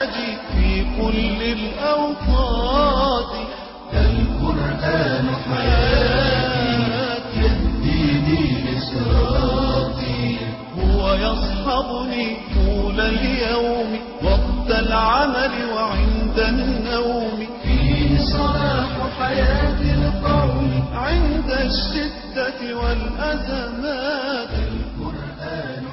في كل الأوقات القرآن حياتي يهديني لصراطي هو يصحبني طول اليوم وقت العمل وعند النوم فيه صلاح حياة القوم عند الشدة والأزمات القرآن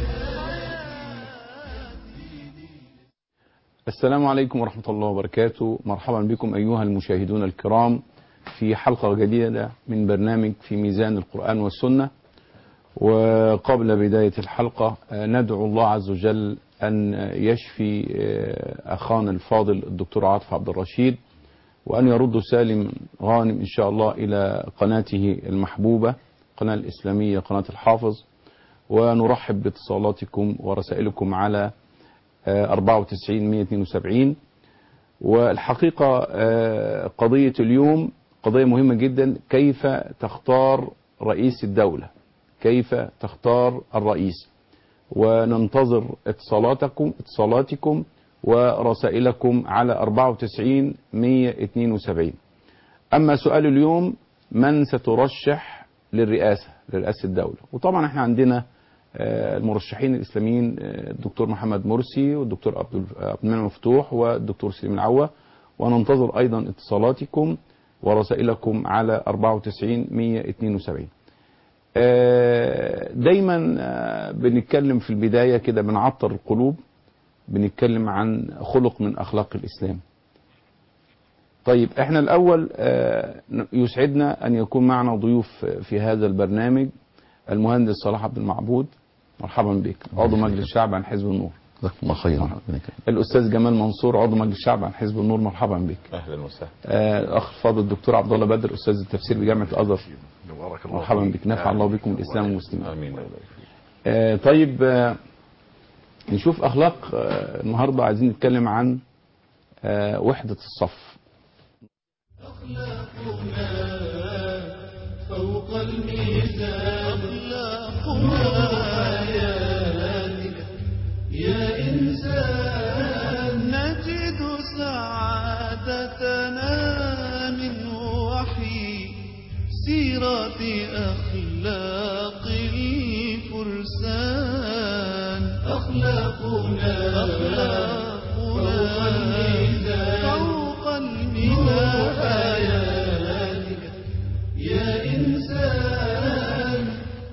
السلام عليكم ورحمة الله وبركاته مرحبا بكم أيها المشاهدون الكرام في حلقة جديدة من برنامج في ميزان القرآن والسنة وقبل بداية الحلقة ندعو الله عز وجل أن يشفي أخانا الفاضل الدكتور عاطف عبد الرشيد وأن يرد سالم غانم إن شاء الله إلى قناته المحبوبة قناة الإسلامية قناة الحافظ ونرحب باتصالاتكم ورسائلكم على 94 172 والحقيقة قضية اليوم قضية مهمة جدا كيف تختار رئيس الدولة كيف تختار الرئيس وننتظر اتصالاتكم اتصالاتكم ورسائلكم على 94 172 أما سؤال اليوم من سترشح للرئاسة لرئاسة الدولة وطبعا احنا عندنا المرشحين الاسلاميين الدكتور محمد مرسي والدكتور عبد المنعم مفتوح والدكتور سليم العوة وننتظر ايضا اتصالاتكم ورسائلكم على 94 172 دايما بنتكلم في البداية كده بنعطر القلوب بنتكلم عن خلق من اخلاق الاسلام طيب احنا الاول يسعدنا ان يكون معنا ضيوف في هذا البرنامج المهندس صلاح عبد المعبود مرحبا بك عضو مجلس الشعب عن حزب النور جزاك الله خيرا الاستاذ جمال منصور عضو مجلس الشعب عن حزب النور مرحبا بك اهلا وسهلا آه، الاخ الفاضل الدكتور عبد الله بدر استاذ التفسير بجامعه الازهر بارك الله مرحبا فيك. بك نفع الله بكم الاسلام والمسلمين امين الله يبارك فيك. آه، طيب آه، نشوف اخلاق آه، النهارده عايزين نتكلم عن آه، وحده الصف فوق الميزان أخلاقنا حياتك يا إنسان نجد سعادتنا من وحي سيرة أخلاق الفرسان أخلاقنا أخلاقنا فوق الميزان فوق الميزان حياتك يا إنسان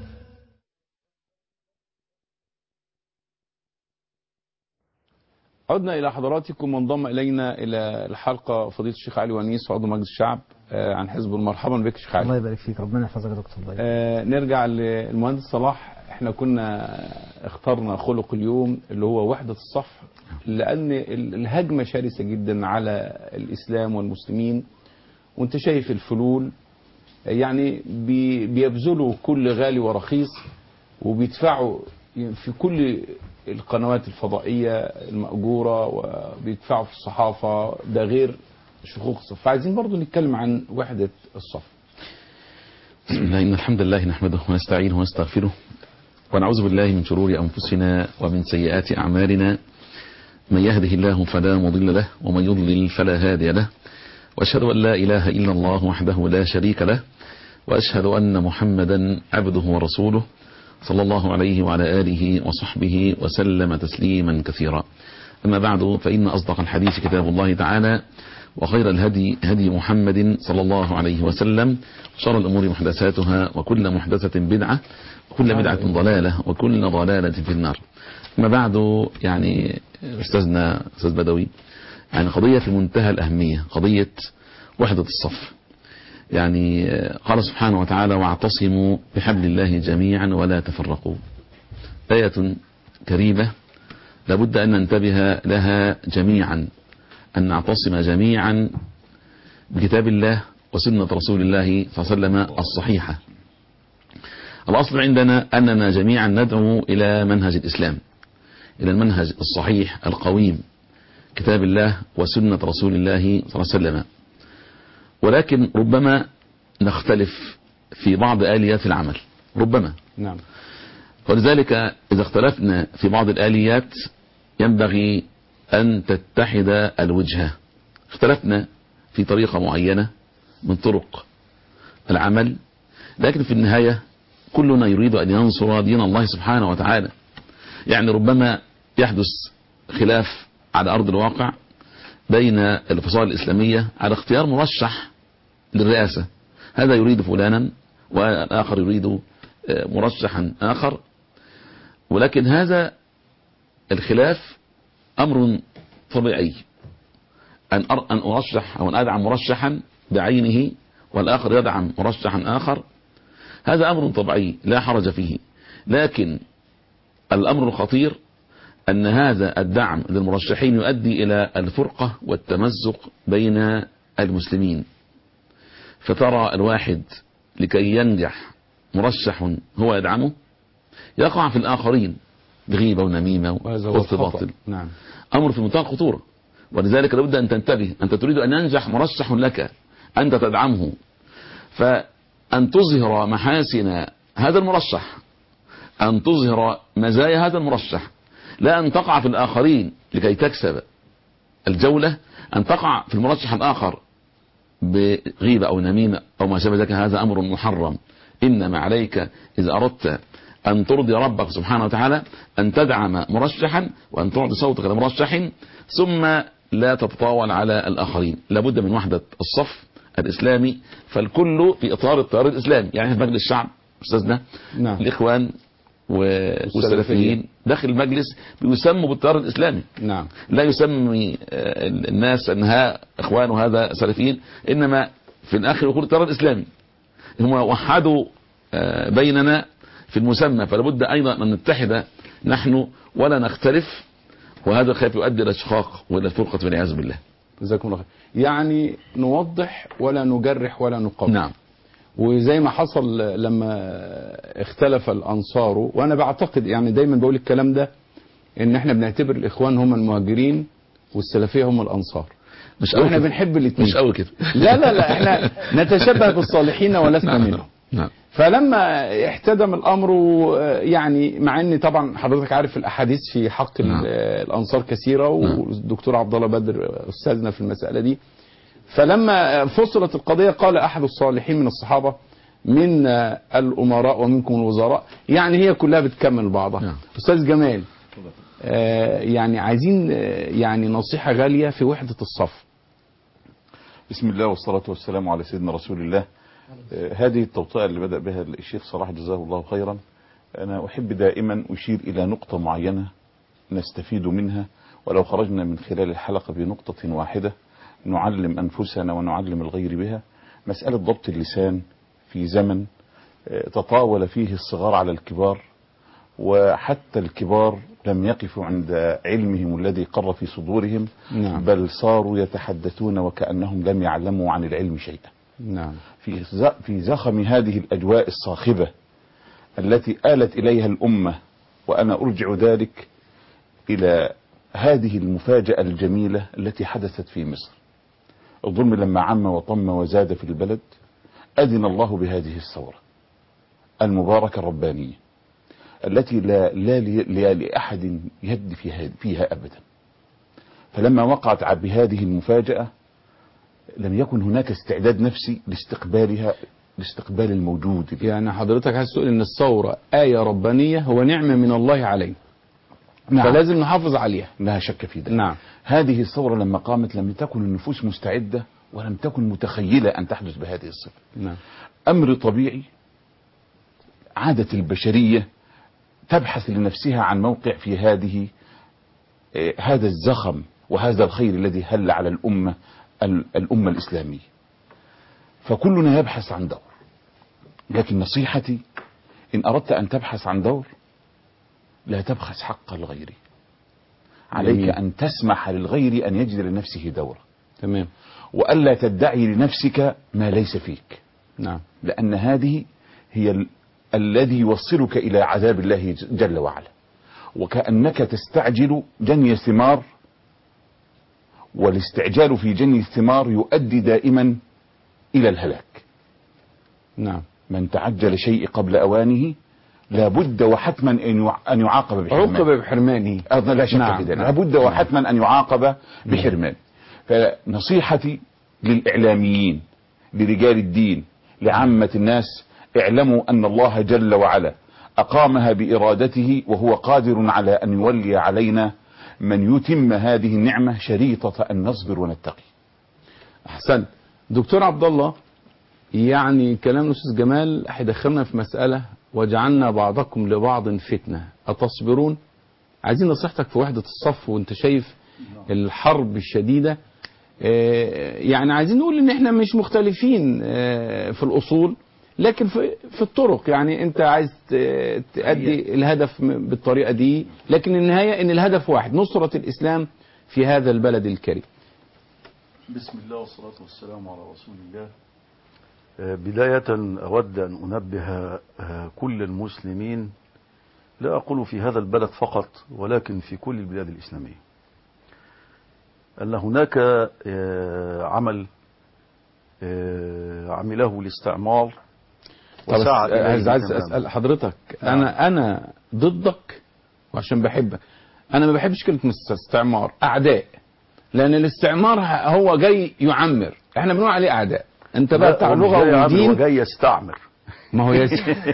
عدنا إلى حضراتكم وانضم إلينا إلى الحلقة فضيلة الشيخ علي ونيس عضو مجلس الشعب آه، عن حزب مرحبا بك شيخ الله علي يبارك فيك ربنا يحفظك يا دكتور الله يبارك. آه، نرجع للمهندس صلاح احنا كنا اخترنا خلق اليوم اللي هو وحدة الصف لأن ال- الهجمة شرسة جدا على الإسلام والمسلمين وانت شايف الفلول يعني بي- بيبذلوا كل غالي ورخيص وبيدفعوا في كل القنوات الفضائية المأجورة وبيدفعوا في الصحافة ده غير شقوق الصف فعايزين برضو نتكلم عن وحدة الصف بسم الله ان الحمد لله نحمده ونستعينه ونستغفره ونعوذ بالله من شرور انفسنا ومن سيئات اعمالنا من يهده الله فلا مضل له ومن يضلل فلا هادي له واشهد ان لا اله الا الله وحده لا شريك له واشهد ان محمدا عبده ورسوله صلى الله عليه وعلى اله وصحبه وسلم تسليما كثيرا اما بعد فان اصدق الحديث كتاب الله تعالى وخير الهدي هدي محمد صلى الله عليه وسلم شر الأمور محدثاتها وكل محدثة بدعة وكل بدعة ضلالة وكل ضلالة في النار ما بعد يعني أستاذنا أستاذ بدوي يعني قضية في منتهى الأهمية قضية وحدة الصف يعني قال سبحانه وتعالى واعتصموا بحبل الله جميعا ولا تفرقوا آية كريمة لابد أن ننتبه لها جميعا أن نعتصم جميعا بكتاب الله وسنة رسول الله صلى الله عليه وسلم الصحيحة الأصل عندنا أننا جميعا ندعو إلى منهج الإسلام إلى المنهج الصحيح القويم كتاب الله وسنة رسول الله صلى الله عليه وسلم ولكن ربما نختلف في بعض آليات العمل ربما نعم ولذلك إذا اختلفنا في بعض الآليات ينبغي أن تتحد الوجهة اختلفنا في طريقة معينة من طرق العمل لكن في النهاية كلنا يريد أن ينصر دين الله سبحانه وتعالى يعني ربما يحدث خلاف على أرض الواقع بين الفصائل الإسلامية على اختيار مرشح للرئاسة هذا يريد فلانا والآخر يريد مرشحا آخر ولكن هذا الخلاف أمر طبيعي أن أن أرشح أو أن أدعم مرشحا بعينه والآخر يدعم مرشحا آخر هذا أمر طبيعي لا حرج فيه لكن الأمر الخطير أن هذا الدعم للمرشحين يؤدي إلى الفرقة والتمزق بين المسلمين فترى الواحد لكي ينجح مرشح هو يدعمه يقع في الآخرين بغيبة ونميمة وهذا هو وقصد الخطأ باطل نعم أمر في منتهى الخطورة ولذلك لابد أن تنتبه أنت تريد أن ينجح مرشح لك أنت تدعمه فأن تظهر محاسن هذا المرشح أن تظهر مزايا هذا المرشح لا أن تقع في الآخرين لكي تكسب الجولة أن تقع في المرشح الآخر بغيبة أو نميمة أو ما شابه ذلك هذا أمر محرم إنما عليك إذا أردت أن ترضي ربك سبحانه وتعالى أن تدعم مرشحا وأن تعطي صوتك لمرشح ثم لا تتطاول على الآخرين لابد من وحدة الصف الإسلامي فالكل في إطار التيار الإسلامي يعني في مجلس الشعب أستاذنا نعم. الإخوان و- والسلفيين داخل المجلس بيسموا بالتيار الإسلامي نعم لا يسمي آه، الناس أنها إخوان وهذا سلفيين إنما في الآخر يقول التيار الإسلامي هم وحدوا آه، بيننا في المسمى فلابد أيضا أن نتحد نحن ولا نختلف وهذا خايف يؤدي إلى الشقاق وإلى الفرقة والعياذ بالله جزاكم الله خير يعني نوضح ولا نجرح ولا نقبل نعم وزي ما حصل لما اختلف الانصار وانا بعتقد يعني دايما بقول الكلام ده ان احنا بنعتبر الاخوان هم المهاجرين والسلفيه هم الانصار مش قوي واحنا كده. بنحب الاثنين مش قوي كده لا لا لا احنا نتشبه بالصالحين ولسنا منهم نعم فلما احتدم الامر آه، يعني مع ان طبعا حضرتك عارف الاحاديث في حق ال- نعم. آه، الانصار كثيره نعم. والدكتور عبد الله بدر آه، استاذنا في المساله دي فلما آه، فصلت القضيه قال احد الصالحين من الصحابه من آه، الامراء ومنكم الوزراء يعني هي كلها بتكمل بعضها نعم. استاذ جمال آه، يعني عايزين آه، يعني نصيحه غاليه في وحده الصف بسم الله والصلاة والسلام على سيدنا رسول الله آه، هذه التوطئة اللي بدأ بها الشيخ صلاح جزاه الله خيرا أنا أحب دائما أشير إلى نقطة معينة نستفيد منها ولو خرجنا من خلال الحلقة بنقطة واحدة نعلم أنفسنا ونعلم الغير بها مسألة ضبط اللسان في زمن آه، تطاول فيه الصغار على الكبار وحتى الكبار لم يقفوا عند علمهم الذي قر في صدورهم نعم. بل صاروا يتحدثون وكأنهم لم يعلموا عن العلم شيئا نعم في ز- في زخم هذه الأجواء الصاخبة التي آلت إليها الأمة وأنا أرجع ذلك إلى هذه المفاجأة الجميلة التي حدثت في مصر الظلم لما عم وطم وزاد في البلد أذن الله بهذه الثورة المباركة الربانية التي لا, لا, لي- لا لأحد يد فيها, فيها أبدا فلما وقعت ع- بهذه المفاجأة لم يكن هناك استعداد نفسي لاستقبالها لاستقبال الموجود يعني حضرتك عايز تقول ان الثوره ايه ربانيه هو نعمه من الله علينا نعم. فلازم نحافظ عليها لا شك في ذلك نعم هذه الثورة لما قامت لم تكن النفوس مستعدة ولم تكن متخيلة أن تحدث بهذه الصفة نعم أمر طبيعي عادة البشرية تبحث لنفسها عن موقع في هذه آه، هذا الزخم وهذا الخير الذي هل على الأمة ال- الأمة الإسلامية فكلنا يبحث عن دور لكن نصيحتي إن أردت أن تبحث عن دور لا تبخس حق الغير عليك جميل. أن تسمح للغير أن يجد لنفسه دورا تمام وألا تدعي لنفسك ما ليس فيك نعم لأن هذه هي ال... الذي يوصلك إلى عذاب الله ج- جل وعلا وكأنك تستعجل جني الثمار والاستعجال في جني الثمار يؤدي دائما إلى الهلاك نعم من تعجل شيء قبل أوانه لابد وحتما أن يع- أن يعاقب بحرمان عوقب بحرمانه أظن لا شك نعم، في ذلك نعم. لابد وحتما أن يعاقب بحرمان فنصيحتي للإعلاميين لرجال الدين لعامة الناس اعلموا أن الله جل وعلا أقامها بإرادته وهو قادر على أن يولي علينا من يتم هذه النعمة شريطة أن نصبر ونتقي احسنت دكتور عبد الله يعني كلام الاستاذ جمال هيدخلنا في مساله وجعلنا بعضكم لبعض فتنه اتصبرون عايزين نصيحتك في وحده الصف وانت شايف الحرب الشديده آه، يعني عايزين نقول ان احنا مش مختلفين آه، في الاصول لكن في في الطرق يعني انت عايز ت- تأدي الهدف م- بالطريقه دي لكن النهايه ان الهدف واحد نصره الاسلام في هذا البلد الكريم بسم الله والصلاة والسلام على رسول الله آه، بداية أود أن أنبه آه، كل المسلمين لا أقول في هذا البلد فقط ولكن في كل البلاد الإسلامية أن هناك آه، عمل آه، عمله الاستعمار طب وسعى إليه عايز عايز تماماً. اسال حضرتك نعم. انا انا ضدك وعشان بحبك انا ما بحبش كلمه استعمار اعداء لان الاستعمار ه- هو جاي يعمر احنا بنقول عليه اعداء انت بقى لا، بتاع هو مش لغه جاي يعمل، هو ودين جاي يستعمر ما هو يس...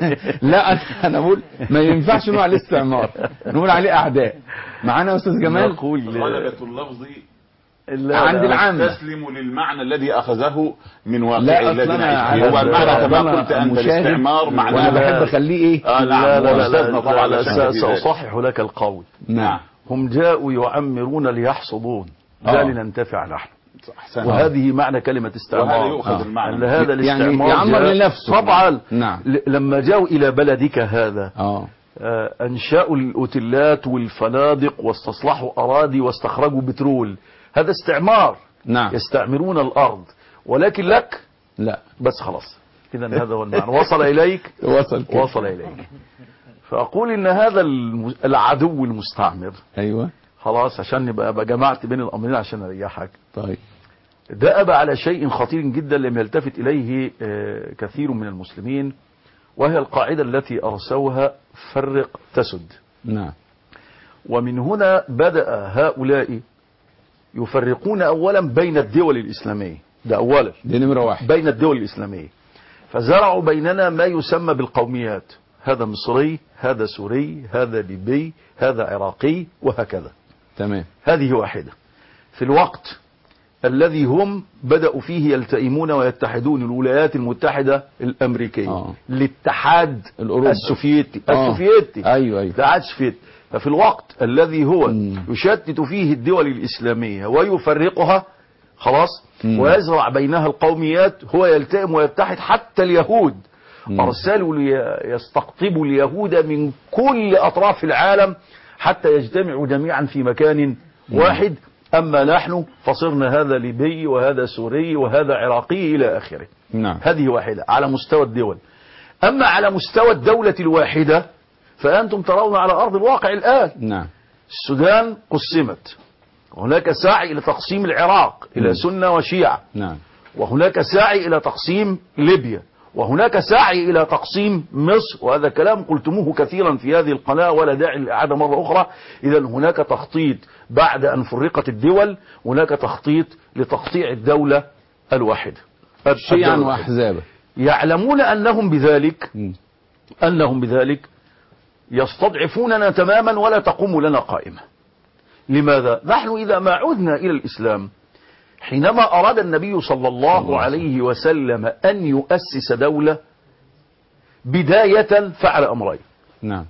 لا انا انا بقول ما ينفعش نقول عليه استعمار نقول عليه اعداء معانا يا استاذ جمال نقول غلبة اللفظ لا، عند لا، العامة تسلم للمعنى الذي أخذه من واقع لا الذي اصل انا نعيش فيه. هو عايز- المعنى كما أنا قلت أنت مشاهد الاستعمار معناه وانا لا. بحب اخليه ايه آه نعم لا لا لا, وأستاذنا لا, طبعا لا, عشان لا في ذلك. سأصحح لك القول نعم هم جاءوا يعمرون ليحصدون لا آه. لننتفع نحن أحسن وهذه معنى كلمة استعمار وهذا يؤخذ آه. المعنى أن هذا يعني الاستعمار يعمر جاء- لنفسه. طبعا نعم. ل- لما جاءوا إلى بلدك هذا اه آه، أنشأوا الأوتيلات والفنادق واستصلحوا أراضي واستخرجوا بترول هذا استعمار نعم يستعمرون الأرض ولكن لك لا بس خلاص إذا هذا هو المعنى وصل إليك وصل كده. وصل إليك فأقول إن هذا الم- العدو المستعمر ايوه خلاص عشان نبقى أبقى جمعت بين الأمرين عشان أريحك طيب دأب على شيء خطير جدا لم يلتفت إليه آه، كثير من المسلمين وهي القاعدة التي أرسوها فرق تسد نعم ومن هنا بدأ هؤلاء يفرقون أولا بين الدول الإسلامية ده أولا دي نمره واحد بين الدول الإسلامية فزرعوا بيننا ما يسمى بالقوميات هذا مصري هذا سوري هذا ليبي هذا عراقي وهكذا تمام هذه واحدة في الوقت الذي هم بدأوا فيه يلتئمون ويتحدون الولايات المتحدة الأمريكية آه. الاتحاد الأوروبي. السوفيتي آه. السوفيتي ايوه ايوه الاتحاد السوفيتي ففي الوقت الذي هو مم. يشتت فيه الدول الإسلامية ويفرقها خلاص مم. ويزرع بينها القوميات هو يلتئم ويتحد حتى اليهود مم. أرسلوا لي يستقطبوا اليهود من كل أطراف العالم حتى يجتمعوا جميعا في مكان واحد أما نحن فصرنا هذا ليبي وهذا سوري وهذا عراقي إلى آخره نعم هذه واحدة على مستوى الدول أما على مستوى الدولة الواحدة فأنتم ترون على أرض الواقع الآن نعم السودان قسمت هناك سعي إلى تقسيم العراق إلى مم. سنة وشيعة نعم وهناك سعي إلى تقسيم ليبيا وهناك سعي إلى تقسيم مصر وهذا كلام قلتموه كثيرا في هذه القناة ولا داعي للإعادة مرة أخرى إذا هناك تخطيط بعد أن فرقت الدول هناك تخطيط لتقطيع الدولة الواحدة شيعا الدولة الواحدة. واحزابا يعلمون أنهم بذلك مم. أنهم بذلك يستضعفوننا تماما ولا تقوم لنا قائمة لماذا؟ نحن إذا ما عدنا إلى الإسلام حينما أراد النبي صلى الله عليه وسلم أن يؤسس دولة بداية فعل أمرين نعم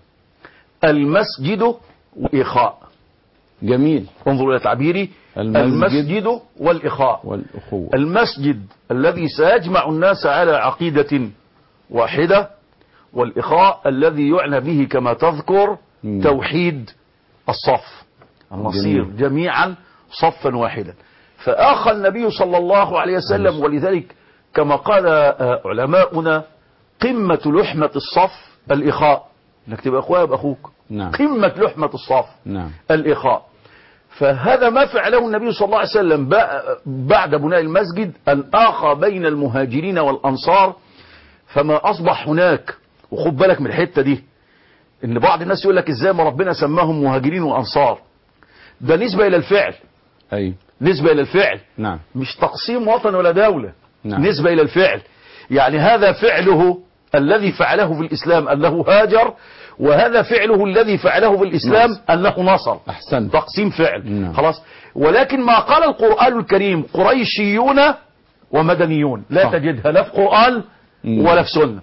المسجد والإخاء جميل انظروا إلى تعبيري المسجد المسجد والإخاء والأخوة المسجد الذي سيجمع الناس على عقيدة واحدة والإخاء الذي يعنى به كما تذكر مم. توحيد الصف النصير جميل. جميعا صفا واحدا فآخى النبي صلى الله عليه وسلم ولذلك كما قال آه، علماؤنا قمة لحمة الصف الإخاء انك تبقى اخويا يبقى اخوك نعم قمة لحمة الصف نعم الإخاء فهذا ما فعله النبي صلى الله عليه وسلم بع- بعد بناء المسجد أن آخى بين المهاجرين والأنصار فما أصبح هناك وخد بالك من الحتة دي ان بعض الناس يقول لك ازاي ما ربنا سماهم مهاجرين وانصار ده نسبة الى الفعل أي نسبة الى الفعل نعم مش تقسيم وطن ولا دولة نعم. نسبة إلى الفعل يعني هذا فعله الذي فعله في الإسلام أنه هاجر وهذا فعله الذي فعله في الإسلام نصر. أنه نصر أحسنت تقسيم فعل نعم. خلاص ولكن ما قال القرآن الكريم قريشيون ومدنيون لا صح. تجدها لا في قرآن مم. ولا في سنة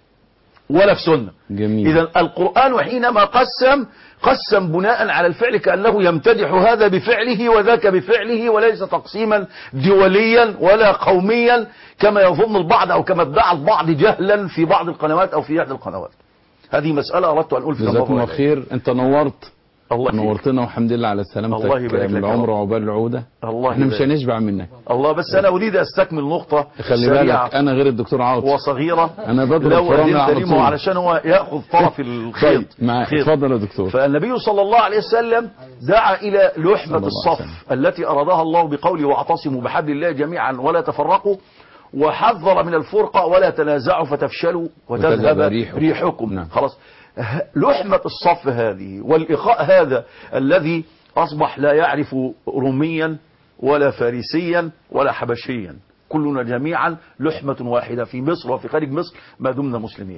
ولا في سنة جميل إذا القرآن حينما قسم قسم بناء على الفعل كأنه يمتدح هذا بفعله وذاك بفعله وليس تقسيما دوليا ولا قوميا كما يظن البعض أو كما ادعى البعض جهلا في بعض القنوات أو في إحدى القنوات هذه مسألة أردت أن ألفت جزاكم الله النظر إليها. خير أنت نورت الله يخليك. نورتنا والحمد لله على سلامتك الله يبارك من لك يا العمر رب. وعقبال العودة الله احنا مش يبارك. هنشبع منك الله بس أنا أريد أستكمل نقطة خلي سريعة بالك أنا غير الدكتور عاطف وصغيرة أنا بضرب لو فرامل أذنت على لي طول. ما هو علشان هو يأخذ طرف الخيط طيب مع خيط. اتفضل يا دكتور فالنبي صلى الله عليه وسلم دعا إلى لحمة صلى الله الصف عليه التي أرادها الله بقوله واعتصموا بحبل الله جميعا ولا تفرقوا وحذر من الفرقة ولا تنازعوا فتفشلوا وتذهب وتذهب ريحكم. ريحكم نعم. خلاص ه- لحمة الصف هذه والإخاء هذا الذي أصبح لا يعرف روميا ولا فارسيا ولا حبشيا كلنا جميعا لحمة واحدة في مصر وفي خارج مصر ما دمنا مسلمين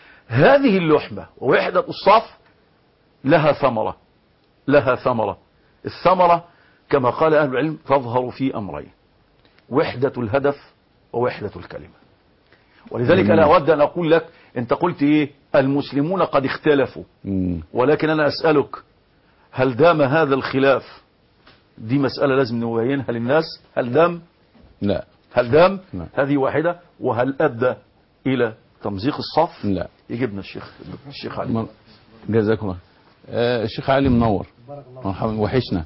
هذه اللحمة ووحدة الصف لها ثمرة لها ثمرة الثمرة كما قال أهل العلم تظهر في أمرين وحدة الهدف ووحدة الكلمة ولذلك جميل. أنا أود أن أقول لك أنت قلت إيه المسلمون قد اختلفوا مم. ولكن أنا أسألك هل دام هذا الخلاف دي مسألة لازم نبينها للناس هل دام لا هل دام لا. هذه واحدة وهل أدى إلى تمزيق الصف لا يجبنا الشيخ الشيخ علي ما- جزاكم الله آه الشيخ علي منور مرحبا وحشنا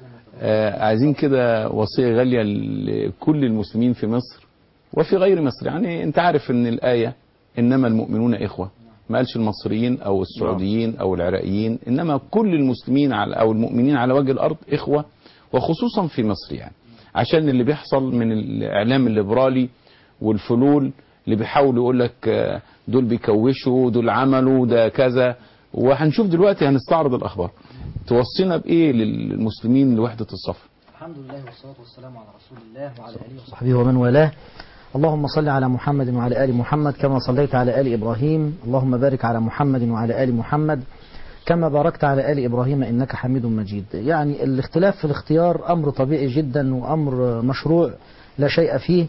آه عايزين كده وصية غالية لكل المسلمين في مصر وفي غير مصر يعني انت عارف ان الآية انما المؤمنون اخوة ما قالش المصريين او السعوديين او العراقيين انما كل المسلمين على او المؤمنين على وجه الارض اخوة وخصوصا في مصر يعني عشان اللي بيحصل من الاعلام الليبرالي والفلول اللي بيحاولوا يقول لك آه، دول بيكوشوا دول عملوا ده كذا وهنشوف دلوقتي هنستعرض الاخبار توصينا بايه للمسلمين لوحده الصف الحمد لله والصلاة والسلام على رسول الله وعلى آله وصحبه ومن والاه اللهم صل على محمد وعلى آل محمد كما صليت على آل إبراهيم اللهم بارك على محمد وعلى آل محمد كما باركت على آل إبراهيم إنك حميد مجيد يعني الاختلاف في الاختيار أمر طبيعي جدا وأمر مشروع لا شيء فيه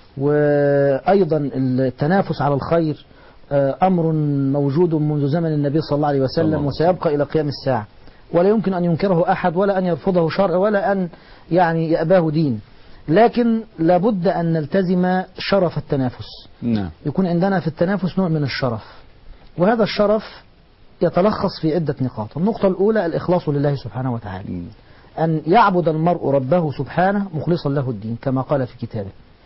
وأيضا التنافس على الخير آه، أمر موجود منذ زمن النبي صلى الله عليه صلى الله وسلم عليه وسيبقى إلى قيام الساعة ولا يمكن أن ينكره أحد ولا أن يرفضه شرع ولا أن يعني يأباه دين لكن لابد أن نلتزم شرف التنافس نعم يكون عندنا في التنافس نوع من الشرف وهذا الشرف يتلخص في عدة نقاط النقطة الأولى الإخلاص لله سبحانه وتعالى مم. أن يعبد المرء ربه سبحانه مخلصا له الدين كما قال في كتابه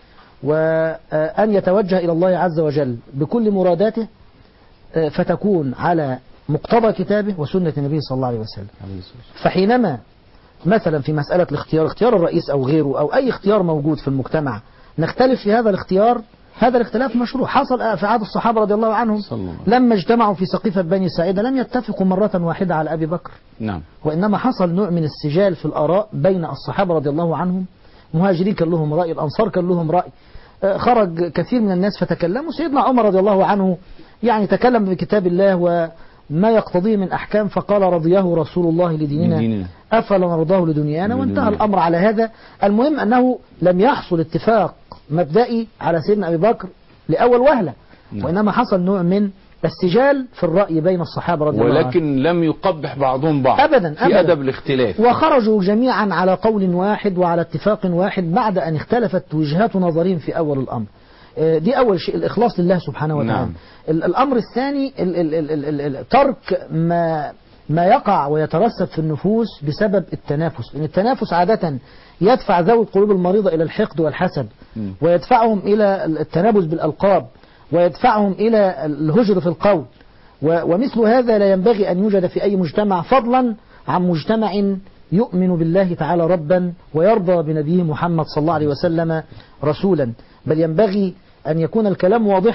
وأن يتوجه إلى الله عز وجل بكل مراداته آه، فتكون على مقتضى كتابه وسنة النبي صلى الله عليه وسلم فحينما مثلا في مسألة الاختيار اختيار الرئيس أو غيره أو أي اختيار موجود في المجتمع نختلف في هذا الاختيار هذا الاختلاف مشروع حصل في عهد الصحابة رضي الله عنهم صلى الله عليه وسلم. لما اجتمعوا في سقيفة بني ساعدة لم يتفقوا مرة واحدة على أبي بكر نعم وإنما حصل نوع من السجال في الآراء بين الصحابة رضي الله عنهم مهاجرين كان لهم رأي الأنصار كان لهم رأي آه، خرج كثير من الناس فتكلموا سيدنا عمر رضي الله عنه يعني تكلم بكتاب الله وما يقتضيه من أحكام فقال رضيه رسول الله لديننا لديننا. أفلا نرضاه لدنيانا وانتهى لدنيانا. الأمر على هذا المهم أنه لم يحصل اتفاق مبدئي على سيدنا أبي بكر لأول وهلة نعم. وإنما حصل نوع من السجال في الرأي بين الصحابة رضي الله عنهم ولكن لم يقبح بعضهم بعض أبداً، في أبداً. أدب الاختلاف وخرجوا جميعا على قول واحد وعلى اتفاق واحد بعد أن اختلفت وجهات نظرهم في أول الأمر آه، دي أول شيء الإخلاص لله سبحانه وتعالى نعم. ال- الأمر الثاني ال- ال- ال- ال- ال- ال- ترك ما ما يقع ويترسب في النفوس بسبب التنافس لأن التنافس عادة يدفع ذوي القلوب المريضة إلى الحقد والحسد مم. ويدفعهم إلى التنابز بالألقاب ويدفعهم إلى الهجر في القول و- ومثل هذا لا ينبغي أن يوجد في أي مجتمع فضلا عن مجتمع يؤمن بالله تعالى ربا ويرضى بنبيه محمد صلى الله عليه وسلم رسولا بل ينبغي أن يكون الكلام واضحا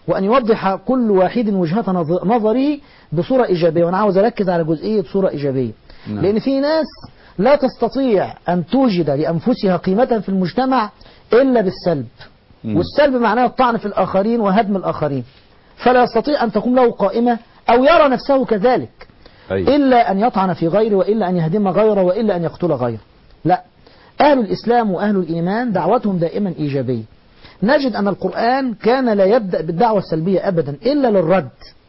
وأن يوضح كل واحد وجهة نظ- نظره بصورة إيجابية وأنا عاوز أركز على جزئية صورة إيجابية نعم. لأن في ناس لا تستطيع أن توجد لأنفسها قيمة في المجتمع إلا بالسلب مم. والسلب معناه الطعن في الآخرين وهدم الآخرين فلا يستطيع أن تقوم له قائمة أو يرى نفسه كذلك أيوة. إلا أن يطعن في غيره وإلا أن يهدم غيره وإلا أن يقتل غيره لا أهل الإسلام وأهل الإيمان دعوتهم دائما إيجابية نجد أن القرآن كان لا يبدأ بالدعوة السلبية أبدا إلا للرد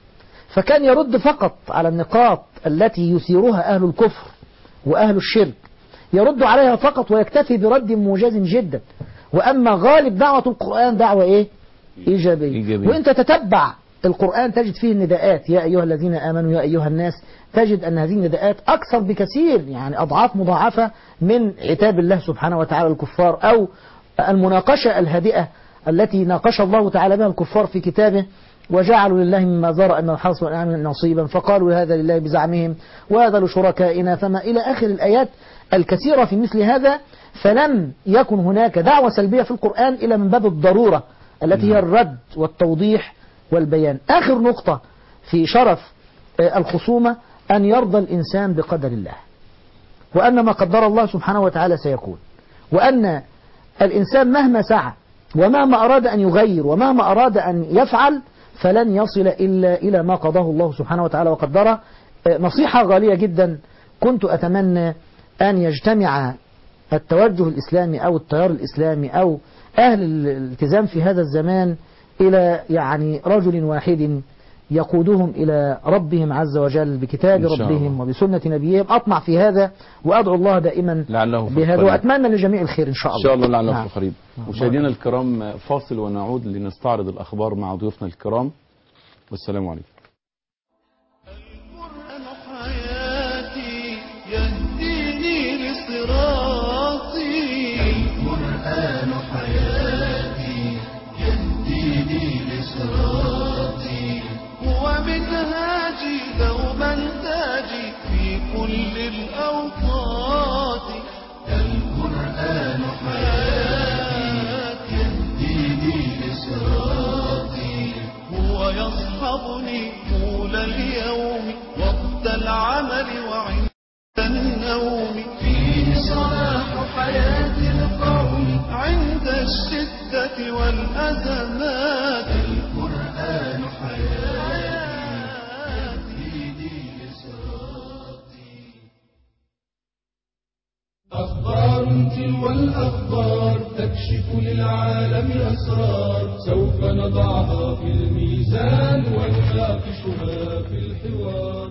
فكان يرد فقط على النقاط التي يثيرها أهل الكفر وأهل الشرك يرد عليها فقط ويكتفي برد موجز جدا وأما غالب دعوة القرآن دعوة إيه؟ إيجابية, إيجابية. وإنت تتبع القرآن تجد فيه النداءات يا أيها الذين آمنوا يا أيها الناس تجد أن هذه النداءات أكثر بكثير يعني أضعاف مضاعفة من عتاب الله سبحانه وتعالى الكفار أو المناقشة الهادئة التي ناقش الله تعالى بها الكفار في كتابه وجعلوا لله مما ذرأ من الحرث والأنعام نصيبا فقالوا هذا لله بزعمهم وهذا لشركائنا فما إلى آخر الآيات الكثيرة في مثل هذا فلم يكن هناك دعوة سلبية في القرآن إلا من باب الضرورة التي هي الرد والتوضيح والبيان آخر نقطة في شرف آه، الخصومة أن يرضى الإنسان بقدر الله وأن ما قدر الله سبحانه وتعالى سيكون وأن الإنسان مهما سعى ومهما أراد أن يغير ومهما أراد أن يفعل فلن يصل إلا إلى ما قضاه الله سبحانه وتعالى وقدره آه، نصيحة غالية جدا كنت أتمنى أن يجتمع التوجه الإسلامي أو التيار الإسلامي أو أهل الالتزام في هذا الزمان إلى يعني رجل واحد يقودهم إلى ربهم عز وجل بكتاب إن شاء ربهم الله. وبسنة نبيهم أطمع في هذا وأدعو الله دائما لعله في بهذا القريب. وأتمنى لجميع الخير إن شاء إن الله شاء الله لعله نعم. في القريب مشاهدينا الكرام فاصل ونعود لنستعرض الأخبار مع ضيوفنا الكرام والسلام عليكم القرآن حياتي يهديني لصراطي القرآن حياتي يهديني لصراطي هو منهاجي دوما تاجي في كل الأوقات القرآن حياتي يهديني لصراطي هو يصحبني طول اليوم وقت العمل وعند النوم فيه صلاح حياة القوم عند الشدة والأزمات القرآن حياتي يهديني لصراطي أخبار تلو الأخبار تكشف للعالم أسرار سوف نضعها في الميزان ونناقشها في الحوار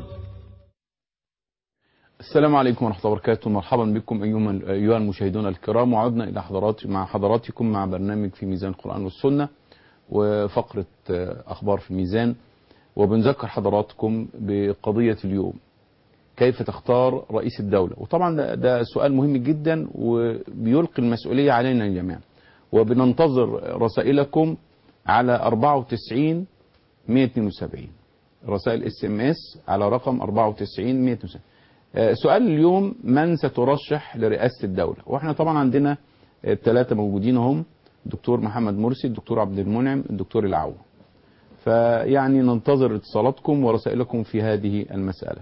السلام عليكم ورحمة الله وبركاته مرحبا بكم أيها أيها المشاهدون الكرام وعدنا إلى حضرات مع حضراتكم مع برنامج في ميزان القرآن والسنة وفقرة آه، أخبار في الميزان وبنذكر حضراتكم بقضية اليوم كيف تختار رئيس الدولة وطبعا ده, ده سؤال مهم جدا وبيلقي المسؤولية علينا جميعا وبننتظر رسائلكم على 94 172 رسائل اس ام اس على رقم 94 172 آه، سؤال اليوم من سترشح لرئاسة الدولة واحنا طبعا عندنا الثلاثة موجودين هم الدكتور محمد مرسي الدكتور عبد المنعم الدكتور العو فيعني ننتظر اتصالاتكم ورسائلكم في هذه المسألة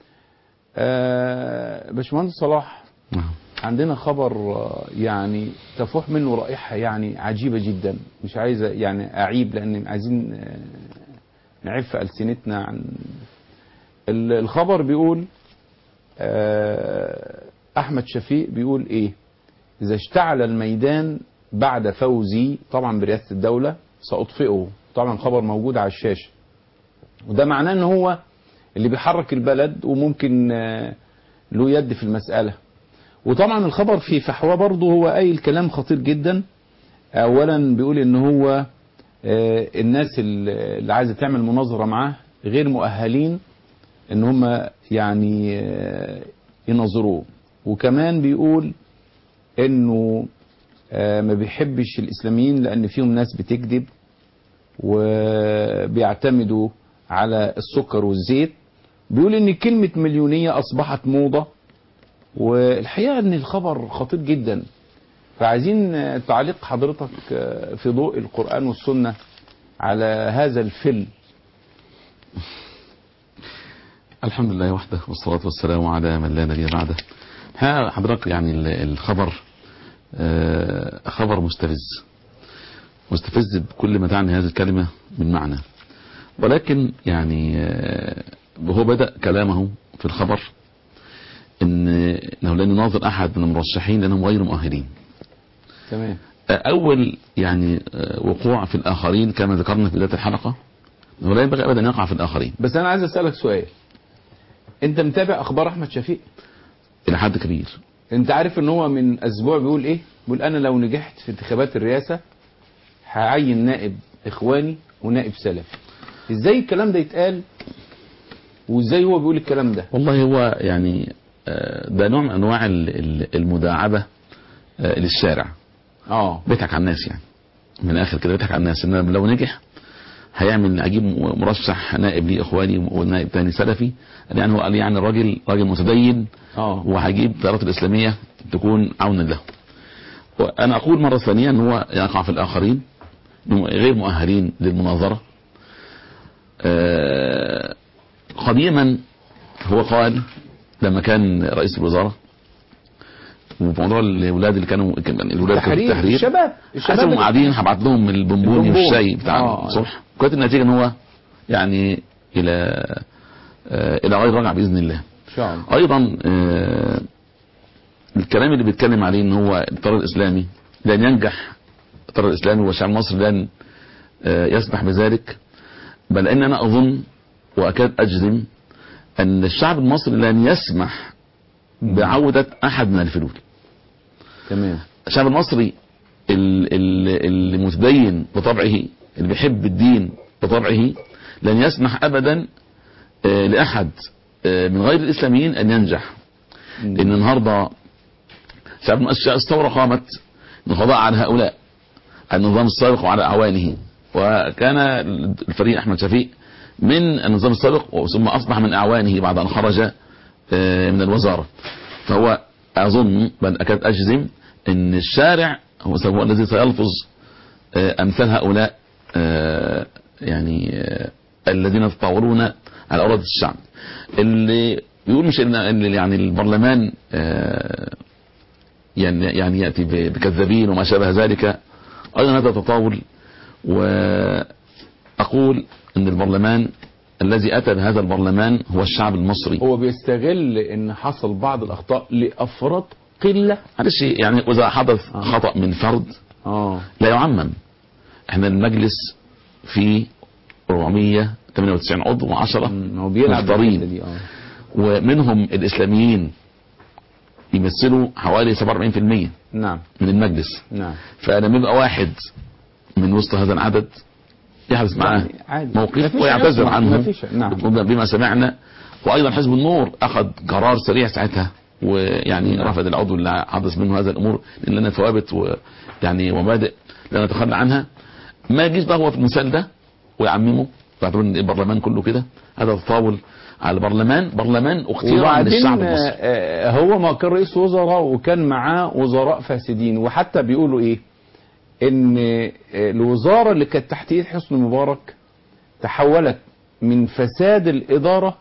آه، باشمهندس صلاح نعم. عندنا خبر آه، يعني تفوح منه رائحة يعني عجيبة جدا مش عايز يعني أعيب لأن عايزين آه، نعف ألسنتنا عن ال- الخبر بيقول آه، أحمد شفيق بيقول إيه إذا اشتعل الميدان بعد فوزي طبعا برئاسة الدولة سأطفئه طبعا خبر موجود على الشاشة وده معناه ان هو اللي بيحرك البلد وممكن آه، له يد في المسألة وطبعا الخبر في فحوى برضه هو قايل كلام خطير جدا اولا بيقول ان هو آه، الناس اللي اللي عايزه تعمل مناظره معاه غير مؤهلين ان هم يعني آه، يناظروه وكمان بيقول انه آه، ما بيحبش الاسلاميين لان فيهم ناس بتكذب وبيعتمدوا على السكر والزيت بيقول ان كلمة مليونية اصبحت موضة والحقيقة ان الخبر خطير جدا فعايزين آه، تعليق حضرتك آه، في ضوء القرآن والسنة على هذا الفل الحمد لله وحده والصلاة والسلام على من لا نبي بعده ها حضرتك يعني ال- الخبر آه، خبر مستفز مستفز بكل ما تعني هذه الكلمة من معنى ولكن يعني آه، هو بدأ كلامه في الخبر ان انه لن يناظر احد من المرشحين لانهم غير مؤهلين تمام اول يعني آه، وقوع في الاخرين كما ذكرنا في بدايه الحلقه انه لا ينبغي ابدا ان يقع في الاخرين بس انا عايز اسالك سؤال انت متابع اخبار احمد شفيق الى حد كبير انت عارف ان هو من اسبوع بيقول ايه بيقول انا لو نجحت في انتخابات الرئاسه هعين نائب اخواني ونائب سلفي ازاي الكلام ده يتقال وازاي هو بيقول الكلام ده والله هو يعني آه، ده نوع من انواع ال- ال- المداعبه آه، للشارع اه بيضحك على الناس يعني من الاخر كده بيضحك على الناس ان لو نجح هيعمل اجيب مرشح نائب لي اخواني ونائب تاني سلفي يعني هو قال يعني الراجل راجل متدين اه وهجيب التيارات الاسلاميه تكون عونا له وانا اقول مره ثانيه ان هو يقع في الاخرين إنهم غير مؤهلين للمناظره آه، قديما هو قال لما كان رئيس الوزاره وموضوع الاولاد اللي كانوا كان الاولاد كانوا في التحرير التحرير الشباب الشباب حسبهم اللي- قاعدين هبعت لهم البونبوني البونبون. والشاي بتاع آه. الصبح كانت النتيجه ان هو يعني الى آه، الى غير رجع باذن الله ان شاء الله ايضا آه، الكلام اللي بيتكلم عليه ان هو التيار الاسلامي لن ينجح التيار الاسلامي والشعب المصري لن آه، يسمح بذلك بل ان انا اظن واكاد اجزم ان الشعب المصري لن يسمح بعودة احد من الفلول تمام الشعب المصري ال- ال- المتدين بطبعه اللي بيحب الدين بطبعه لن يسمح ابدا آه، لاحد آه، من غير الاسلاميين ان ينجح لان النهارده شعب الأشياء الثوره قامت للقضاء على هؤلاء النظام السابق وعلى اعوانه وكان الفريق احمد شفيق من النظام السابق ثم اصبح من اعوانه بعد ان خرج آه، من الوزاره فهو اظن بل اكاد اجزم ان الشارع هو هو الذي سيلفظ آه، امثال هؤلاء آه، يعني آه، الذين يتطاولون على اراده الشعب اللي بيقول مش ان إن يعني البرلمان آه، يعني يعني ياتي ب- بكذابين وما شابه ذلك ايضا هذا تطاول واقول ان البرلمان الذي اتى بهذا البرلمان هو الشعب المصري هو بيستغل ان حصل بعض الاخطاء لافراد قله معلش يعني اذا حدث خطا من فرد اه لا يعمم احنا المجلس فيه 498 عضو و10 مم، هو بيلعب مختارين بالحتة دي اه ومنهم الاسلاميين يمثلوا حوالي 47% نعم من المجلس نعم فلما يبقى واحد من وسط هذا العدد يحدث معاه يعني عادي. موقف مفيش ويعتذر عصمة، عنه مفيش- نعم. بما سمعنا وايضا حزب النور اخذ قرار سريع ساعتها ويعني نعم. رفض العضو اللي حدث منه هذا الامور لان لنا ثوابت ويعني ومبادئ لا نتخلى عنها ما يجيش بقى هو في المثال ده ويعممه ويعتبر ان البرلمان كله كده هذا تطاول على البرلمان برلمان اختيار من وبعدين الشعب المصري آه، هو ما كان رئيس وزراء وكان معاه وزراء فاسدين وحتى بيقولوا ايه ان آه، الوزاره اللي كانت تحت ايد حسني مبارك تحولت من فساد الاداره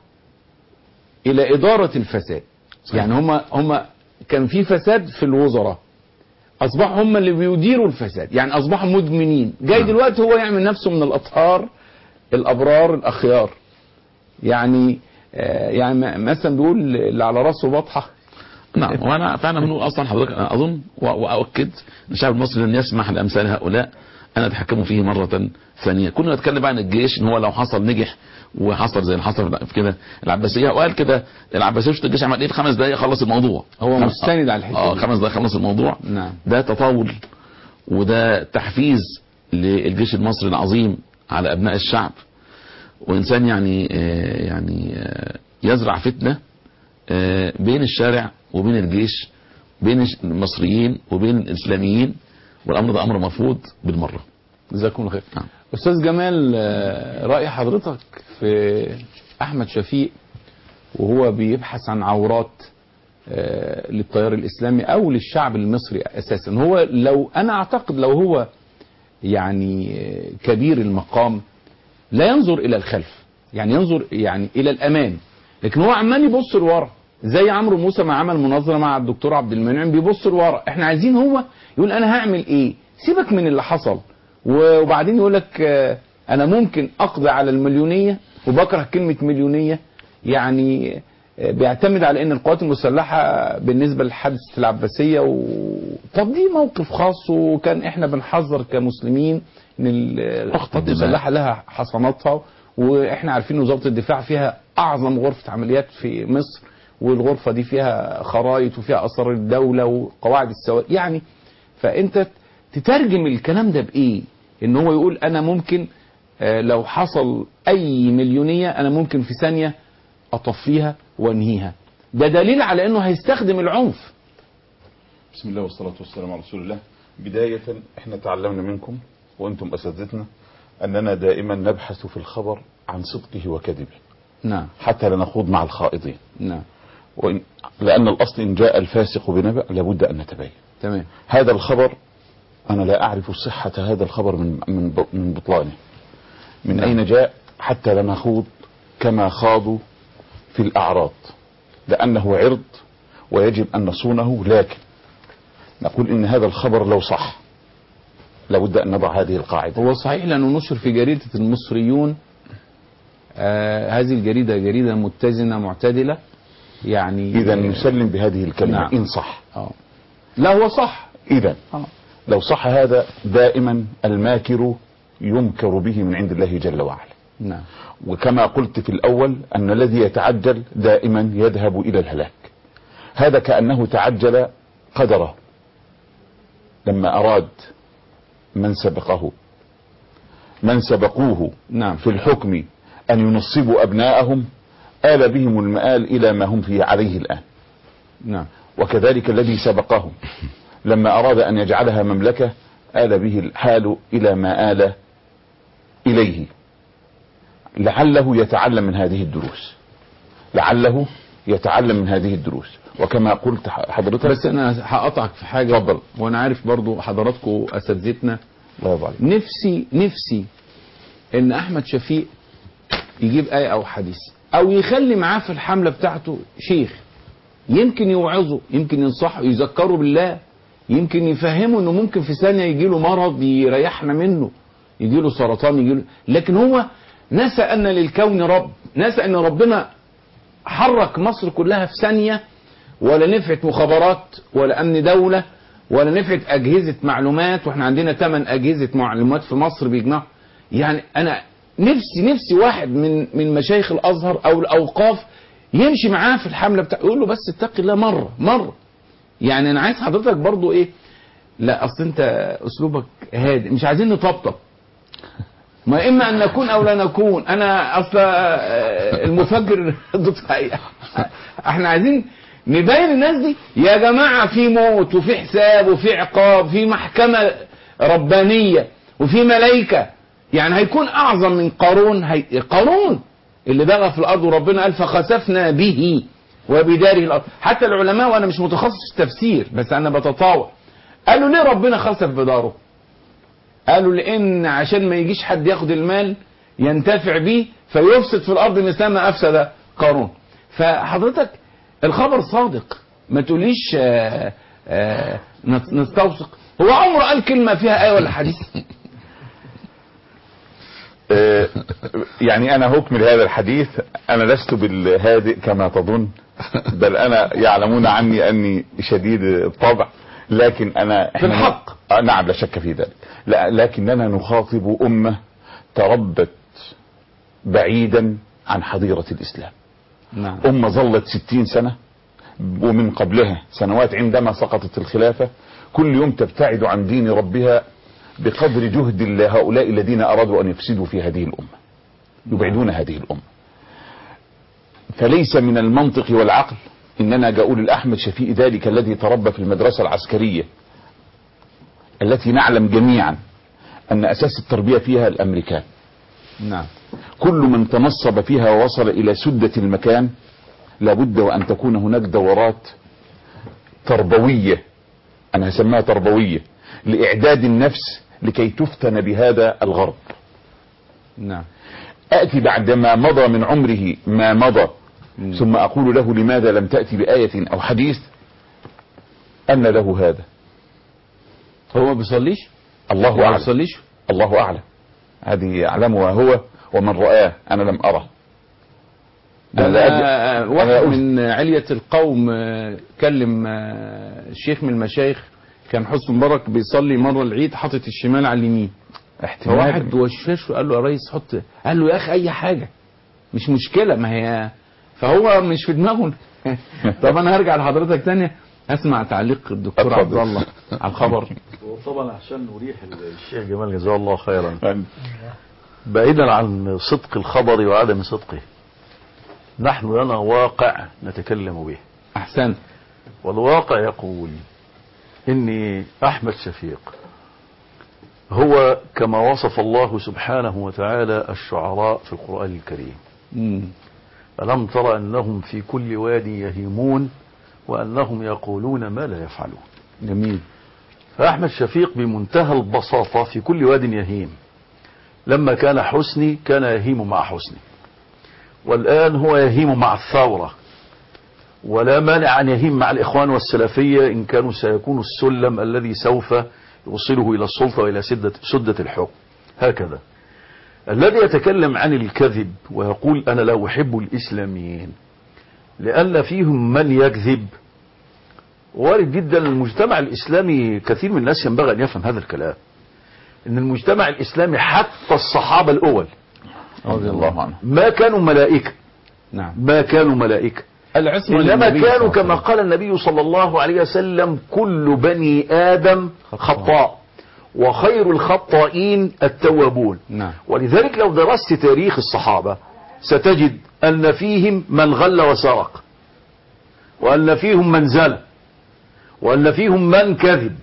الى اداره الفساد صحيح. يعني هم هم كان في فساد في الوزراء اصبحوا هم اللي بيديروا الفساد يعني اصبحوا مدمنين جاي نعم. دلوقتي هو يعمل نفسه من الاطهار الابرار الاخيار يعني آه، يعني م- مثلا بيقول اللي على راسه بطحه نعم وانا فعلا بنقول اصلا حضرتك انا اظن و- واؤكد ان الشعب المصري لن يسمح لامثال هؤلاء ان يتحكموا فيه مره ثانيه كنا نتكلم عن الجيش ان هو لو حصل نجح وحصل زي اللي حصل في كده العباسيه وقال كده العباسيه شفت الجيش عمل ايه في خمس دقائق خلص الموضوع هو خم- مستند على الحته اه دي. خمس دقائق خلص الموضوع نعم ده تطاول وده تحفيز للجيش المصري العظيم على ابناء الشعب وانسان يعني آه، يعني آه، يزرع فتنه آه، بين الشارع وبين الجيش بين الش- المصريين وبين الاسلاميين والامر ده امر مرفوض بالمره جزاكم الله خير نعم. استاذ جمال آه، راي حضرتك في احمد شفيق وهو بيبحث عن عورات آه، للتيار الاسلامي او للشعب المصري اساسا هو لو انا اعتقد لو هو يعني كبير المقام لا ينظر الى الخلف يعني ينظر يعني الى الامام لكن هو عمال يبص لورا زي عمرو موسى ما عمل مناظره مع الدكتور عبد المنعم بيبص لورا احنا عايزين هو يقول انا هعمل ايه سيبك من اللي حصل وبعدين يقول لك آه، انا ممكن اقضي على المليونيه وبكره كلمه مليونيه يعني آه، بيعتمد على ان القوات المسلحه بالنسبه لحادثه العباسيه و... طب دي موقف خاص وكان احنا بنحذر كمسلمين ان ال- القوات الدماء. المسلحه لها حصاناتها واحنا عارفين وزاره الدفاع فيها اعظم غرفه عمليات في مصر والغرفه دي فيها خرائط وفيها اسرار الدوله وقواعد السواد يعني فانت تترجم الكلام ده بايه ان هو يقول انا ممكن آه، لو حصل اي مليونيه انا ممكن في ثانيه اطفيها وانهيها ده دليل على انه هيستخدم العنف بسم الله والصلاة والسلام على رسول الله بداية احنا تعلمنا منكم وانتم اساتذتنا اننا دائما نبحث في الخبر عن صدقه وكذبه نعم حتى لا نخوض مع الخائضين نعم وإن لان الاصل ان جاء الفاسق بنبأ لابد ان نتبين تمام هذا الخبر انا لا اعرف صحة هذا الخبر من من ب- من بطلانه من نعم. اين جاء حتى لا نخوض كما خاضوا في الاعراض لانه عرض ويجب ان نصونه لكن نقول ان هذا الخبر لو صح لابد ان نضع هذه القاعدة هو صحيح لانه نشر في جريده المصريون آه هذه الجريده جريده متزنه معتدله يعني اذا نسلم بهذه الكلمة نعم. ان صح آه. لا هو صح اذا آه. لو صح هذا دائما الماكر يمكر به من عند الله جل وعلا نعم وكما قلت في الأول أن الذي يتعجل دائما يذهب إلى الهلاك هذا كأنه تعجل قدره لما أراد من سبقه من سبقوه نعم في الحكم أن ينصبوا أبناءهم آل بهم المآل إلى ما هم فيه عليه الآن نعم وكذلك الذي سبقهم لما أراد أن يجعلها مملكة آل به الحال إلى ما آل إليه لعله يتعلم من هذه الدروس لعله يتعلم من هذه الدروس وكما قلت حضرتك بس انا هقطعك في حاجه اتفضل. وانا عارف برضو حضراتكم اساتذتنا الله يرضى عليك. نفسي نفسي ان احمد شفيق يجيب ايه او حديث او يخلي معاه في الحمله بتاعته شيخ يمكن يوعظه يمكن ينصحه يذكره بالله يمكن يفهمه انه ممكن في ثانيه يجي له مرض يريحنا منه يجي له سرطان يجي له لكن هو نسى ان للكون رب نسى ان ربنا حرك مصر كلها في ثانيه ولا نفعت مخابرات ولا امن دوله ولا نفعت اجهزه معلومات واحنا عندنا ثمان اجهزه معلومات في مصر بيجمعوا يعني انا نفسي نفسي واحد من من مشايخ الازهر او الاوقاف يمشي معاه في الحمله بتاع يقول له بس اتق الله مره مره يعني انا عايز حضرتك برضو ايه لا اصل انت اسلوبك هادئ مش عايزين نطبطب ما اما ان نكون او لا نكون انا اصل آه، المفجر ضد احنا عايزين نبين الناس دي يا جماعه في موت وفي حساب وفي عقاب في محكمه ربانيه وفي ملائكه يعني هيكون اعظم من قارون هي... قارون اللي بغى في الارض وربنا قال فخسفنا به وبداره الارض حتى العلماء وانا مش متخصص في التفسير بس انا بتطاول قالوا ليه ربنا خسف بداره قالوا لان عشان ما يجيش حد ياخد المال ينتفع بيه فيفسد في الارض مثل ما افسد قارون فحضرتك الخبر صادق ما تقوليش آه، آه، نت- نستوثق هو عمره قال كلمه فيها ايه ولا حديث آه، يعني أنا هكمل هذا الحديث أنا لست بالهادئ كما تظن بل أنا يعلمون عني أني شديد الطبع لكن أنا في الحق. آه، نعم لا شك في ذلك لا لكننا نخاطب أمة تربت بعيدا عن حظيرة الإسلام نعم أمة ظلت ستين سنة ومن قبلها سنوات عندما سقطت الخلافة كل يوم تبتعد عن دين ربها بقدر جهد هؤلاء الذين أرادوا أن يفسدوا في هذه الأمة يبعدون هذه الأمة فليس من المنطق والعقل إننا جاءوا للأحمد شفيق ذلك الذي تربى في المدرسة العسكرية التي نعلم جميعا أن أساس التربية فيها الأمريكان نعم كل من تنصب فيها ووصل إلى سدة المكان لابد وأن تكون هناك دورات تربوية أنا هسميها تربوية لإعداد النفس لكي تفتن بهذا الغرب نعم آتي بعدما مضى من عمره ما مضى ثم أقول له لماذا لم تأتي بآية أو حديث أن له هذا هو ما بيصليش الله هو ما أعلم بيصليش الله أعلم هذه يعلمها هو ومن رآه أنا لم أره أنا لا أدري. أنا أنا واحد أقول- من علية القوم آه، كلم آه، شيخ من المشايخ كان حسن مبارك بيصلي مرة العيد حاطط الشمال على اليمين احتمال فواحد وشاشه قال له يا ريس حط قال له يا اخي اي حاجة مش مشكلة ما هي فهو مش في دماغه طب انا هرجع لحضرتك تاني اسمع تعليق الدكتور اتفضل. عبد الله على الخبر وطبعا عشان نريح الشيخ جمال جزاه الله خيرا يعني بعيدا عن صدق الخبر وعدم صدقه نحن لنا واقع نتكلم به احسن والواقع يقول إني أحمد شفيق هو كما وصف الله سبحانه وتعالى الشعراء في القرآن الكريم مم. ألم تر أنهم في كل واد يهيمون وأنهم يقولون ما لا يفعلون جميل فأحمد شفيق بمنتهى البساطة في كل واد يهيم لما كان حسني كان يهيم مع حسني والآن هو يهيم مع الثورة ولا مانع أن يهيم مع الإخوان والسلفية إن كانوا سيكون السلم الذي سوف يوصله إلى السلطة وإلى سدة, سدة الحكم هكذا الذي يتكلم عن الكذب ويقول أنا لا أحب الإسلاميين لأن فيهم من يكذب وارد جدا المجتمع الإسلامي كثير من الناس ينبغي أن يفهم هذا الكلام إن المجتمع الإسلامي حتى الصحابة الأول رضي الله عنه ما كانوا ملائكة نعم ما كانوا ملائكة العصمة إنما للنبي صلى كانوا الله عليه كما وسلم. قال النبي صلى الله عليه وسلم كل بني آدم خطاء وخير الخطائين التوابون نعم ولذلك لو درست تاريخ الصحابة ستجد أن فيهم من غل وسرق وأن فيهم من زل وأن فيهم من كذب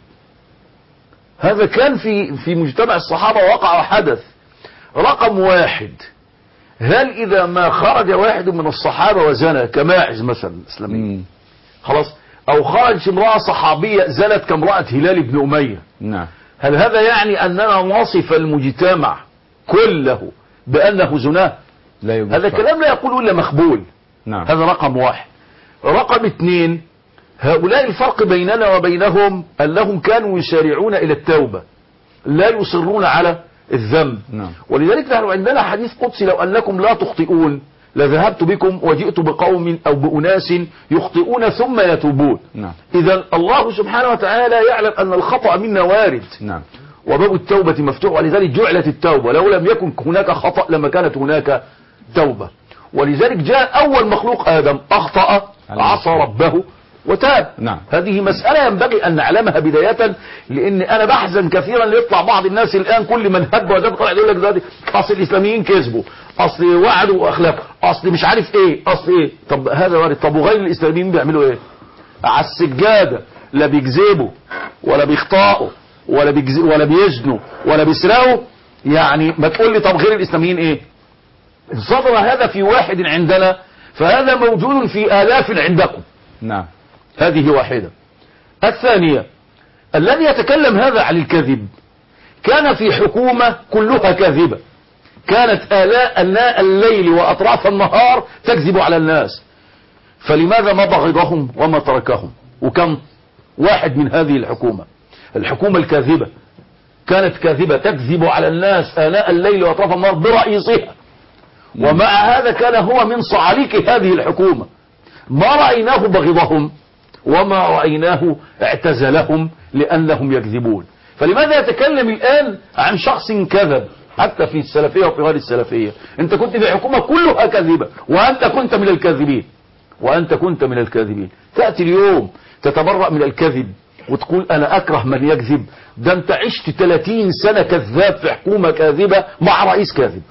هذا كان في في مجتمع الصحابة وقع وحدث رقم واحد هل إذا ما خرج واحد من الصحابة وزنى كماعز مثلا إسلامي مم. خلاص أو خرج امرأة صحابية زنت كامرأة هلال بن أمية نعم هل هذا يعني أننا نصف المجتمع كله بأنه زناه لا يوجد هذا فرق. كلام لا يقول إلا مخبول نعم هذا رقم واحد رقم اثنين هؤلاء الفرق بيننا وبينهم أنهم كانوا يسارعون إلى التوبة لا يصرون على الذنب نعم. ولذلك نحن عندنا حديث قدسي لو أنكم لا تخطئون لذهبت بكم وجئت بقوم أو بأناس يخطئون ثم يتوبون نعم إذا الله سبحانه وتعالى يعلم أن الخطأ منا وارد نعم وباب التوبة مفتوح ولذلك جعلت التوبة لو لم يكن هناك خطأ لما كانت هناك توبة ولذلك جاء أول مخلوق آدم أخطأ عصى ربه وتاب نعم. هذه مسألة ينبغي أن نعلمها بداية لأن أنا بحزن كثيرا ليطلع بعض الناس الآن كل من هب ودب طلع يقول لك دلوقتي أصل الإسلاميين كذبوا أصل وعدوا وأخلاق أصل مش عارف إيه أصل إيه طب هذا وارد طب وغير الإسلاميين بيعملوا إيه على السجادة لا بيكذبوا ولا بيخطئوا ولا بيجز... ولا بيزنوا ولا بيسرقوا يعني ما تقول لي طب غير الإسلاميين إيه صدر هذا في واحد عندنا فهذا موجود في آلاف عندكم نعم هذه واحدة الثانية الذي يتكلم هذا عن الكذب كان في حكومة كلها كاذبة كانت آلاء أناء الليل وأطراف النهار تكذب على الناس فلماذا ما بغضهم وما تركهم وكم واحد من هذه الحكومة الحكومة الكاذبة كانت كاذبة تكذب على الناس آلاء الليل وأطراف النهار برئيسها ومع هذا كان هو من صعاليك هذه الحكومة ما رأيناه بغضهم وما رأيناه اعتزلهم لأنهم يكذبون فلماذا يتكلم الآن عن شخص كذب حتى في السلفية وفي غير السلفية انت كنت في حكومة كلها كذبة وانت كنت من الكاذبين وانت كنت من الكاذبين تأتي اليوم تتبرأ من الكذب وتقول انا اكره من يكذب ده انت عشت 30 سنة كذاب في حكومة كاذبة مع رئيس كاذب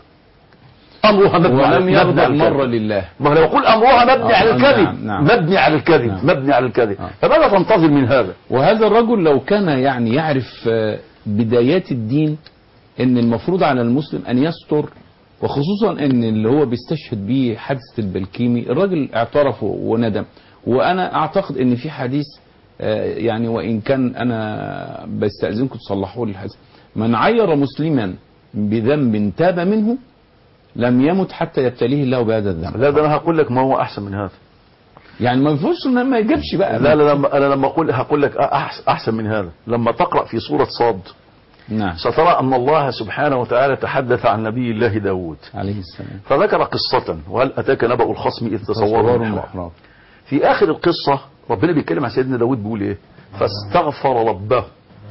امرها مبني على ولم مبني يغضب على الكذب. مرة لله ما انا بقول امرها مبني آه، على الكذب نعم، نعم. مبني على الكذب نعم. مبني على الكذب آه. فماذا تنتظر من هذا وهذا الرجل لو كان يعني يعرف آه، بدايات الدين ان المفروض على المسلم ان يستر وخصوصا ان اللي هو بيستشهد بيه حادثة البلكيمي الراجل اعترف وندم وانا اعتقد ان في حديث آه، يعني وإن كان أنا بستأذنكم تصلحوا لي الحديث من عير مسلما بذنب تاب منه لم يمت حتى يبتليه الله بهذا الذنب لا ده انا هقول لك ما هو احسن من هذا يعني ما ينفعش ان ما يجيبش بقى لا لا لما انا لما اقول هقول لك أحس- احسن من هذا لما تقرا في سوره صاد نعم سترى ان الله سبحانه وتعالى تحدث عن نبي الله داود عليه السلام فذكر قصة وهل أتاك نبأ الخصم إذ تصوروا تصوروا المحراب المحراب في آخر القصة ربنا بيتكلم عن سيدنا داود بيقول إيه فاستغفر ربه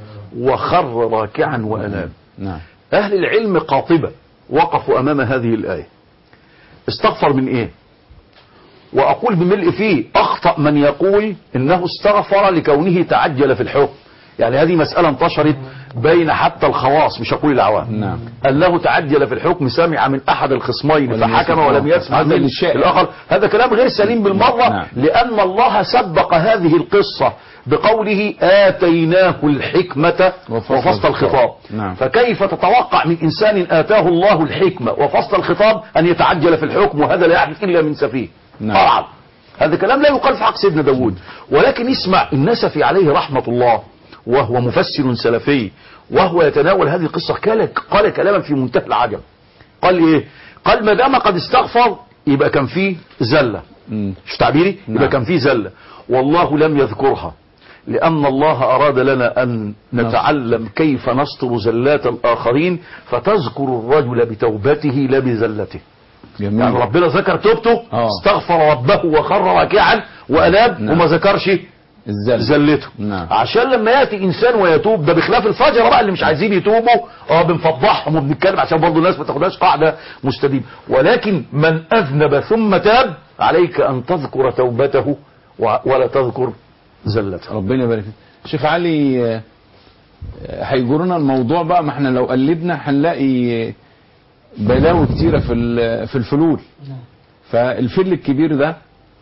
وخر راكعا وأناب نعم أهل العلم قاطبة وقفوا أمام هذه الآية استغفر من إيه وأقول بملء فيه أخطأ من يقول إنه استغفر لكونه تعجل في الحكم يعني هذه مسألة انتشرت بين حتى الخواص مش هقول العوام نعم أنه تعجل في الحكم سمع من أحد الخصمين ولم فحكم يسمع. ولم يسمع هذا من الشائع. الآخر هذا كلام غير سليم بالمرة نعم. لأن الله سبق هذه القصة بقوله آتيناه الحكمة وفصل وفصل الخطاب نعم. فكيف تتوقع من إنسان آتاه الله الحكمة وفصل الخطاب أن يتعجل في الحكم وهذا لا يحدث إلا من سفيه نعم. طبعا هذا كلام لا يقال في حق سيدنا داود ولكن اسمع النسفي عليه رحمة الله وهو مفسر سلفي وهو يتناول هذه القصة قال, قال كلاما في منتهى العجب قال ايه قال ما دام قد استغفر يبقى كان فيه زلة مم. مش تعبيري نعم. يبقى كان فيه زلة والله لم يذكرها لأن الله أراد لنا أن نتعلم كيف نستر زلات الآخرين فتذكر الرجل بتوبته لا بزلته جميل يعني ربنا ذكر توبته آه. استغفر ربه وخر راكعا وأناب نعم. وما ذكرش الزل زلته نعم. عشان لما ياتي انسان ويتوب ده بخلاف الفجر بقى اللي مش عايزين يتوبوا اه بنفضحهم وبنتكلم عشان برضه الناس ما تاخدهاش قاعده مستديمه ولكن من اذنب ثم تاب عليك ان تذكر توبته و- ولا تذكر زلته ربنا يبارك فيك شيخ علي آه، آه، هيجرنا الموضوع بقى ما احنا لو قلبنا هنلاقي آه، بلاوي كتيرة في ال- في الفلول فالفل الكبير ده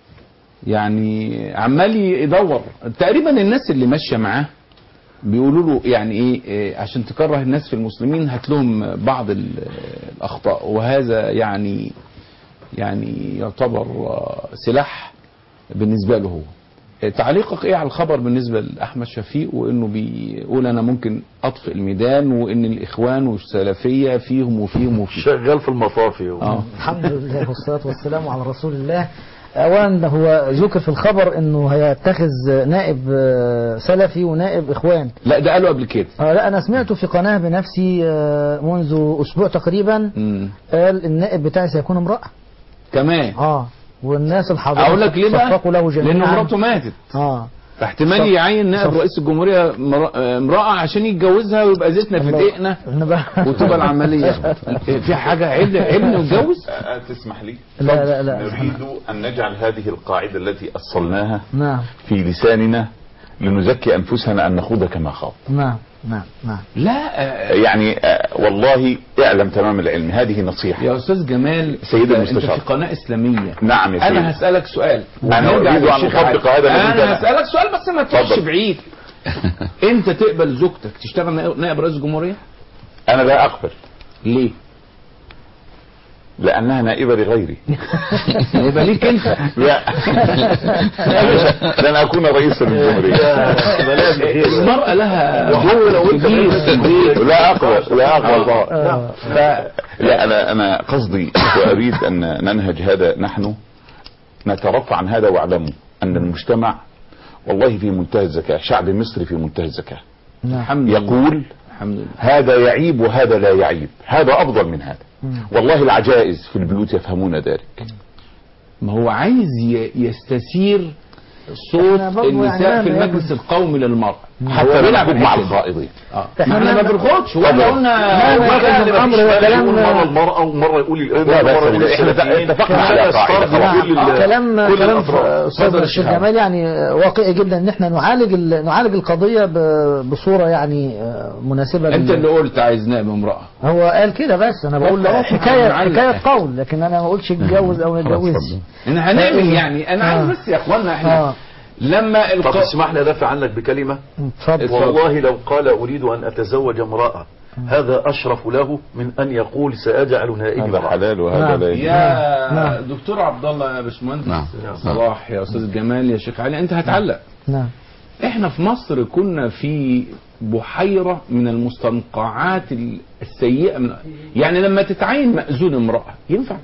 يعني عمال يدور تقريبا الناس اللي ماشيه معاه بيقولوا له يعني ايه إيه، عشان تكره الناس في المسلمين هات لهم بعض ال- الاخطاء وهذا يعني يعني يعتبر آه، سلاح بالنسبه له هو آه، تعليقك ايه على الخبر بالنسبه لاحمد شفيق وانه بيقول انا ممكن اطفئ الميدان وان الاخوان والسلفيه فيهم وفيهم وفيهم شغال في المطافي هو. اه الحمد لله والصلاة والسلام على رسول الله أولا هو ذكر في الخبر أنه هيتخذ نائب آه، سلفي ونائب إخوان لا ده قالوا قبل كده آه لا أنا سمعته في قناة بنفسي آه، منذ أسبوع تقريبا مم. قال النائب بتاعي سيكون امرأة كمان آه والناس الحاضرين اقول لك ليه بقى صفقوا له جميعا لان مراته ماتت آه فاحتمال صف- يعين نائب صف- رئيس الجمهوريه مر- آه، امراه عشان يتجوزها ويبقى زيتنا في الله. دقنا إحنا بقى- وتبقى العمليه في حاجه عيب عيب نتجوز أه، تسمح لي لا لا لا نريد أن نجعل هذه القاعدة التي أصلناها نعم في لساننا لنزكي أنفسنا أن نخوض كما خاض نعم نعم نعم لا آه، يعني آه، والله اعلم تمام العلم هذه نصيحة يا استاذ جمال سيد أنت- انت المستشار. في قناه اسلاميه نعم يا سيدي انا هسالك سؤال أنا ونرجع أريد أن للشيخ أطبق علي. هذا الذي انا أنت- هسالك سؤال بس ما تروحش اتفضل. بعيد انت تقبل زوجتك تشتغل نائب- نائب رئيس الجمهوريه أنا لا أقبل ليه لأنها نائبة لغيري يبقى ليك انت لا لن أكون رئيسا للجمهورية المراه لها دور كبير لا أقبل لا أقبل آه. ف... لا أنا أنا قصدي وأريد أن ننهج هذا نحن نترفع عن هذا واعلموا أن المجتمع والله في منتهى الذكاء شعب مصري في منتهى الذكاء نعم الحمد لله يقول الحمد لله هذا يعيب وهذا لا يعيب هذا أفضل من هذا والله العجائز في البيوت يفهمون ذلك ما هو عايز ي- يستثير صوت إحنا برضو يعني النساء في مهما المجلس القومي للمرأة حتى بيلعبوا مع الحتة دي. الخائضين اه إحنا ما احنا ما مهما- بنرفضش ولا طبعا. قلنا مهما ما كان كان الأمر مفيش هو بقى كلام- يقول مرة المرأة ومرة يقول الإبن لا، بس ومرة يقول إحنا السلفيين. اتفقنا كان على يسترضي قاعدة. نعم. كل ال- كلام كل كلام الأطراف. استاذ اتفضل الشيخ الشيخ جمال يعني واقعي جدا ان احنا نعالج ال- نعالج القضيه ب- بصوره يعني آه، مناسبه انت لل- اللي قلت عايز نائب امرأة هو قال كده بس انا بقول خلاص، حكايه هنعلق. حكايه قول لكن انا ما قلتش اتجوز او ما اتجوزش ان هنعمل لا، يعني انا عايز آه. بس يا اخوانا احنا اه لما طب الق... اسمح لي ادافع عنك بكلمة اتفضل والله لو قال اريد ان اتزوج امرأة هذا اشرف له من ان يقول ساجعل نائبي هذا امرأة. حلال وهذا نعم. لا يجوز يا نعم. دكتور عبد الله يا باشمهندس نعم. صلاح يا استاذ جمال يا شيخ علي انت هتعلق نعم احنا في مصر كنا في بحيرة من المستنقعات السيئة من يعني لما تتعين مأذون امرأة ينفع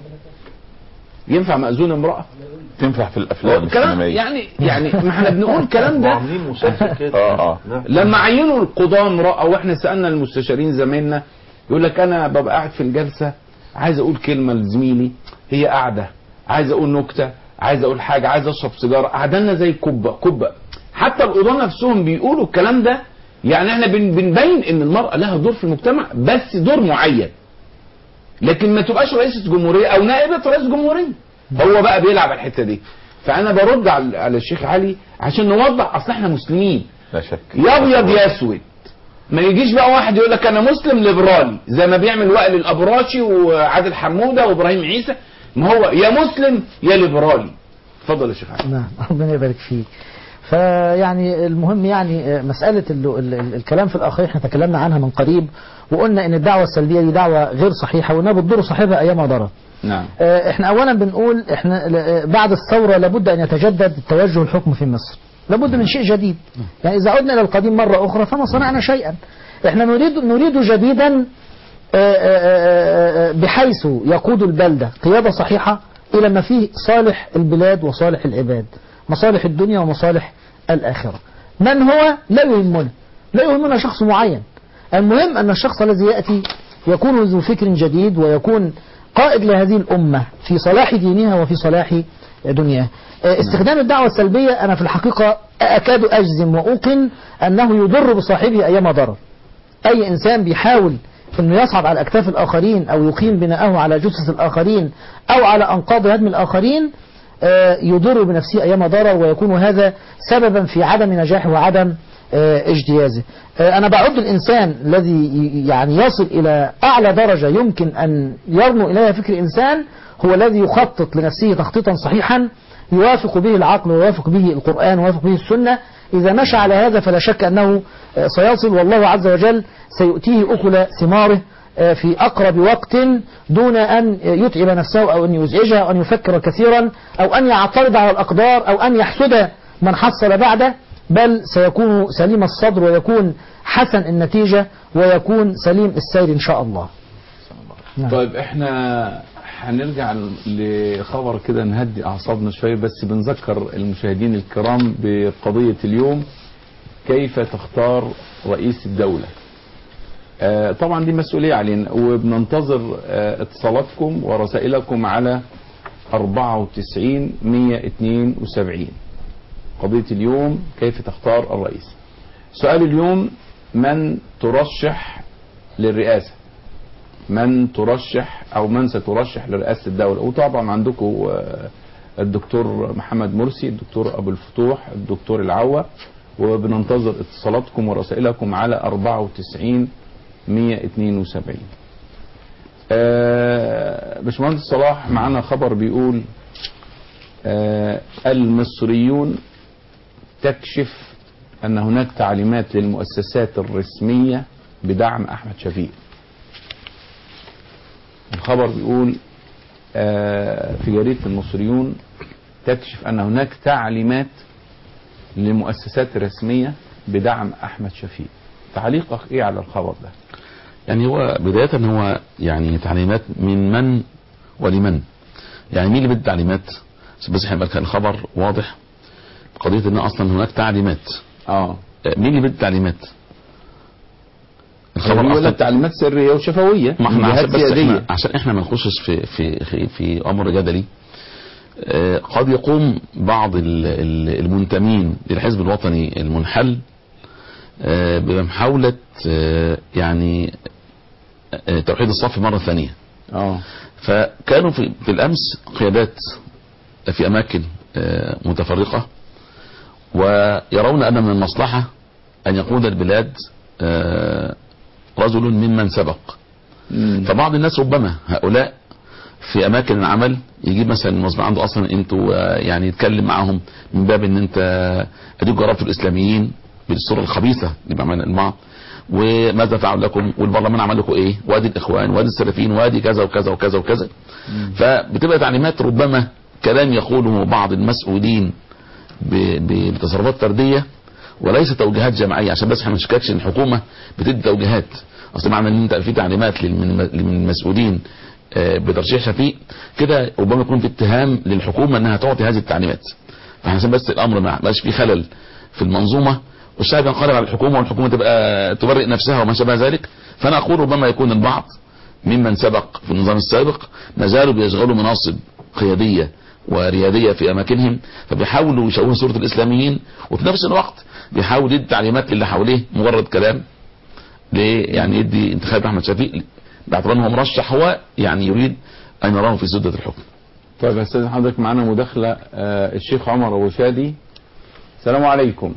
ينفع مأذون امرأة تنفع في الافلام كلام السينمائيه يعني يعني ما احنا بنقول الكلام ده وعاملين مسلسل كده اه اه نعم. لما عينوا القضاة امرأة واحنا سألنا المستشارين زمايلنا يقول لك انا ببقى قاعد في الجلسة عايز اقول كلمة لزميلي هي قاعدة عايز اقول نكتة عايز اقول حاجة عايز اشرب سيجارة قعدنا زي كبة كبة حتى القضاة نفسهم بيقولوا الكلام ده يعني احنا بن- بنبين ان المرأة لها دور في المجتمع بس دور معين لكن ما تبقاش رئيسة جمهورية او نائبة رئيس جمهورية هو بقى بيلعب على الحتة دي فانا برد على على الشيخ علي عشان نوضح اصل احنا مسلمين لا شك يا ابيض يا اسود ما يجيش بقى واحد يقول لك انا مسلم ليبرالي زي ما بيعمل وائل الابراشي وعادل حموده وابراهيم عيسى ما هو يا مسلم يا ليبرالي اتفضل يا شيخ علي نعم ربنا يبارك فيك فيعني المهم يعني مسألة ال ال ال الكلام في الآخرين احنا تكلمنا عنها من قريب وقلنا ان الدعوة السلبية دي دعوة غير صحيحة وانها بتضر صاحبها ايام ضرر نعم آه، احنا اولا بنقول احنا ل- آه، بعد الثورة لابد ان يتجدد توجه الحكم في مصر لابد من شيء جديد يعني اذا عدنا الى القديم مرة اخرى فما صنعنا شيئا احنا نريد نريد جديدا آه، آه، آه، آه، بحيث يقود البلدة قيادة صحيحة إلى ما فيه صالح البلاد وصالح العباد مصالح الدنيا ومصالح الآخرة من هو لا يهمنا لا يهمنا شخص معين المهم أن الشخص الذي يأتي يكون ذو فكر جديد ويكون قائد لهذه الأمة في صلاح دينها وفي صلاح دنياها آه، استخدام الدعوة السلبية أنا في الحقيقة أكاد أجزم وأوقن أنه يضر بصاحبه أيام ضرر أي إنسان بيحاول أنه يصعد على أكتاف الآخرين أو يقيم بناءه على جثث الآخرين أو على أنقاض هدم الآخرين آه، يضر بنفسه أيام ضرر ويكون هذا سببا في عدم نجاحه وعدم آه، اجتيازه آه، أنا بعد الإنسان الذي ي- يعني يصل إلى أعلى درجة يمكن أن يرنو إليها فكر إنسان هو الذي يخطط لنفسه تخطيطا صحيحا يوافق به العقل ويوافق به القرآن ويوافق به السنة إذا مشى على هذا فلا شك أنه آه، سيصل والله عز وجل سيؤتيه أكل ثماره آه، في أقرب وقت دون أن يتعب نفسه أو أن يزعجها أو أن يفكر كثيرا أو أن يعترض على الأقدار أو أن يحسد من حصل بعده بل سيكون سليم الصدر ويكون حسن النتيجة ويكون سليم السير إن شاء الله نعم. طيب احنا هنرجع لخبر كده نهدي اعصابنا شويه بس بنذكر المشاهدين الكرام بقضيه اليوم كيف تختار رئيس الدوله آه، طبعا دي مسؤوليه علينا وبننتظر آه، اتصالاتكم ورسائلكم على 94 172 قضيه اليوم كيف تختار الرئيس سؤال اليوم من ترشح للرئاسه من ترشح او من سترشح لرئاسه الدوله وطبعا عندكم آه، الدكتور محمد مرسي الدكتور ابو الفتوح الدكتور العوا وبننتظر اتصالاتكم ورسائلكم على 94 172 آه، باشمهندس صلاح معانا خبر بيقول آه، المصريون تكشف ان هناك تعليمات للمؤسسات الرسميه بدعم احمد شفيق الخبر بيقول آه، في جريدة المصريون تكشف أن هناك تعليمات لمؤسسات رسمية بدعم أحمد شفيق تعليقك إيه على الخبر ده يعني هو بداية هو يعني تعليمات من من ولمن يعني مين اللي بيدي تعليمات بس احنا يبقى الخبر واضح قضية ان اصلا هناك تعليمات اه آه، مين اللي بيدي تعليمات الخبر يقول اصلا لك تعليمات سرية وشفوية ما احنا من عشان جهات بس سيادية احنا عشان احنا ما نخشش في في في, في امر جدلي آه، قد يقوم بعض ال- ال- المنتمين للحزب الوطني المنحل آه، بمحاولة آه، يعني آه، توحيد الصف مرة ثانية اه فكانوا في, في الامس قيادات في اماكن آه، متفرقة ويرون ان من المصلحة ان يقود البلاد آه، رجل ممن سبق مم. فبعض الناس ربما هؤلاء في اماكن العمل يجيب مثلا الموظف عنده اصلا انتوا آه، يعني يتكلم معاهم من باب ان انت اديك جربتوا الاسلاميين بالصوره الخبيثه اللي بيعملها البعض وماذا فعل لكم والبرلمان عمل لكم ايه وادي الاخوان وادي السلفيين وادي كذا وكذا وكذا وكذا فبتبقى تعليمات ربما كلام يقوله بعض المسؤولين ب- ب- بتصرفات فرديه وليس توجيهات جماعيه عشان بس احنا ما نشككش ان الحكومه بتدي توجيهات اصل معنى ان انت في تعليمات للمن- للمسؤولين آه، بترشيح شفيق كده ربما يكون في اتهام للحكومه انها تعطي هذه التعليمات فاحنا عشان بس الامر ما يبقاش فيه خلل في المنظومه والشعب ينقلب على الحكومه والحكومه تبقى تبرئ نفسها وما شابه ذلك فانا اقول ربما يكون البعض ممن سبق في النظام السابق ما زالوا بيشغلوا مناصب قياديه ورياديه في اماكنهم فبيحاولوا يشوهوا صوره الاسلاميين وفي نفس الوقت بيحاول يدي تعليمات للي حواليه مجرد كلام ليه يعني يدي انتخاب احمد شفيق باعتبار انه مرشح هو يعني يريد ان يراه في سده الحكم طيب يا استاذ حضرتك معانا مداخله آه، الشيخ عمر ابو شادي السلام عليكم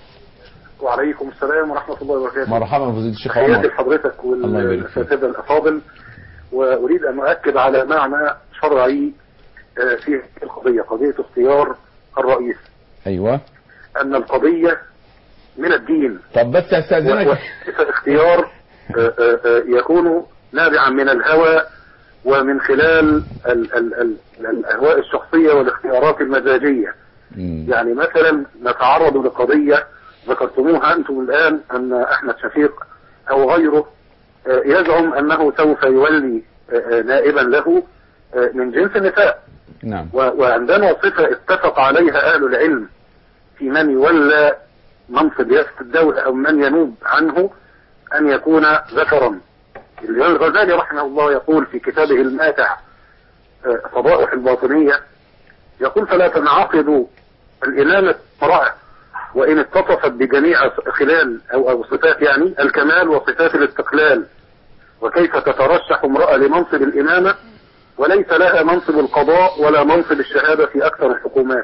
وعليكم السلام ورحمة الله وبركاته مرحبا بفضيله الشيخ تحياتي عمر لحضرتك الله يبارك فيك. والأساتذة الأفاضل وأريد أن أؤكد على معنى شرعي آه، في القضية قضية اختيار الرئيس ايوه أن القضية من الدين طب بس استاذنك وليس اختيار آه، آه، آه، يكون نابعا من الهوى ومن خلال ال- ال- ال- الأهواء الشخصية والاختيارات المزاجية مم. يعني مثلا نتعرض لقضية ذكرتموها أنتم الآن أن أحمد شفيق أو غيره آه، يزعم أنه سوف يولي آه، آه، نائبا له آه، من جنس النساء نعم و- وعندنا صفة اتفق عليها أهل العلم في من يولى منصب رئاسة الدولة أو من ينوب عنه أن يكون ذكرا الإمام الغزالي رحمه الله يقول في كتابه الماتع آه، فضائح الباطنية يقول فلا تنعقد الإمامة امرأة وإن اتصفت بجميع خلال أو أو صفات يعني الكمال وصفات الاستقلال وكيف تترشح امرأة لمنصب الإمامة وليس لها منصب القضاء ولا منصب الشهادة في أكثر الحكومات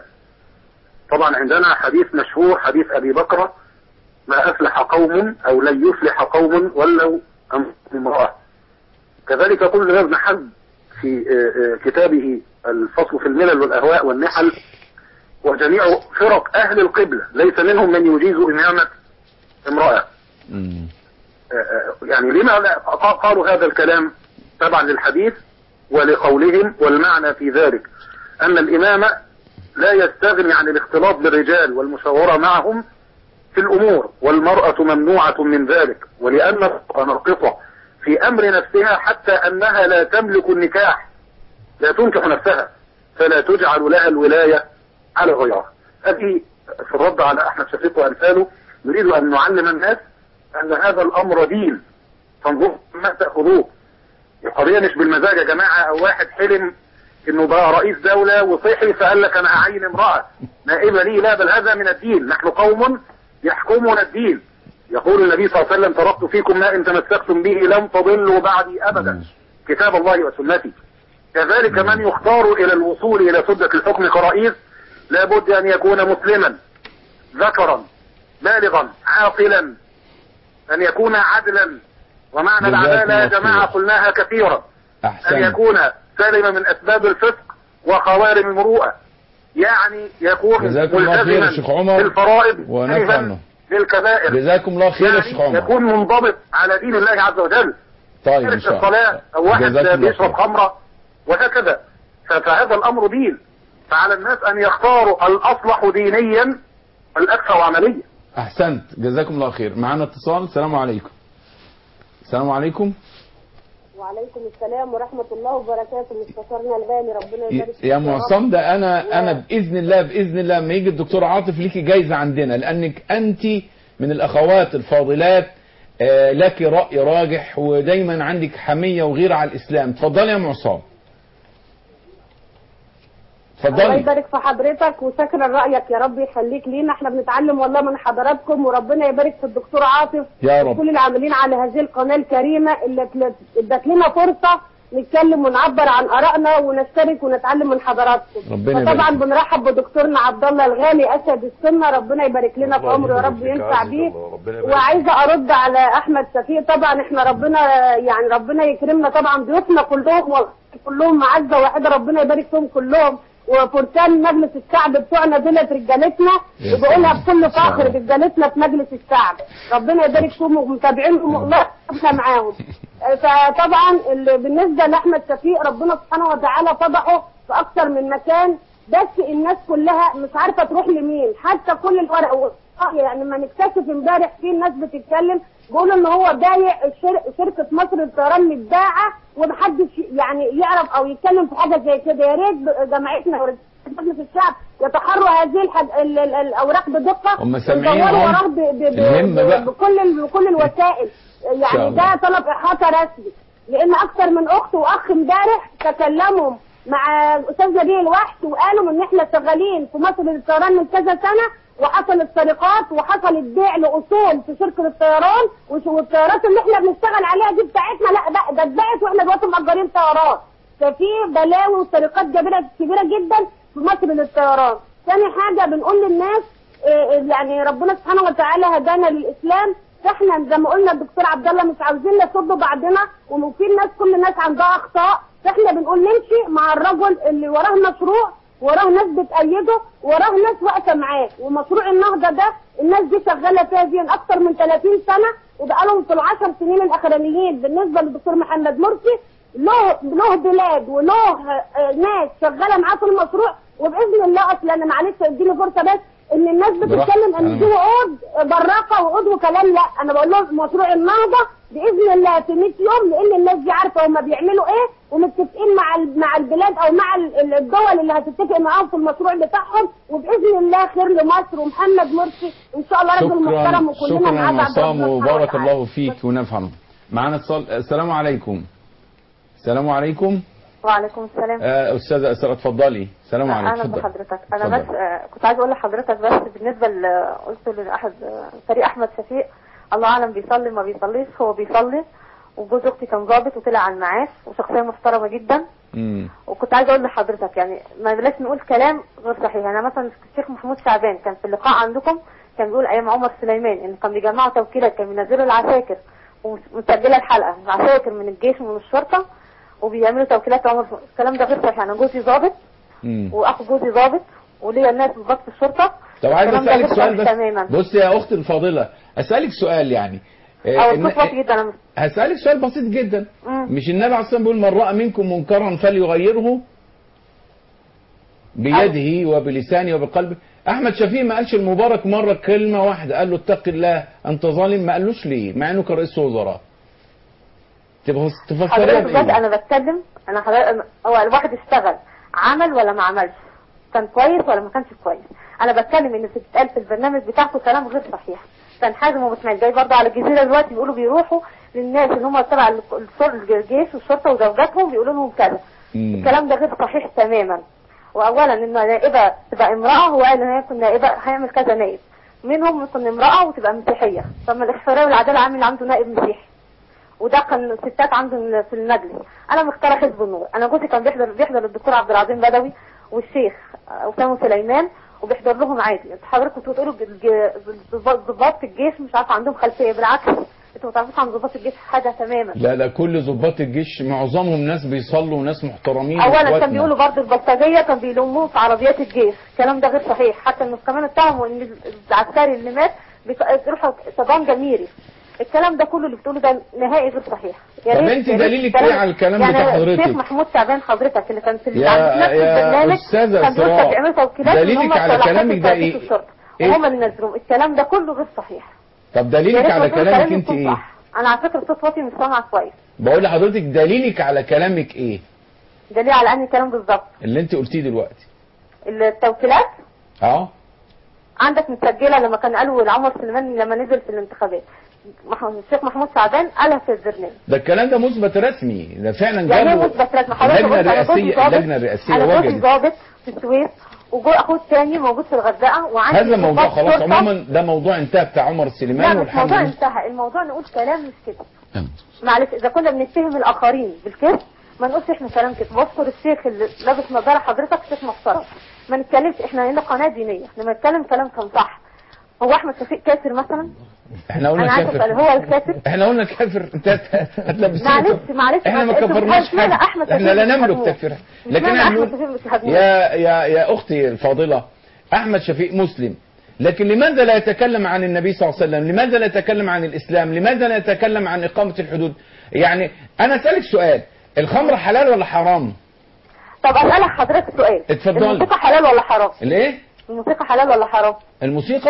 طبعا عندنا حديث مشهور حديث أبي بكر ما أفلح قوم أو لن يفلح قوم ولو أم- امرأة كذلك يقول الإمام ابن حزم في آه، آه، كتابه الفصل في الملل والأهواء والنحل وجميع فرق أهل القبلة ليس منهم من يجيز إمامة امرأة مم. آه، يعني لما لا- ق- قالوا هذا الكلام تبعا للحديث ولقولهم والمعنى في ذلك أن الإمامة لا يستغني عن الاختلاط بالرجال والمشاورة معهم في الأمور والمرأة ممنوعة من ذلك ولأن المرأة ناقصة في أمر نفسها حتى أنها لا تملك النكاح لا تنكح نفسها فلا تجعل لها الولاية على غيرها هذه في الرد على أحمد شفيق وأمثاله نريد أن نعلم الناس أن هذا الأمر دين فانظروا ما تأخذوه القضية مش بالمزاج يا جماعة أو واحد حلم إنه بقى رئيس دولة وصحي فقال لك أنا أعين امرأة نائبة لي لا بل هذا من الدين نحن قوم يحكمنا الدين يقول النبي صلى الله عليه وسلم تركت فيكم ما إن تمسكتم به لم تضلوا بعدي أبدا كتاب الله وسنتي كذلك من يختار إلى الوصول إلى سدة الحكم كرئيس لابد أن يكون مسلما ذكرا بالغا عاقلا أن يكون عدلا ومعنى جزاكم العدالة يا الله جماعة خير. قلناها كثيرا أن احسن يكون سالما من أسباب الفسق وخوارم المروءة يعني يكون جزاكم الله خير يا ملتزما شيخ عمر بالفرائض ونفعنا. نهبا للكبائر جزاكم الله خير يا يعني شيخ عمر يكون منضبط على دين الله عز وجل طيب ان ترك شاء الصلاة الله أو واحد جزاكم الله بيشرب خير. خمرة وهكذا ف- فهذا الأمر دين فعلى الناس أن يختاروا الأصلح دينيا والأكثر عمليا احسنت جزاكم الله خير معانا اتصال السلام عليكم السلام عليكم وعليكم السلام ورحمة الله وبركاته مستشارنا الغالي ربنا يا- يبارك فيك يا رب. معصم ده انا انا باذن الله باذن الله لما يجي الدكتور عاطف ليكي جايزه عندنا لانك انت من الاخوات الفاضلات آه، لك راي راجح ودايما عندك حميه وغيره على الاسلام اتفضلي يا معصم الله اتفضلي يبارك في حضرتك وشكرا رأيك يا رب يخليك لينا احنا بنتعلم والله من حضراتكم وربنا يبارك في الدكتور عاطف يا رب وكل العاملين على هذه القناة الكريمة اللي ات- ادت لنا فرصة نتكلم ونعبر عن آرائنا ونشترك ونتعلم من حضراتكم ربنا يبارك فطبعا فيك. بنرحب بدكتورنا عبد الله الغالي أسد السنة ربنا يبارك لنا في الله عمره يا يبارك رب فيك، ينفع عزيز بيه الله، ربنا يبارك وعايزه ارد على احمد شفيق طبعا احنا ربنا يعني ربنا يكرمنا طبعا ضيوفنا كلهم والله كلهم معزه واحده ربنا يبارك فيهم كلهم وفرسان مجلس الشعب بتوعنا دولت رجالتنا يا وبقولها سلام. بكل إن شاء فخر الله. رجالتنا في مجلس الشعب ربنا يبارك فيهم ومتابعينهم والله احنا معاهم فطبعا ال- بالنسبه لاحمد شفيق ربنا سبحانه وتعالى فضحه في اكثر من مكان بس الناس كلها مش عارفه تروح لمين حتى كل الورق آه، يعني ما نكتشف امبارح في ناس بتتكلم بيقولوا ان هو بايع الشر- شركه مصر للطيران متباعه ومحدش يعني يعرف او يتكلم في حاجه زي كده يا ريت ب- جماعتنا ورجال مجلس الشعب يتحروا هذه الحاج... ال... ال... الاوراق بدقه هم سامعين ويدوروا هم؟ وراه ب... ب... ب... الهمة بقى. ب... بكل ال... بكل الوسائل شاء يعني الله. ده طلب احاطه رسمي لان اكثر من اخت واخ امبارح تكلموا مع استاذ نبيل الوحش وقالوا ان احنا شغالين في مصر للطيران من كذا سنه وحصلت سرقات وحصلت بيع لاصول في شركه الطيران وش- والطيارات اللي احنا بنشتغل عليها دي بتاعتنا لا ده ده اتباعت واحنا دلوقتي مأجرين طيارات ففي بلاوي وسرقات كبيره كبيره جدا في مصر للطيران ثاني حاجه بنقول للناس إيه، يعني ربنا سبحانه وتعالى هدانا للاسلام فاحنا زي ما قلنا الدكتور عبد الله مش عاوزين نصد بعضنا وفي الناس كل الناس عندها اخطاء فاحنا بنقول نمشي مع الرجل اللي وراه مشروع وراه ناس بتأيده وراه ناس واقفه معاه ومشروع النهضه ده الناس دي شغاله فيها دي اكتر من 30 سنه وبقالهم في العشر سنين الاخرانيين بالنسبه للدكتور محمد مرسي له له بلاد وله آه، ناس شغاله معاه في المشروع وباذن الله اصلا انا معلش اديني فرصه بس ان الناس بتتكلم ان دي وعود براقه وعود وكلام لا انا بقول لهم مشروع النهضه باذن الله في 100 يوم لان الناس دي عارفه هم بيعملوا ايه ومتفقين مع ال- مع البلاد او مع ال- ال- الدول اللي هتتفق معاهم في المشروع بتاعهم وباذن الله خير لمصر ومحمد مرسي ان شاء الله راجل محترم شكرا وكلنا معاه شكرا بعد عصام ربنا وبارك سبحانه الله فيك ونفعنا معنا اتصال السلام عليكم السلام عليكم وعليكم السلام آه، استاذه اسراء اتفضلي السلام عليكم اهلا اتفضلي. بحضرتك انا اتفضل. بس آه، كنت عايز اقول لحضرتك بس بالنسبه ل- قلت لاحد آه، فريق احمد شفيق الله اعلم بيصلي ما بيصليش هو بيصلي وجوز اختي كان ظابط وطلع على المعاش وشخصيه محترمه جدا مم. وكنت عايزه اقول لحضرتك يعني ما بلاش نقول كلام غير صحيح يعني مثلا الشيخ محمود شعبان كان في اللقاء عندكم كان بيقول ايام عمر سليمان ان كان بيجمعوا توكيلات كان بينزلوا العساكر ومسجله الحلقه عساكر من الجيش ومن الشرطه وبيعملوا توكيلات عمر الكلام ده غير صحيح انا جوزي ضابط مم. واخو جوزي ضابط وليا ناس بالظبط في الشرطه طب عايز الكلام ده اسالك غير سؤال صحيح بس تماما بص يا اختي الفاضله اسالك سؤال يعني آه، او إن- الصوت واطي جدا انا هسألك سؤال بسيط جدا مم. مش النبي عليه الصلاة والسلام بيقول من رأى منكم منكرا فليغيره بيده وبلسانه وبقلبه أحمد شفيق ما قالش المبارك مرة كلمة واحدة قال له اتق الله أنت ظالم ما قالوش ليه مع إنه كان رئيس وزراء تبقى تفسرها حضرتك دلوقتي بإيه؟ انا بتكلم انا حضرتك أنا- هو الواحد اشتغل عمل ولا ما عملش كان كويس ولا ما كانش كويس انا بتكلم ان في بتتقال في البرنامج بتاعته كلام غير صحيح كان حازم ابو اسماعيل جاي برضه على الجزيره دلوقتي بيقولوا بيروحوا للناس اللي هم تبع الشر- الجيش والشرطه وزوجاتهم بيقولوا لهم كذا مم. الكلام ده غير صحيح تماما واولا ان نائبه تبقى امراه هو قال ان هي تكون نائبه هيعمل كذا نائب منهم تكون امراه وتبقى مسيحيه طب الاحترام والعداله عامل عنده نائب مسيحي وده كان ستات عنده في المجلس انا مختاره حزب النور انا جوزي كان بيحضر بيحضر الدكتور عبد العظيم بدوي والشيخ اسامه سليمان وبيحضر لهم عادي حضرتك كنتوا بتقولوا الج- الضباط ضباط في الجيش مش عارفه عندهم خلفيه بالعكس انتوا ما تعرفوش عن ضباط الجيش حاجه تماما لا لا كل ضباط الجيش معظمهم ناس بيصلوا وناس محترمين اولا وإخواتنا. كان بيقولوا برضه البلطجيه كان بيلوموه في عربيات الجيش الكلام ده غير صحيح حتى انه كمان اتهموا ان العسكري اللي مات بيك- بيروحوا طبان جميري الكلام ده كله اللي بتقوله ده نهائي غير صحيح يا طب ريت- انت يا ريت دليلك الكلام- ايه على الكلام يعني بتاع حضرتك؟ الشيخ محمود شعبان حضرتك اللي كان في يا- عند نفس يا البرنامج أستاذة كان بيقول إسراء، بيعملوا توكيلات دليلك إن هم على صلاحات كلامك ده التأسيس إيه؟ الشرطة إيه؟ وهم اللي نزلوهم الكلام ده كله غير صحيح طب يا دليلك ريت على ربنا كلامك يخليني انت يكون ايه صح. انا على فكره صوت واطي مش سامعه كويس بقول لحضرتك دليلك على كلامك ايه دليل على انهي كلام بالظبط اللي انت قلتيه دلوقتي التوكيلات اه عندك متسجله لما كان قالوا لعمر سليمان لما نزل في الانتخابات مح- الشيخ محمود سعدان قالها في البرنامج ده الكلام ده مثبت رسمي ده فعلا يعني ايه جابوا مثبت رسمي حضرتك اللجنه قلت انا جوزي الرئاسيه ضابط اللجنه الرئاسيه انا جوزي وجدت ضابط في السويس وجو اخوه الثاني موجود في الغردقه وعندي هذا موضوع ضباط خلاص شرطة. عموما ده موضوع انتهى بتاع عمر لا سليمان مش والحمد موضوع لله انتهى الموضوع نقول كلام مش كده معلش اذا كنا بنتهم الاخرين بالكذب ما نقولش احنا كلام كده واذكر الشيخ اللي لابس نظاره حضرتك شيخ محترم ما نتكلمش احنا هنا قناه دينيه احنا بنتكلم كلام كان صح هو احمد شفيق كافر مثلا احنا انا قلنا عايزه اسال كافر هو الكافر احنا قلنا كافر انت هتلبسنا معلش معلش احنا ما أنتوا كفرناش اشمعنى حاجه احمد احنا لا شفيق مش نملك هجموه؟ تكفيرها لكن اشمعنى احنا احمد بنقول- شفيق مش هجموه؟ يا يا يا اختي الفاضله احمد شفيق مسلم لكن لماذا لا يتكلم عن النبي صلى الله عليه وسلم لماذا لا يتكلم عن الاسلام لماذا لا يتكلم عن اقامه الحدود يعني انا اسالك سؤال الخمر حلال ولا حرام طب اسالك حضرتك سؤال اتفضلي. الموسيقى حلال ولا حرام الايه الموسيقى حلال ولا حرام الموسيقى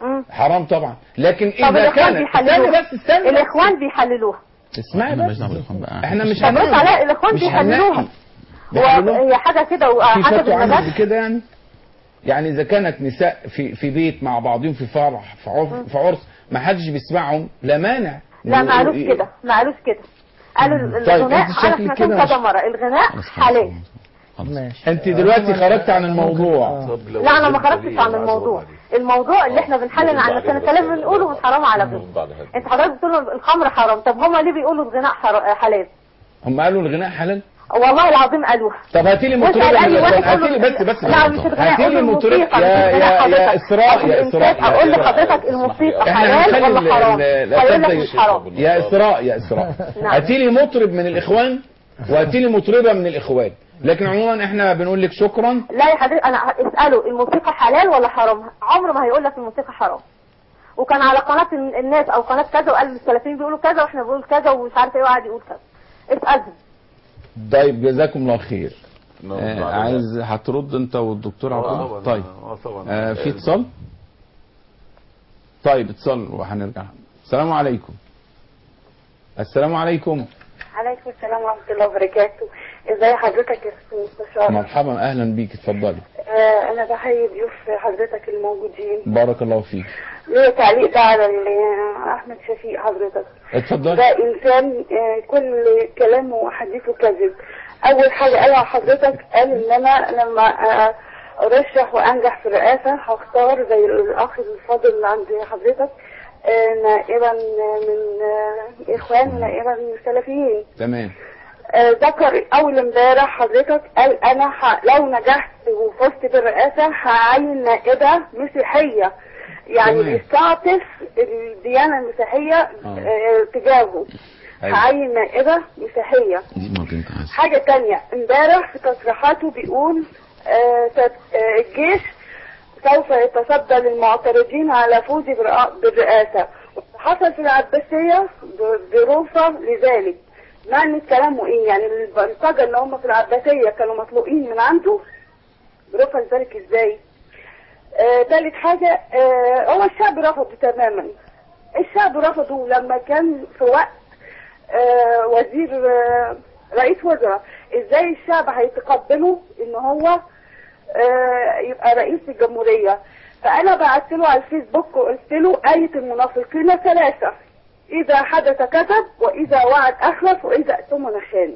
مم. حرام طبعا لكن طب اذا الاخوان كانت بيحللوها استني بس استني بس. الاخوان بيحللوها اسمعي مالناش بس دعوة بالإخوان بقى. احنا مش طب بص هنقول. عليها الاخوان مش بيحللوها هننقي. بيحللوها. وهي حاجه كده في وحاجه فتوى عامله بالمزاج بكده يعني يعني اذا كانت نساء في في بيت مع بعضهم في فرح في عرس, في عرس ما حدش بيسمعهم لا مانع لا ما قالوش كده ما قالوش كده قالوا ال- طيب، الغناء أنت انا شكلك سمعتهم كده كذا مش- مره الغناء خلاص، خلاص. حلال خلاص. ماشي انت دلوقتي خرجت عن الموضوع آه. طب لو لا انا ما البنت خرجتش دي عن عايزة الموضوع أرد عليه. الموضوع اللي احنا بنحلل عن كان كلام بنقوله من حرام على غيره بعد هذا. انت حضرتك بتقول الخمر حرام طب هما ليه بيقولوا الغناء حر- حلال هم قالوا الغناء حلال والله العظيم قالوها طب هاتي لي واسأل مطربه من أي واحد الإخوان. يقول هاتي لي له- بس بس لا مش الغناء هاتي لي قول مطرب الموسيقى يا مش الغناء يا يا حضرتك. اسراء أقول يا الإنسان اسراء اقول يا لحضرتك الموسيقى احنا حلال هنخلي ولا ال- حرام ال- هيقول لك الأساتذة مش حرام يا اسراء يا اسراء نعم. هاتي لي مطرب من الاخوان وهاتي لي مطربه من الاخوان لكن عموما احنا بنقول لك شكرا لا يا حضرتك انا اساله الموسيقى حلال ولا حرام عمره ما هيقول لك الموسيقى حرام وكان على قناه ال- الناس او قناه كذا وقال السلفيين بيقولوا كذا واحنا بنقول كذا ومش عارف ايه وقعد يقول كذا اسالهم طيب جزاكم الله خير نعم، آه بعد عايز هترد انت والدكتور آه، عبد طبعاً، طيب آه، طبعا آه في اتصال طيب اتصال وهنرجع السلام عليكم السلام عليكم عليكم السلام ورحمة الله وبركاته ازي حضرتك يا استاذ مستشار مرحبا اهلا بيك اتفضلي آه انا بحيي ضيوف حضرتك الموجودين بارك الله فيك ليه تعليق ده على ال- احمد شفيق حضرتك اتفضلي ده انسان آه كل كلامه وحديثه كذب اول حاجة قالها حضرتك قال ان انا لما آه، ارشح وانجح في الرئاسة هختار زي الاخ الفاضل اللي عند حضرتك آه، نائبا من آه، اخوان ونائبا من السلفيين تمام آه، ذكر اول امبارح حضرتك قال انا ح... لو نجحت وفزت بالرئاسه هعين نائبه مسيحيه يعني تمام. بيستعطف الديانه المسيحيه آه، تجاهه أيوة. هعين نائبه مسيحيه دي ما بنت عايز حاجه تانية امبارح في تصريحاته بيقول آه، ست- آه، الجيش سوف يتصدى للمعترضين على فوزي بالرئا- بالرئاسة حصل في العباسية ب- بروفة لذلك معنى كلامه ايه يعني البلطجة اللي هم في العباسية كانوا مطلوقين من عنده بروفة لذلك ازاي آه تالت حاجة آه هو الشعب رفضه تماما الشعب رفضه لما كان في وقت آه وزير آه رئيس وزراء ازاي الشعب هيتقبله ان هو آه، يبقى رئيس الجمهورية فأنا بعت له على الفيسبوك وقلت له آية المنافقين ثلاثة إذا حدث كذب وإذا وعد أخلف وإذا اؤتمن خان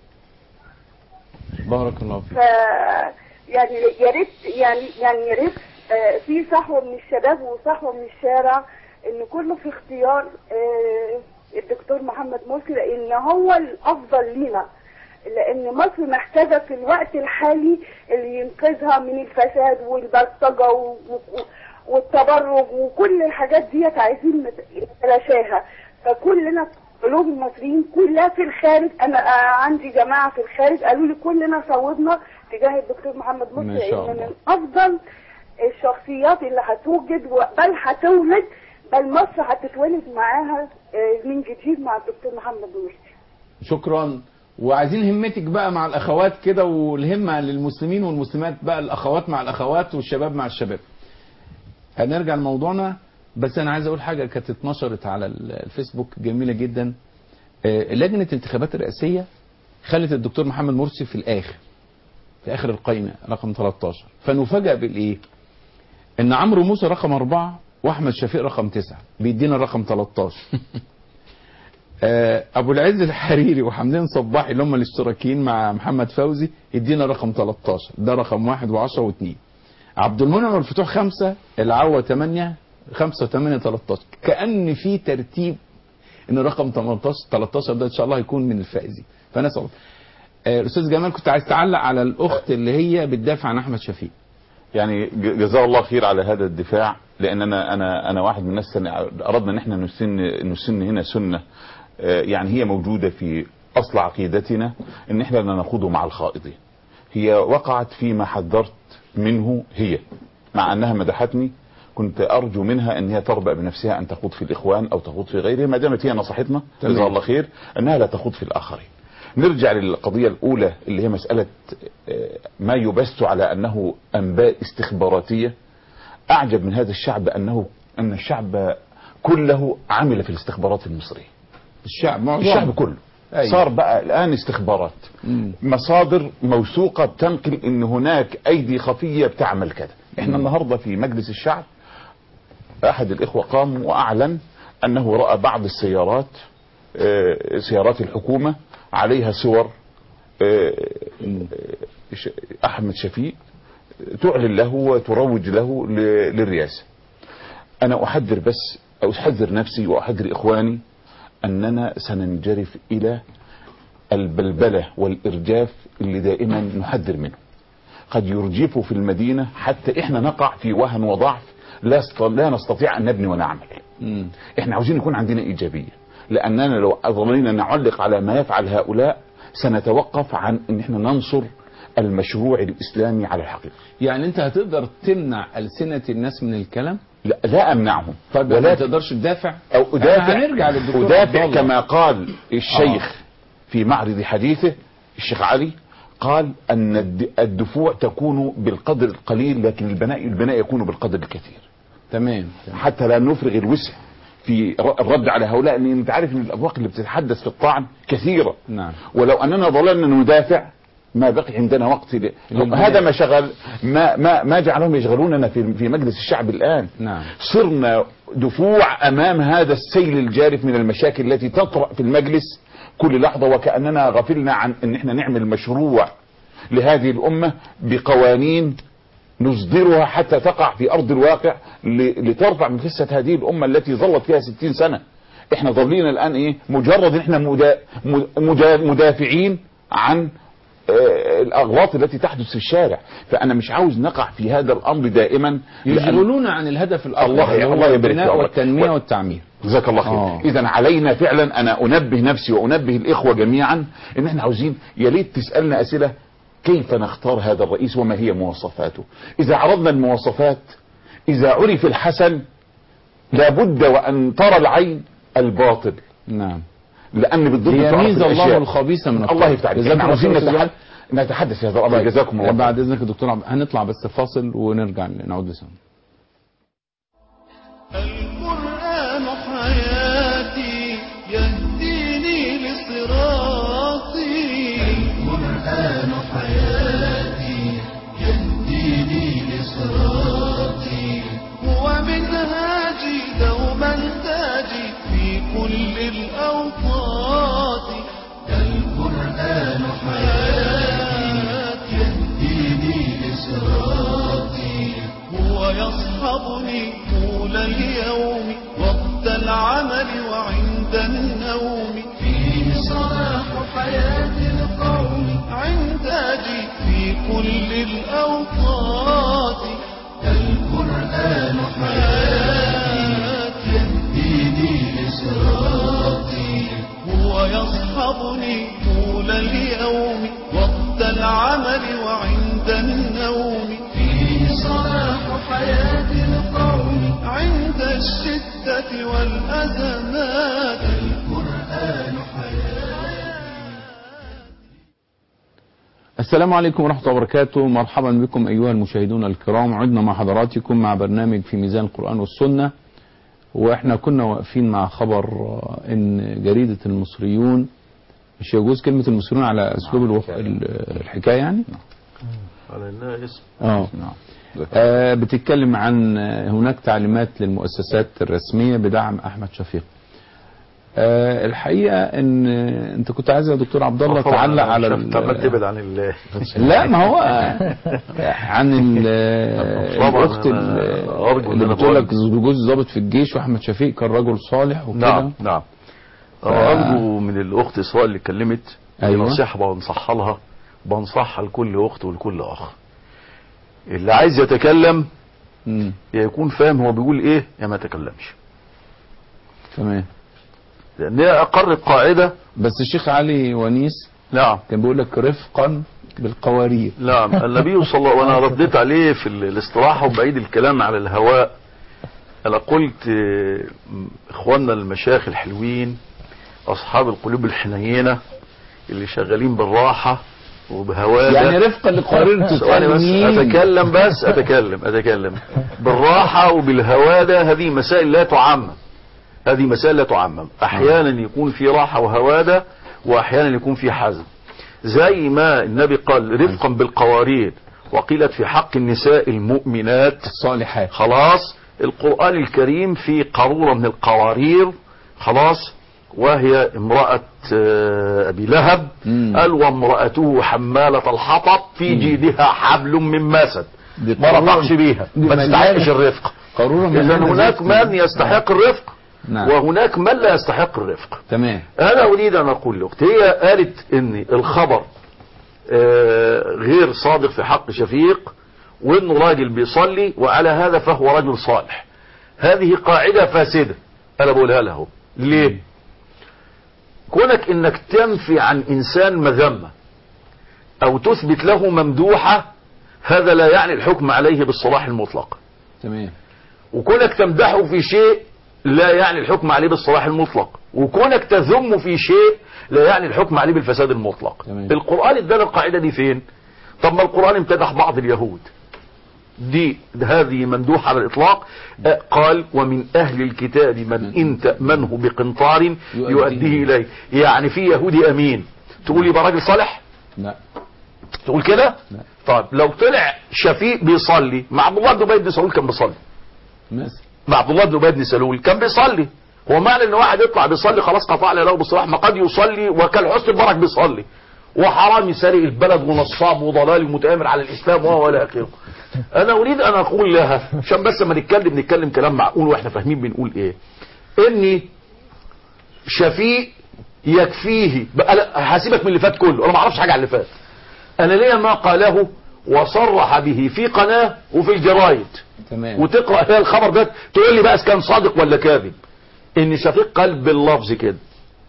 بارك الله فيك ف يعني يا ريت يعني يعني يا ريت آه، في صحوة من الشباب وصحوة من الشارع إن كله في اختيار آه، الدكتور محمد مرسي لأن هو الأفضل لينا لأن مصر محتاجة في الوقت الحالي اللي ينقذها من الفساد والبلطجة و- و- والتبرج وكل الحاجات ديت عايزين نت- نتلاشاها فكلنا قلوب المصريين كلها في الخارج انا آه، عندي جماعه في الخارج قالوا لي كلنا صوتنا تجاه الدكتور محمد ما مرسي شاء لان الله. من افضل الشخصيات اللي هتوجد بل هتولد بل مصر هتتولد معاها آه، من جديد مع الدكتور محمد مرسي شكرا وعايزين همتك بقى مع الاخوات كده والهمه للمسلمين والمسلمات بقى الاخوات مع الاخوات والشباب مع الشباب هنرجع لموضوعنا بس انا عايز اقول حاجه كانت اتنشرت على الفيسبوك جميله جدا آه، لجنه الانتخابات الرئاسيه خلت الدكتور محمد مرسي في الاخر في اخر القائمه رقم 13 فنفاجأ بالايه ان عمرو موسى رقم أربعة واحمد شفيق رقم تسعة بيدينا الرقم 13 آه، ابو العز الحريري وحمدين صباحي اللي هم الاشتراكيين مع محمد فوزي يدينا رقم 13 ده رقم واحد و10 و2 عبد المنعم والفتوح خمسة العوة 8 5 8 13 كأن في ترتيب ان رقم 18 13 ده ان شاء الله هيكون من الفائزين فنسأل الله آه، الاستاذ جمال كنت عايز تعلق على الاخت اللي هي بتدافع عن احمد شفيق يعني ج- جزاه الله خير على هذا الدفاع لان انا انا انا واحد من الناس سن- اردنا ان احنا نسن نسن هنا سنه آه، يعني هي موجوده في اصل عقيدتنا ان احنا لا نخوض مع الخائضين هي وقعت فيما حذرت منه هي مع انها مدحتني كنت ارجو منها ان هي تربأ بنفسها ان تخوض في الاخوان او تخوض في غيره ما دامت هي نصحتنا تمام. جزاها الله خير انها لا تخوض في الاخرين نرجع للقضية الأولى اللي هي مسألة آه، ما يبث على أنه أنباء استخباراتية أعجب من هذا الشعب أنه ان الشعب كله عمل في الاستخبارات المصريه الشعب معظم الشعب كله أيوة. صار بقى الان استخبارات مم. مصادر موثوقه بتنقل ان هناك ايدي خفيه بتعمل كذا احنا النهارده في مجلس الشعب احد الاخوه قام واعلن انه راى بعض السيارات آه، سيارات الحكومه عليها صور آه، ش- احمد شفيق تعلن له وتروج له ل- للرئاسه انا احذر بس او احذر نفسي واحذر اخواني اننا سننجرف الى البلبله والارجاف اللي دائما نحذر منه قد يرجف في المدينه حتى احنا نقع في وهن وضعف لا است- لا نستطيع ان نبني ونعمل مم. احنا عاوزين يكون عندنا ايجابيه لاننا لو ظلينا نعلق على ما يفعل هؤلاء سنتوقف عن ان احنا ننصر المشروع الاسلامي على الحقيقه يعني انت هتقدر تمنع ألسنة الناس من الكلام لا, لا امنعهم طيب ما ولكن تقدرش تدافع او ادافع أنا هنرجع للدكتور عبد ادافع الله. كما قال الشيخ في معرض حديثه الشيخ علي قال ان الد- الدفوع تكون بالقدر القليل لكن البناء البناء يكون بالقدر الكثير تمام حتى لا نفرغ الوسع في ر- الرد على هؤلاء لان انت عارف ان الابواق اللي بتتحدث في الطعن كثيره نعم ولو اننا ظللنا ندافع ما بقي عندنا وقت ل... للبناء. هذا ما شغل ما ما ما جعلهم يشغلوننا في في مجلس الشعب الان نعم صرنا دفوع امام هذا السيل الجارف من المشاكل التي تطرا في المجلس كل لحظه وكاننا غفلنا عن ان احنا نعمل مشروع لهذه الامه بقوانين نصدرها حتى تقع في ارض الواقع ل- لترفع من خسه هذه الامه التي ظلت فيها ستين سنه احنا ظلينا الان ايه مجرد ان احنا مدا مجا مدافعين عن آه، الاغلاط التي تحدث في الشارع فانا مش عاوز نقع في هذا الامر دائما لأن- يشغلون عن الهدف الأكبر الله- اللي هو الله يبارك في البناء عمرك. والتنمية و- والتعمير جزاك الله خير آه. اذا علينا فعلا انا انبه نفسي وانبه الاخوه جميعا ان احنا عاوزين يا ريت تسالنا اسئله كيف نختار هذا الرئيس وما هي مواصفاته اذا عرضنا المواصفات اذا عرف الحسن لابد وان ترى العين الباطل نعم لان بالضبط هي تعرف ميزة الأشياء. الله الخبيث من الله الطيب. يفتح عليك جزاكم احنا عاوزين الله خير نتحدث نتحدث في هذا الامر جزاكم الله خير. بعد اذنك يا دكتور عبد هنطلع بس فاصل ونرجع نعود لسوا القرآن حياتي يهديني لصراطي القرآن حياتي يهديني لصراطي هو منهاجي دوما تاجي في كل الأوقات القرآن حياتي يهديني لصراطي هو يصحبني طول اليوم وقت العمل وعند النوم فيه صلاح حياة القوم عندي في كل الأوقات القرآن حياتي يهديني لصراطي هو يصحبني طول اليوم وقت العمل وعند النوم فيه صلاح حياة القوم عند الشدة والأزمات القرآن السلام عليكم ورحمة الله وبركاته مرحبا بكم أيها المشاهدون الكرام عدنا مع حضراتكم مع برنامج في ميزان القرآن والسنة وإحنا كنا واقفين مع خبر آه، إن جريدة المصريون مش يجوز كلمة المصريون على أسلوب الوف... ال- الحكاية يعني على انها اسم اه آه، بتتكلم عن آه، هناك تعليمات للمؤسسات الرسمية بدعم أحمد شفيق آه، الحقيقة ان آه، انت كنت عايز يا دكتور عبد الله طبعاً تعلق أنا على شفت ال- عمال تبعد عن ال لا ما هو عن ال- طبعاً الاخت أنا ال- أرجو إن اللي أنا بتقول لك بقول- جوز ضابط في الجيش واحمد شفيق كان رجل صالح وكده نعم نعم أرجو من الأخت إسراء اللي اتكلمت أيوة. دي نصيحة بنصحها لها بنصحها لكل أخت ولكل أخ اللي عايز يتكلم مم. يا يكون فاهم هو بيقول إيه يا ما يتكلمش تمام لأن هي أقرت قاعدة بس الشيخ علي ونيس نعم كان بيقول لك رفقا بالقوارير نعم النبي صلى الله وانا رديت عليه في ال- الاستراحة وبعيد الكلام على الهواء انا قلت آه، اخواننا المشايخ الحلوين اصحاب القلوب الحنينة اللي شغالين بالراحة وبهوادة يعني رفقا لقوانين ثواني بس مين؟ اتكلم بس اتكلم اتكلم بالراحة وبالهوادة هذه مسائل لا تعمم هذه مسائل لا تعمم احيانا يكون في راحة وهوادة واحيانا يكون في حزم زي ما النبي قال رفقا بالقوارير وقيلت في حق النساء المؤمنات الصالحات خلاص القرآن الكريم في قارورة من القوارير خلاص وهي امرأة آه، أبي لهب مم. قال وامرأته حمالة الحطب في جيدها حبل من مسد دي ما قارورة- رفعش بيها دي ما تستحقش مليانة- الرفق قارورة إذا مليانة هناك زيت. من يستحق الرفق نعم وهناك من لا يستحق الرفق تمام انا اريد ان اقول لك هي قالت ان الخبر آه، غير صادق في حق شفيق وانه راجل بيصلي وعلى هذا فهو رجل صالح هذه قاعدة فاسدة انا بقولها له ليه كونك انك تنفي عن انسان مذمة او تثبت له ممدوحة هذا لا يعني الحكم عليه بالصلاح المطلق تمام وكونك تمدحه في شيء لا يعني الحكم عليه بالصلاح المطلق وكونك تذم في شيء لا يعني الحكم عليه بالفساد المطلق تمام. القرآن ادانا القاعدة دي فين طب ما القرآن امتدح بعض اليهود دي هذه ممدوحة على الإطلاق آه، قال ومن أهل الكتاب من إن تأمنه بقنطار يؤديه إليه يعني في يهودي أمين تقول يبقى راجل صالح لا تقول كده لا. طيب لو طلع شفيق بيصلي مع عبد الله بن ابي بن سلول كان بيصلي مثلا مع عبد الله بن ابي بن سلول كان بيصلي هو معنى ان واحد يطلع بيصلي خلاص قطع له بالصلاح ما قد يصلي وكالحسن البرك بيصلي وحرامي سارق البلد ونصاب وضلالي ومتآمر على الاسلام وهو الى اخره انا اريد ان اقول لها عشان بس ما نتكلم نتكلم كلام معقول واحنا فاهمين بنقول ايه اني شفيق يكفيه بقى لا هسيبك من اللي فات كله انا ما اعرفش حاجه عن اللي فات انا ليا ما قاله وصرح به في قناه وفي الجرايد تمام وتقرا هي الخبر ده تقول لي بقى إذا كان صادق ولا كاذب ان شفيق قال باللفظ كده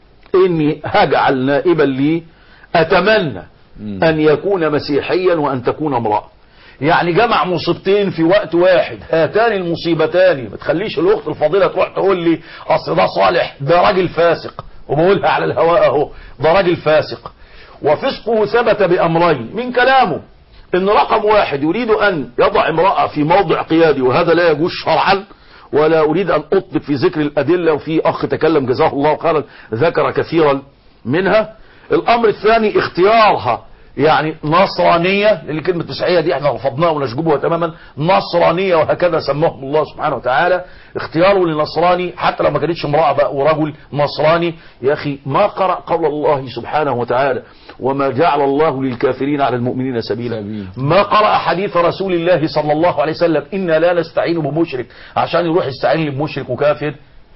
اني هجعل نائبا لي اتمنى مم. ان يكون مسيحيا وان تكون امراه يعني جمع مصيبتين في وقت واحد هاتان المصيبتان ما تخليش الاخت الفاضله تروح تقول لي اصل ده صالح ده راجل فاسق وبقولها على الهواء اهو ده راجل فاسق وفسقه ثبت بامرين من كلامه ان رقم واحد يريد ان يضع امرأة في موضع قيادي وهذا لا يجوز شرعا ولا اريد ان اطلب في ذكر الادلة وفي اخ تكلم جزاه الله خيرا ذكر كثيرا منها الامر الثاني اختيارها يعني نصرانية لان كلمة مسيحية دي احنا رفضناها ونشجبها تماما نصرانية وهكذا سماهم الله سبحانه وتعالى اختياره لنصراني حتى لو ما كانتش امرأة بقى ورجل نصراني يا اخي ما قرأ قول الله سبحانه وتعالى وما جعل الله للكافرين على المؤمنين سبيلا سبيل. ما قرأ حديث رسول الله صلى الله عليه وسلم إنا لا نستعين بمشرك عشان يروح يستعين بمشرك وكافر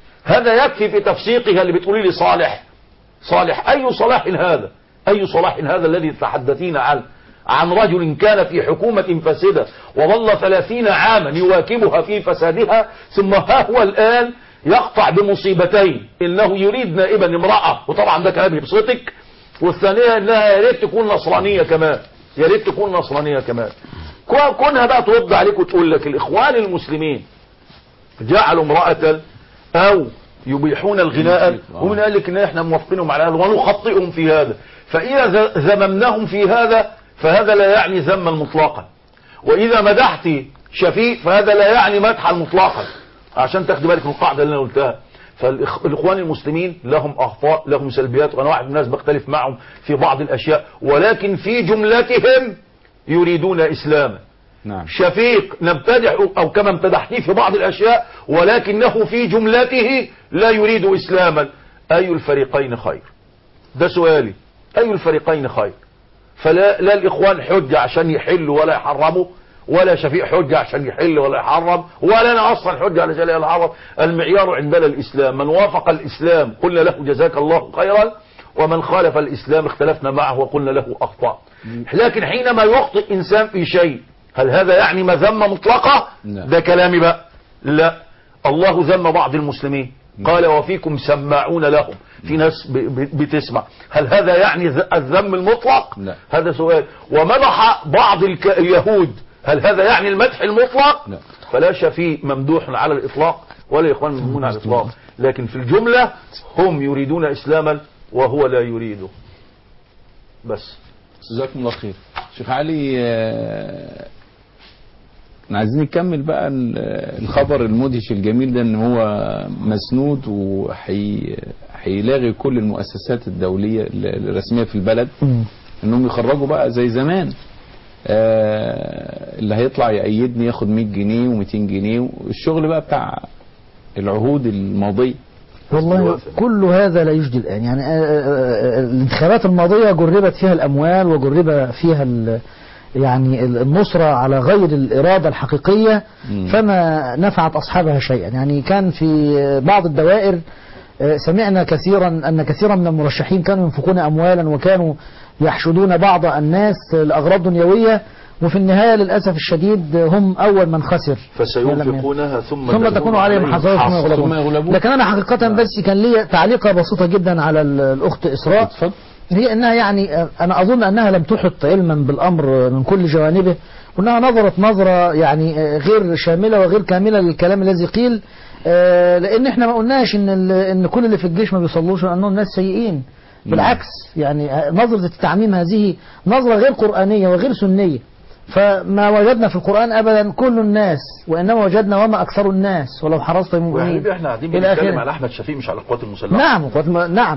هذا يكفي في تفسيقها اللي بتقولي لي صالح صالح أي صلاح هذا أي صلاح هذا الذي تحدثين عنه عن رجل كان في حكومة فاسدة وظل ثلاثين عاما يواكبها في فسادها ثم ها هو الآن يقطع بمصيبتين إنه يريد نائبا امرأة وطبعا ده كلام يبسطك والثانية إنها يا ريت تكون نصرانية كمان يا ريت تكون نصرانية كمان كو- كونها بقى ترد عليك وتقول لك الإخوان المسلمين جعلوا امرأة أو يبيحون الغناء ومن قال لك ان احنا موافقينهم على هذا ونخطئهم في هذا فإذا ذ- ذممناهم في هذا فهذا لا يعني ذما مطلقا وإذا مدحت شفيق فهذا لا يعني مدحا مطلقا عشان تاخد بالك من القاعدة اللي أنا قلتها فالإخوان المسلمين لهم أخطاء لهم سلبيات وأنا واحد من الناس بختلف معهم في بعض الأشياء ولكن في جملتهم يريدون إسلاما نعم شفيق نمتدح أو كما امتدحتيه في بعض الأشياء ولكنه في جملته لا يريد إسلاما أي الفريقين خير ده سؤالي أي الفريقين خير فلا لا الإخوان حجة عشان يحلوا ولا يحرموا ولا شفيق حجة عشان يحل ولا يحرم ولا أنا أصلا حجة علشان لا يحرم المعيار عندنا الإسلام من وافق الإسلام قلنا له جزاك الله خيرا ومن خالف الإسلام اختلفنا معه وقلنا له أخطأ لكن حينما يخطئ إنسان في شيء هل هذا يعني مذمة مطلقة لا. ده كلامي بقى لا الله ذم بعض المسلمين قال وفيكم سماعون لهم في ناس ب- ب- بتسمع هل هذا يعني ذ- الذم المطلق لا. هذا سؤال ومدح بعض الك... اليهود هل هذا يعني المدح المطلق لا. فلا شفيء ممدوح على الإطلاق ولا إخوان ممدوحون على الإطلاق لكن في الجملة هم يريدون إسلاما وهو لا يريده بس جزاكم الله خير شيخ علي آه، احنا عايزين نكمل بقى ال- الخبر المدهش الجميل ده ان هو مسنود وهيلاغي كل المؤسسات الدولية ال- الرسمية في البلد انهم يخرجوا بقى زي زمان آه، اللي هيطلع يأيدني ياخد 100 جنيه و200 جنيه والشغل بقى بتاع العهود الماضية والله كل هذا لا يجدي الآن يعني آه، آه، آه، الانتخابات الماضية جربت فيها الأموال وجرب فيها ال- يعني ال- النصرة على غير الإرادة الحقيقية فما نفعت أصحابها شيئا يعني كان في بعض الدوائر آه، سمعنا كثيرا أن كثيرا من المرشحين كانوا ينفقون أموالا وكانوا يحشدون بعض الناس لأغراض دنيوية وفي النهاية للأسف الشديد هم أول من خسر فسينفقونها ثم, ثم تكون عليهم حصائر ثم ثم يغلبون يغلبون. لكن انا حقيقه بس كان لي تعليقه بسيطه جدا على ال- الاخت اسراء اتفضل. هي انها يعني آه، انا اظن انها لم تحط علما بالامر من كل جوانبه وانها نظرت نظره يعني آه، غير شامله وغير كامله للكلام الذي قيل آه، لان احنا ما قلناش ان ال- ان كل اللي في الجيش ما بيصلوش وانهم ناس سيئين بالعكس يعني آه، نظره التعميم هذه نظره غير قرانيه وغير سنيه فما وجدنا في القرآن أبدا كل الناس وإنما وجدنا وما أكثر الناس ولو حرصت ويا المؤمنين حبيبي احنا قاعدين إلى بنتكلم آخره. على احمد شفيق مش على القوات المسلحه نعم قد ما- نعم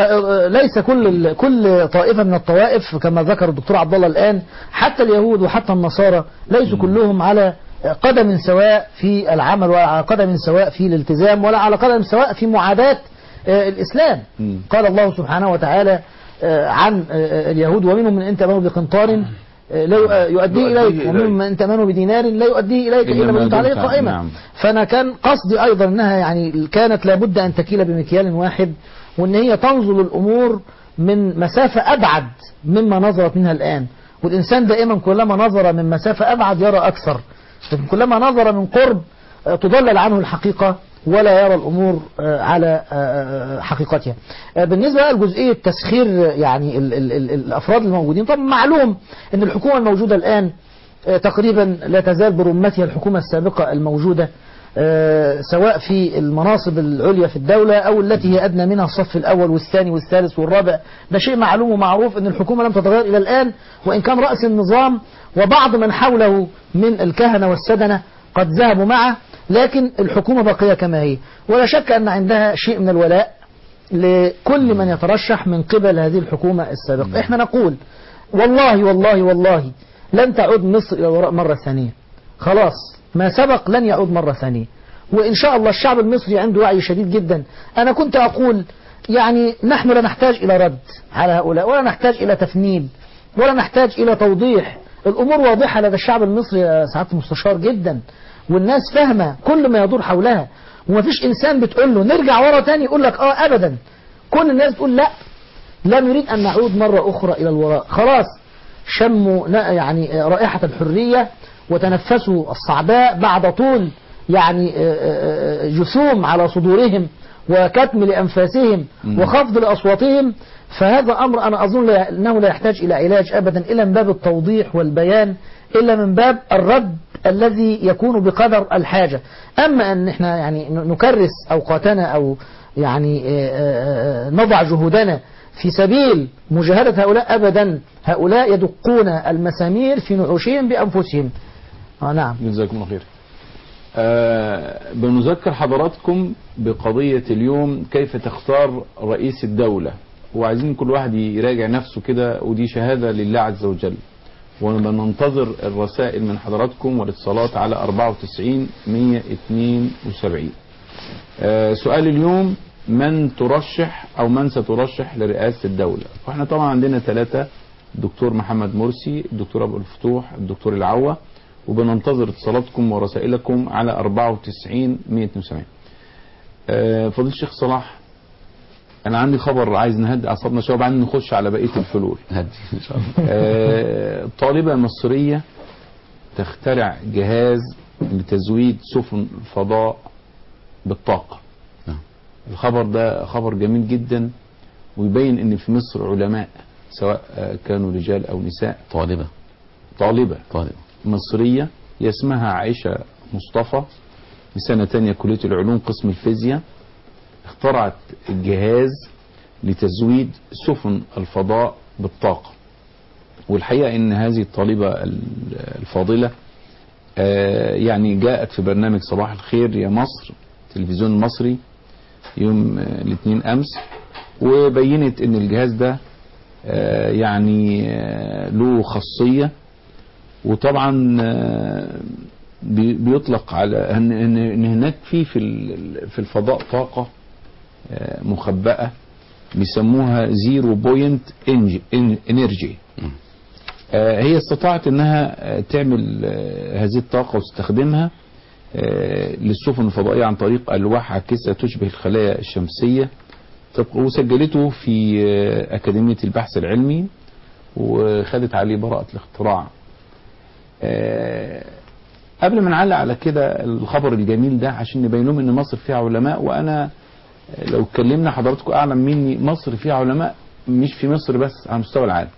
فليس كل ال- كل طائفة من الطوائف كما ذكر الدكتور عبد الله الآن حتى اليهود وحتى النصارى ليسوا كلهم على قدم سواء في العمل ولا على قدم سواء في الالتزام ولا على قدم سواء في معاداة آه، الإسلام مم. قال الله سبحانه وتعالى آه، عن آه، اليهود ومنهم من أنت تمنوا بقنطار آه، لا يؤ- يؤديه يؤديه إليك إليك. ومنهم من أنت تمنوا بدينار لا يؤديه إليك إلا إلا ما ما دمت عليه دمت- قائما نعم. فانا كان قصدي ايضا انها يعني كانت لابد ان تكيل بمكيال واحد وان هي تنظر الامور من مسافة ابعد مما نظرت منها الان والانسان دائما كلما نظر من مسافة ابعد يرى اكثر لكن كلما نظر من قرب آه، تضلل عنه الحقيقة ولا يرى الامور آه، على آه، آه، حقيقتها آه، بالنسبة بقى لجزئية تسخير آه، يعني ال ال ال الافراد الموجودين طبعا معلوم ان الحكومة الموجودة الان آه، تقريبا لا تزال برمتها الحكومة السابقة الموجودة آه، سواء في المناصب العليا في الدولة أو التي هي أدنى منها الصف الأول والثاني والثالث والرابع ده شيء معلوم ومعروف أن الحكومة لم تتغير إلى الآن وإن كان رأس النظام وبعض من حوله من الكهنة والسدنة قد ذهبوا معه لكن الحكومة باقية كما هي ولا شك أن عندها شيء من الولاء لكل من يترشح من قبل هذه الحكومة السابقة احنا نقول والله والله والله لن تعود مصر إلى الوراء مرة ثانية خلاص ما سبق لن يعود مرة ثانية وإن شاء الله الشعب المصري عنده وعي شديد جدا أنا كنت أقول يعني نحن لا نحتاج إلى رد على هؤلاء ولا نحتاج إلى تفنيد ولا نحتاج إلى توضيح الأمور واضحة لدى الشعب المصري يا سعادة المستشار جدا والناس فاهمة كل ما يدور حولها ومفيش إنسان بتقول له نرجع ورا تاني يقول لك آه أبدا كل الناس تقول لا لا نريد أن نعود مرة أخرى إلى الوراء خلاص شموا ن- يعني رائحة الحرية وتنفسوا الصعباء بعد طول يعني آه، آه، آه، جثوم على صدورهم وكتم لأنفاسهم وخفض لأصواتهم فهذا أمر أنا أظن لا- أنه لا يحتاج إلى علاج أبدا إلا من باب التوضيح والبيان إلا من باب الرد الذي يكون بقدر الحاجة أما أن احنا يعني ن- نكرس أوقاتنا أو يعني آه، آه، آه، نضع جهودنا في سبيل مجاهدة هؤلاء أبدا هؤلاء يدقون المسامير في نعوشهم بأنفسهم آه نعم جزاكم الله خير آه بنذكر حضراتكم بقضية اليوم كيف تختار رئيس الدولة وعايزين كل واحد يراجع نفسه كده ودي شهادة لله عز وجل وبننتظر الرسائل من حضراتكم والاتصالات على 94 172 آه سؤال اليوم من ترشح او من سترشح لرئاسة الدولة واحنا طبعا عندنا ثلاثة الدكتور محمد مرسي الدكتور ابو الفتوح الدكتور العوة وبننتظر اتصالاتكم ورسائلكم على 94 172 آه فضيل الشيخ صلاح انا عندي خبر عايز نهدي اعصابنا شويه وبعدين نخش على بقيه الفلول هدي ان شاء الله آه، طالبة مصرية تخترع جهاز لتزويد سفن الفضاء بالطاقة نعم. الخبر ده خبر جميل جدا ويبين ان في مصر علماء سواء آه، كانوا رجال او نساء طالبة طالبة طالبة مصرية هي اسمها عائشة مصطفى في سنة تانية كلية العلوم قسم الفيزياء اخترعت الجهاز لتزويد سفن الفضاء بالطاقة والحقيقة ان هذه الطالبة ال- الفاضلة آه، يعني جاءت في برنامج صباح الخير يا مصر التلفزيون المصري يوم آه، الاثنين امس وبينت ان الجهاز ده آه، يعني آه، له خاصية وطبعا آه، بي- بيطلق على ان ان إن هناك في في ال- في الفضاء طاقة آه، مخبأة بيسموها زيرو بوينت انرجي آه، هي استطاعت انها آه، تعمل آه، هذه الطاقة وتستخدمها آه، للسفن الفضائية عن طريق ألواح عاكسة تشبه الخلايا الشمسية طب- وسجلته في آه، أكاديمية البحث العلمي وخدت عليه براءة الاختراع آه، قبل ما نعلق على كده الخبر الجميل ده عشان نبين لهم ان مصر فيها علماء وانا لو اتكلمنا حضراتكم اعلم مني مصر فيها علماء مش في مصر بس على مستوى العالم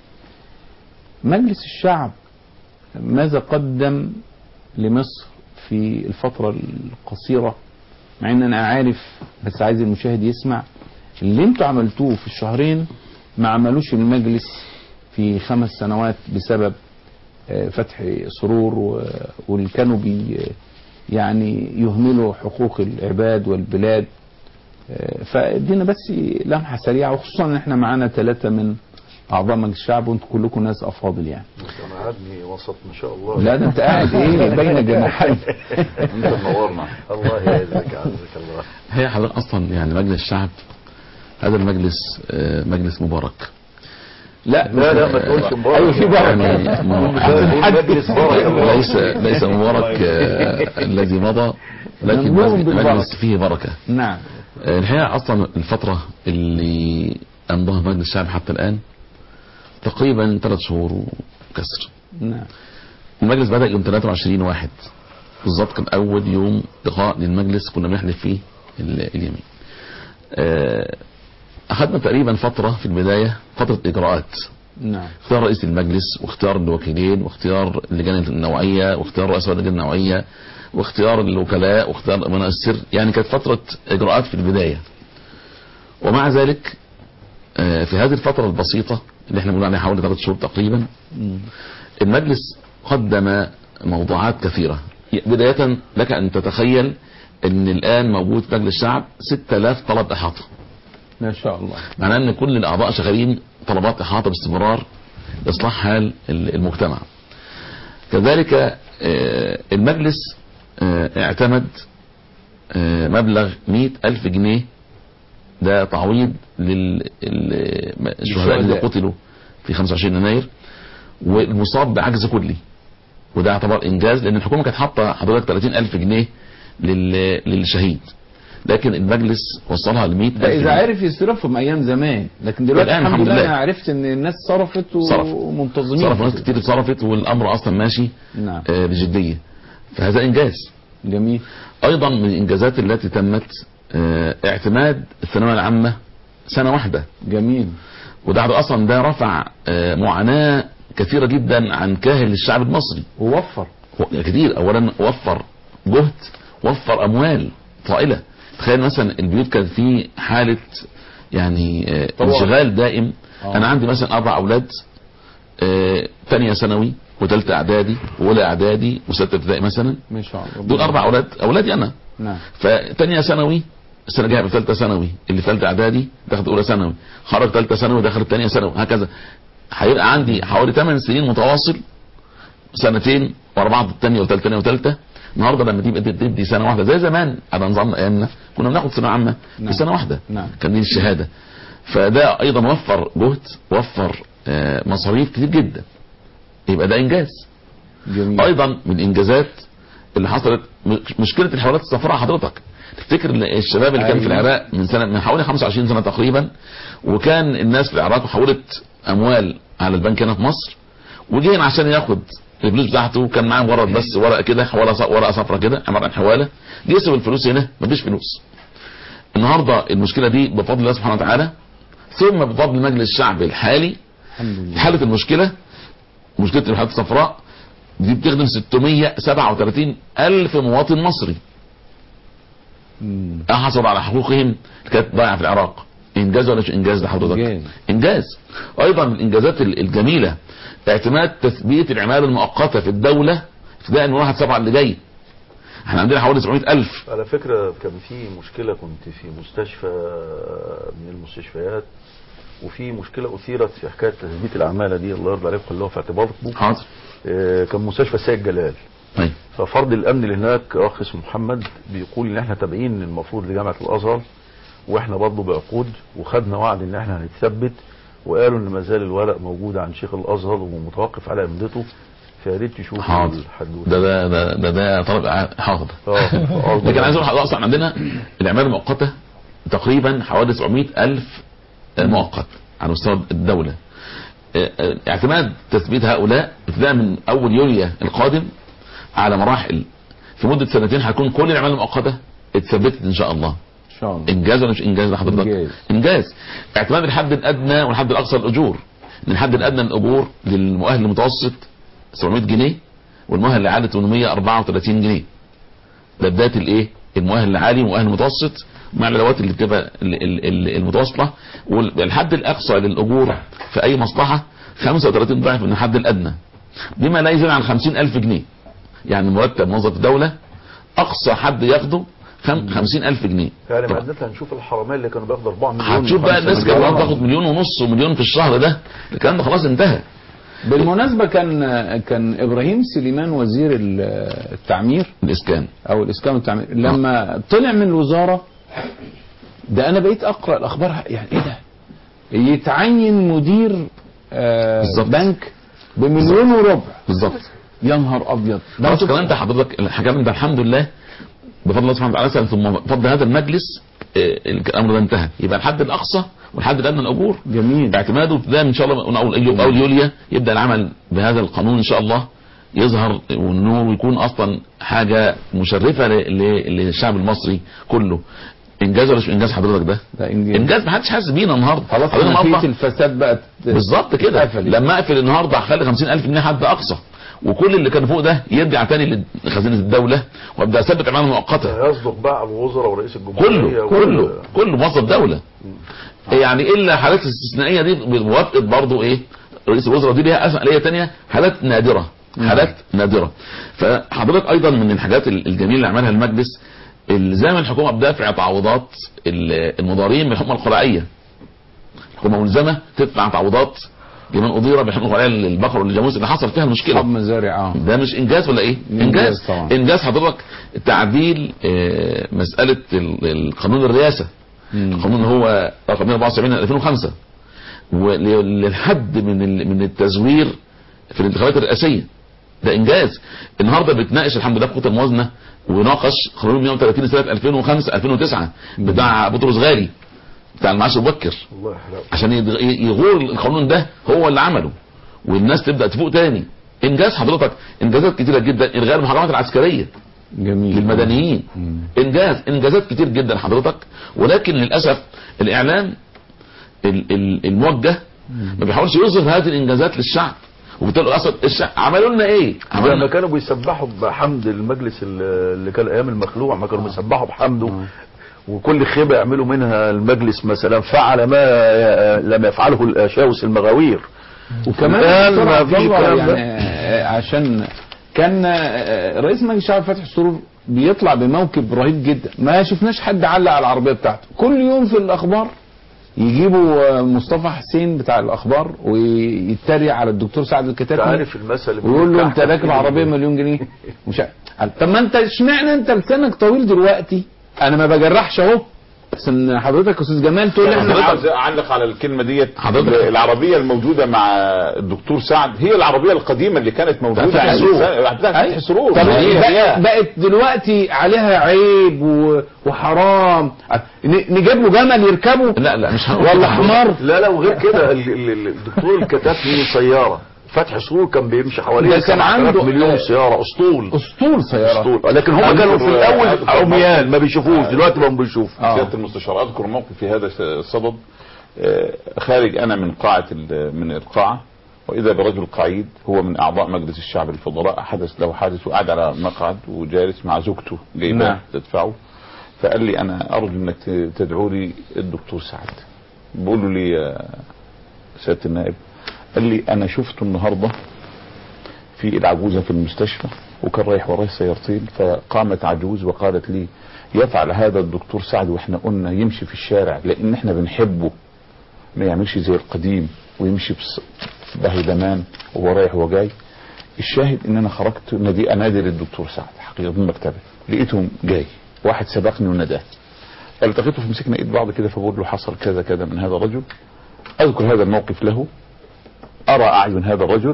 مجلس الشعب ماذا قدم لمصر في الفترة القصيرة مع ان انا عارف بس عايز المشاهد يسمع اللي انتوا عملتوه في الشهرين ما عملوش المجلس في خمس سنوات بسبب آه، فتح سرور و- واللي كانوا بي يعني يهملوا حقوق العباد والبلاد آه، فادينا بس لمحة سريعة وخصوصا ان احنا معانا ثلاثة من اعضاء مجلس الشعب وانتم كلكم ناس افاضل يعني انا قعدني وسط ما شاء الله لا ده انت قاعد ايه بين جناحين انت منورنا الله يعزك عزك الله هي حضرتك اصلا يعني مجلس الشعب هذا المجلس آه، مجلس مبارك لا لا لا ما تقولش مبارك ايوه في بركه يعني ده مجلس بركه ليس ليس مبارك آه، الذي مضى لكن ممنوع مجلس بالبركة. فيه بركه نعم آه، الحقيقه اصلا الفتره اللي امضاها مجلس الشعب حتى الان تقريبا ثلاث شهور وكسر نعم المجلس بدأ يوم 23 واحد بالظبط كان أول يوم لقاء للمجلس كنا بنحلف فيه ال- اليمين آه، أخذنا تقريبا فترة في البداية فترة إجراءات نعم اختيار رئيس المجلس واختيار الوكيلين واختيار اللجان النوعية واختيار رؤساء اللجان النوعية واختيار الوكلاء واختيار أمناء السر يعني كانت فترة إجراءات في البداية ومع ذلك آه، في هذه الفترة البسيطة اللي احنا بنقول عليها حوالي ثلاث شهور تقريبا المجلس قدم موضوعات كثيرة بداية لك أن تتخيل أن الآن موجود في مجلس الشعب 6000 طلب إحاطة ما شاء الله معناه أن كل الأعضاء شغالين طلبات إحاطة باستمرار لإصلاح حال ال- المجتمع كذلك آه، المجلس آه، اعتمد آه، مبلغ 100 ألف جنيه ده تعويض للشهداء اللي قتلوا في 25 يناير والمصاب بعجز كلي وده يعتبر انجاز لان الحكومه كانت حاطه حضرتك 30 الف جنيه لل... للشهيد لكن المجلس وصلها ل 100 ده الف اذا جنيه. عرف يصرفهم ايام زمان لكن دلوقتي الآن الحمد الحمد لله لله. انا عرفت ان الناس صرفت صرف. ومنتظمين صرف ناس كتير اتصرفت والامر اصلا ماشي نعم آه، بجديه فهذا انجاز جميل ايضا من الانجازات التي تمت آه، اعتماد الثانويه العامه سنه واحده جميل وده اصلا ده رفع آه، معاناه كثيره جدا عن كاهل الشعب المصري ووفر و- كتير اولا وفر جهد وفر اموال طائله تخيل مثلا البيوت كانت في حاله يعني آه، طبعا. انشغال دائم آه. انا عندي مثلا اربع اولاد آه، تانية ثانوي وثالثه اعدادي واولى اعدادي وسته ابتدائي مثلا ما شاء الله دول اربع اولاد اولادي انا نعم فتانية ثانوي السنه الجايه في ثالثه ثانوي اللي في ثالثه اعدادي دخلت اولى ثانوي خرج ثالثه ثانوي دخلت ثانيه ثانوي هكذا هيبقى عندي حوالي 8 سنين متواصل سنتين ورا بعض الثانيه وثالثه ثانيه وثالثه النهارده لما تبقى تدي سنه واحده زي زمان على نظامنا ايامنا كنا بناخد ثانويه عامه نعم. في سنه واحده نعم. كان دي الشهاده فده ايضا وفر جهد وفر آه، مصاريف كتير جدا يبقى ده انجاز جميل ايضا من الانجازات اللي حصلت م- مشكله الحوالات الصفراء حضرتك تفتكر إن الشباب اللي كان في أيوة. العراق من سنه من حوالي 25 سنه تقريبا وكان الناس في العراق حولت اموال على البنك هنا في مصر وجه هنا عشان ياخد الفلوس بتاعته كان معاه مجرد بس ورقه كده حواله ص- ورقه صفرا كده عباره عن حواله جه يسيب الفلوس هنا مفيش فلوس النهارده المشكله دي بفضل الله سبحانه وتعالى ثم بفضل مجلس الشعب الحالي الحمد لله حالة المشكلة مشكلة الحالات الصفراء دي بتخدم 637 ألف مواطن مصري مم. أحصل على حقوقهم اللي كانت ضايعة في العراق انجاز ولا مش انجاز لحضرتك إنجاز. انجاز ايضا من الانجازات ال- الجميله اعتماد تثبيت العماله المؤقته في الدوله ابتداء من 1 7 اللي جاي احنا عندنا حوالي 700 الف على فكرة كان في مشكلة كنت في مستشفى من المستشفيات وفي مشكلة أثيرت في حكاية تثبيت العمالة دي الله يرضى عليكم خلوها في اعتباركم حاضر آه، كان مستشفى السيد جلال طيب ففرد الأمن اللي هناك أخ اسمه محمد بيقول إن إحنا تابعين المفروض لجامعة الأزهر وإحنا برضه بعقود وخدنا وعد إن إحنا هنتثبت وقالوا إن ما زال الورق موجود عند شيخ الأزهر ومتوقف على إمضته فيا ريت تشوفوا حاضر الحدوتة ده ده ده ده, ده طلب إعادة- حاضر آه، لكن عايز اقول لحضرتك اصلا عندنا العماله المؤقته تقريبا حوالي 700 الف مؤقت على مستوى الدوله اه، اه، اعتماد تثبيت هؤلاء ابتداء من اول يوليو القادم على مراحل في مده سنتين هيكون كل العماله المؤقته اتثبتت ان شاء الله ان شاء الله انجاز ولا مش انجاز لحضرتك إنجاز. انجاز اعتماد الحد الادنى والحد الاقصى للاجور ان الحد الادنى للاجور للمؤهل المتوسط 700 جنيه والمؤهل العالي 834 جنيه ده بدايه الايه المؤهل العالي والمؤهل المتوسط مع الادوات اللي بتبقى ال- ال- ال- المتواصله والحد الاقصى للاجور في اي مصلحه 35 ضعف من الحد الادنى بما لا يزيد عن 50000 جنيه يعني مرتب موظف الدوله اقصى حد ياخده خم- 50000 جنيه يعني طب بعد هنشوف الحرامية اللي كانوا بياخدوا 4 مليون هتشوف بقى و5 الناس مليون. كانت بتاخد مليون ونص ومليون في الشهر ده الكلام ده خلاص انتهى بالمناسبة كان كان إبراهيم سليمان وزير ال- التعمير الاسكان أو الإسكان والتعمير لما طلع من الوزارة ده أنا بقيت أقرأ الأخبار يعني إيه ده؟ يتعين مدير آه بالظبط. بنك بمليون وربع بالظبط يا نهار أبيض ده خلاص شوف- الكلام ده حضرتك الحكام ده الحمد لله بفضل الله سبحانه وتعالى ثم بفضل هذا المجلس آه، الامر ده انتهى يبقى الحد الاقصى والحد الادنى للاجور جميل اعتماده ابتداء ان شاء الله من اول اول يوليو يبدا العمل بهذا القانون ان شاء الله يظهر وانه يكون اصلا حاجه مشرفه ل- ل- للشعب المصري كله انجاز ولا مش انجاز حضرتك ده؟ ده إنجاز انجاز ما حدش حاسس بينا النهارده خلاص حضرتك نتيجة النهارده الفساد بقت بالظبط كده اتقفلت. لما اقفل النهارده هخلي 50000 جنيه حد اقصى وكل اللي كان فوق ده يرجع تاني لخزينه الدوله وابدا اثبت عماله مؤقته يصدق بقى على الوزراء ورئيس الجمهورية كله وال- كله كله موظف دوله يعني الا حالات الاستثنائيه دي بموافقه برضه ايه رئيس الوزراء دي ليها اسماء ليها تانية حالات نادره حالات نادره فحضرتك ايضا من الحاجات الجميله اللي عملها المجلس الزام الحكومه بدافع تعويضات ال- المضارين بالحمى القرعيه الحكومه ملزمه تدفع تعويضات لمن اضير بالحمى القرعيه للبقر والجاموس اللي حصل فيها المشكله أصحاب مزارع اه ده مش انجاز ولا ايه إنجاز انجاز طبعا. انجاز حضرتك تعديل آه، مساله ال- القانون الرئاسه مم. القانون هو رقم 174 2005 وللحد من ال- من التزوير في الانتخابات الرئاسيه ده انجاز النهارده بتناقش الحمد لله في قوه الموازنه وناقش قانون 130 سنه 2005 2009 بتاع بطرس غالي بتاع المعاش المبكر الله يحرقه عشان يدغ- يغور القانون ده هو اللي عمله والناس تبدا تفوق تاني انجاز حضرتك انجازات كتيره جدا الغاء المحرمات العسكريه جميل للمدنيين مم. انجاز انجازات كتير جدا حضرتك ولكن للاسف الاعلام ال- ال- الموجه ما بيحاولش يظهر هذه الانجازات للشعب وبالتالي اصلا الشعب عملوا لنا ايه؟ زي عملوا ما لنا كانوا بيسبحوا بحمد المجلس اللي اللي كان ايام المخلوع ما كانوا بيسبحوا بحمده وكل خيبه يعملوا منها المجلس مثلا فعل ما لم يفعله الاشاوس المغاوير وكمان الآن دكتور ما عبد في الله الكلام يعني ده. آه، عشان كان آه، رئيس مجلس الشعب فتحي السرور بيطلع بموكب رهيب جدا ما شفناش حد علق على العربيه بتاعته كل يوم في الاخبار يجيبوا آه، مصطفى حسين بتاع الاخبار ويتريق على الدكتور سعد انت الكتاتني عارف المثل اللي ويقول له بيقول انت تحت راكب إيد عربيه ال- مليون جنيه مش عارف. طب ما انت اشمعنى انت لسانك طويل دلوقتي انا ما بجرحش اهو بس ان حضرتك يا استاذ جمال تقول لي انا احنا عاوز اعلق على الكلمه ديت حضرتك- العربيه الموجوده مع الدكتور سعد هي العربيه القديمه اللي كانت موجوده فتحي في سرور. الإنسان- بتاعت أي. فتحي سرور طب هي بقت, هي. بقت دلوقتي عليها عيب و... وحرام ن- نجيب له جمل يركبه لا لا مش هنقول ولا كده. حمار لا لا وغير كده ال- ال- ال- الدكتور الكتاتني سياره فتحي سرور كان بيمشي حواليه ده كان 7000 عنده- مليون آه. سياره اسطول اسطول سيارات اسطول لكن هم كانوا في الاول عميان ما بيشوفوش دلوقتي بقوا بيشوفوا آه. سياده المستشار اذكر موقف في هذا الصدد آه، خارج انا من قاعه ال- من القاعه واذا برجل قعيد هو من اعضاء مجلس الشعب الفضلاء حدث له حادث وقعد على مقعد وجالس مع زوجته جايباه نعم. تدفعه فقال لي انا ارجو انك ت- تدعو لي الدكتور سعد بقول له ليه يا سياده النائب قال لي انا شفته النهارده في العجوزه في المستشفى وكان رايح وراه سيارتين فقامت عجوز وقالت لي يفعل هذا الدكتور سعد واحنا قلنا يمشي في الشارع لان احنا بنحبه ما يعملش زي القديم ويمشي بس بهيلمان وهو رايح وجاي الشاهد ان انا خرجت نادي انادي للدكتور سعد حقيقه من مكتبه لقيتهم جاي واحد سبقني وناداه التقيته فمسكنا ايد بعض كده فبقول له حصل كذا كذا من هذا الرجل اذكر هذا الموقف له ارى اعين هذا الرجل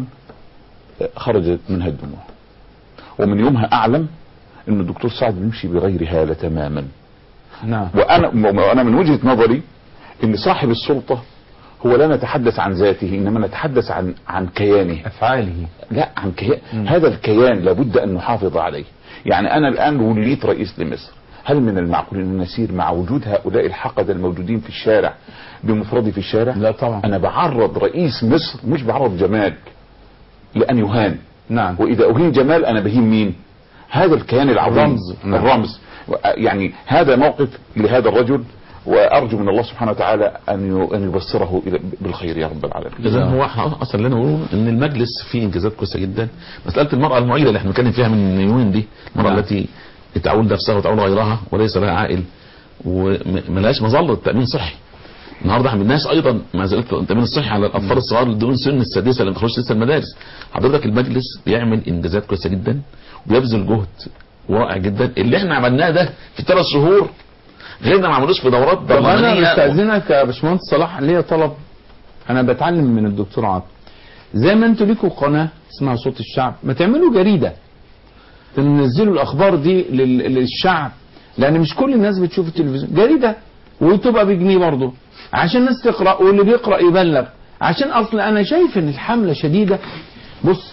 خرجت منها الدموع ومن يومها اعلم ان الدكتور سعد بيمشي بغير هاله تماما نعم وانا وانا من وجهه نظري ان صاحب السلطه هو لا نتحدث عن ذاته انما نتحدث عن عن كيانه افعاله لا عن كيان هذا الكيان لابد ان نحافظ عليه يعني انا الان وليت رئيس لمصر هل من المعقول ان نسير مع وجود هؤلاء الحقد الموجودين في الشارع بمفردي في الشارع لا طبعا انا بعرض رئيس مصر مش بعرض جمال لان يهان نعم واذا اهين جمال انا بهين مين هذا الكيان العظيم الرمز. نعم. الرمز يعني هذا موقف لهذا الرجل وارجو من الله سبحانه وتعالى ان ي- ان يبصره إلى- بالخير يا رب العالمين اذا هو احنا اصلا اللي انا بقوله ان المجلس فيه انجازات كويسه جدا مساله المراه المعيله اللي احنا بنتكلم فيها من يومين دي المراه نعم. التي تعول نفسها وتعول غيرها وليس لها عائل وملهاش مظله تامين صحي النهارده احنا بنناقش ايضا ما زالت التامين الصحي على الاطفال الصغار اللي دون سن السادسه اللي ما بتخش لسه المدارس حضرتك المجلس بيعمل انجازات كويسه جدا وبيبذل جهد رائع جدا اللي احنا عملناه ده في ثلاث شهور غيرنا ما عملوش في دورات طب انا برلمانيه بستاذنك يا باشمهندس صلاح ليا طلب انا بتعلم من الدكتور عاطف زي ما انتوا ليكوا قناه اسمها صوت الشعب ما تعملوا جريده تنزلوا الاخبار دي لل- للشعب لان مش كل الناس بتشوف التلفزيون جريده وتبقى بجنيه برضه عشان الناس تقرا واللي بيقرا يبلغ عشان اصل انا شايف ان الحمله شديده بص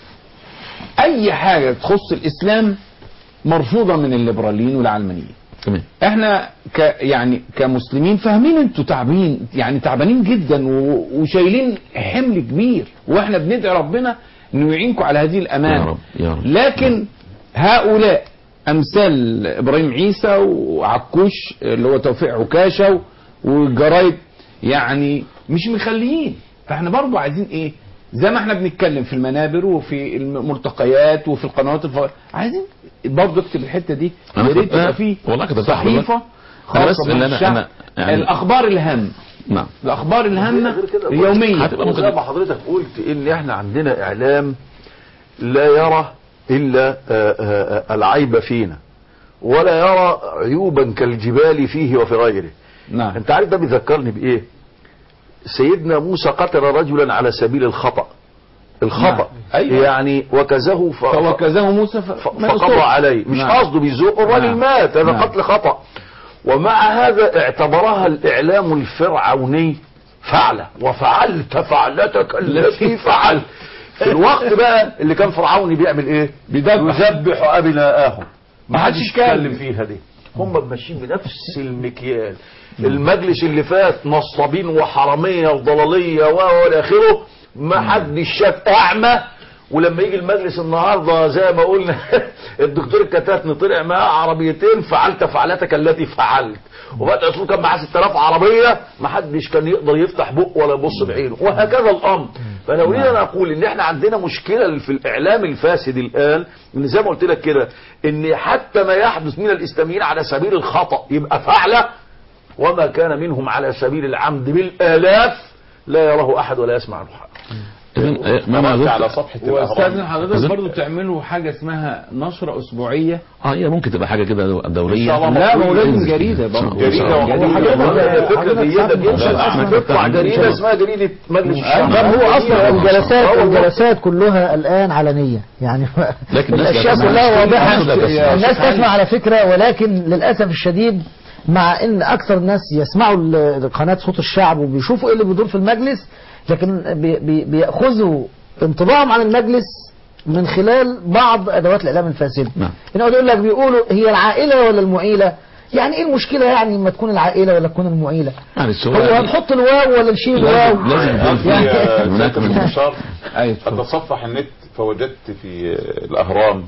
اي حاجه تخص الاسلام مرفوضه من الليبراليين والعلمانيين تمام احنا ك يعني كمسلمين فاهمين انتوا تعبين يعني تعبانين جدا و- وشايلين حمل كبير واحنا بندعي ربنا انه يعينكم على هذه يا الامانه رب يا رب لكن هؤلاء امثال ابراهيم عيسى وعكوش اللي هو توفيق عكاشه والجرايد يعني مش مخليين فاحنا برضو عايزين ايه زي ما احنا بنتكلم في المنابر وفي الملتقيات وفي القنوات الف... عايزين برضو اكتب الحته دي أنا يا ريت كتبتها. تبقى في والله كتبتها صحيفه أنا بس خاصه اللي أنا- بالشعب. أنا يعني- الاخبار الهام نعم الاخبار الهامه غير كده اليوميه هتبقى وزي ممكن ما حضرتك قلت ان احنا عندنا اعلام لا يرى الا آه، آه، آه، العيب فينا ولا يرى عيوبا كالجبال فيه وفي غيره نعم انت عارف ده بيذكرني بايه سيدنا موسى قتل رجلا على سبيل الخطأ الخطأ نعم. أيوة. يعني وكزه ف... فوكزه موسى ف... ف- ما فقضى يقصرش. عليه مش نعم. قصده بيزق الراجل نعم. مات هذا نعم. قتل خطأ ومع هذا اعتبرها الإعلام الفرعوني فعلة وفعلت فعلتك التي فعلت في الوقت بقى اللي كان فرعوني بيعمل ايه بيدبح. يذبح أبناءهم ما حدش يتكلم. فيها دي هم ماشيين بنفس المكيال المجلس اللي فات نصابين وحراميه وضلاليه و الى اخره ما حدش شاف اعمى ولما يجي المجلس النهارده زي ما قلنا الدكتور الكتاتني طلع معاه عربيتين فعلت فعلتك التي فعلت وفتح رسول كان معاه 6000 عربيه ما حدش كان يقدر يفتح بقه ولا يبص بعينه وهكذا الامر فانا اريد ان اقول ان احنا عندنا مشكله في الاعلام الفاسد الان ان زي ما قلت لك كده ان حتى ما يحدث من الاسلاميين على سبيل الخطا يبقى فعله وما كان منهم على سبيل العمد بالالاف لا يراه احد ولا يسمع عنه حد إذن آه، ما ما قرأت على زلت صفحة واستاذن الأهرام حضرتك أظن- برضو تعملوا حاجه اسمها نشره اسبوعيه اه هي ممكن تبقى حاجه كده دوريه إن شاء الله لا ما هو لازم ينزل. جريده إن شاء برضو الله. جريدة جريدة. والله فكره حضرتك جيده ساعات جدا بنوصل أصلاً. تطلع إن شاء جريده الله. اسمها جريده مجلس الشعب بل هو اصلا الجلسات آه والله. الجلسات كلها الان علنيه يعني لكن الناس الاشياء لا كلها تسمع. واضحه الناس لا تسمع. الناس تسمع على فكره ولكن للاسف الشديد مع ان اكثر الناس يسمعوا ال- قناه صوت الشعب وبيشوفوا ايه اللي بيدور في المجلس لكن بي بي بياخذوا انطباعهم عن المجلس من خلال بعض ادوات الاعلام الفاسده نعم. هنا يقول لك بيقولوا هي العائله ولا المعيله يعني ايه المشكله يعني ما تكون العائله ولا تكون المعيله معلش هو هنحط الواو ولا نشيل الواو لازم لازم يكون في يعني- يا هناك سيادة المستشار ايوه اتفضل. أتصفح النت فوجدت في الأهرام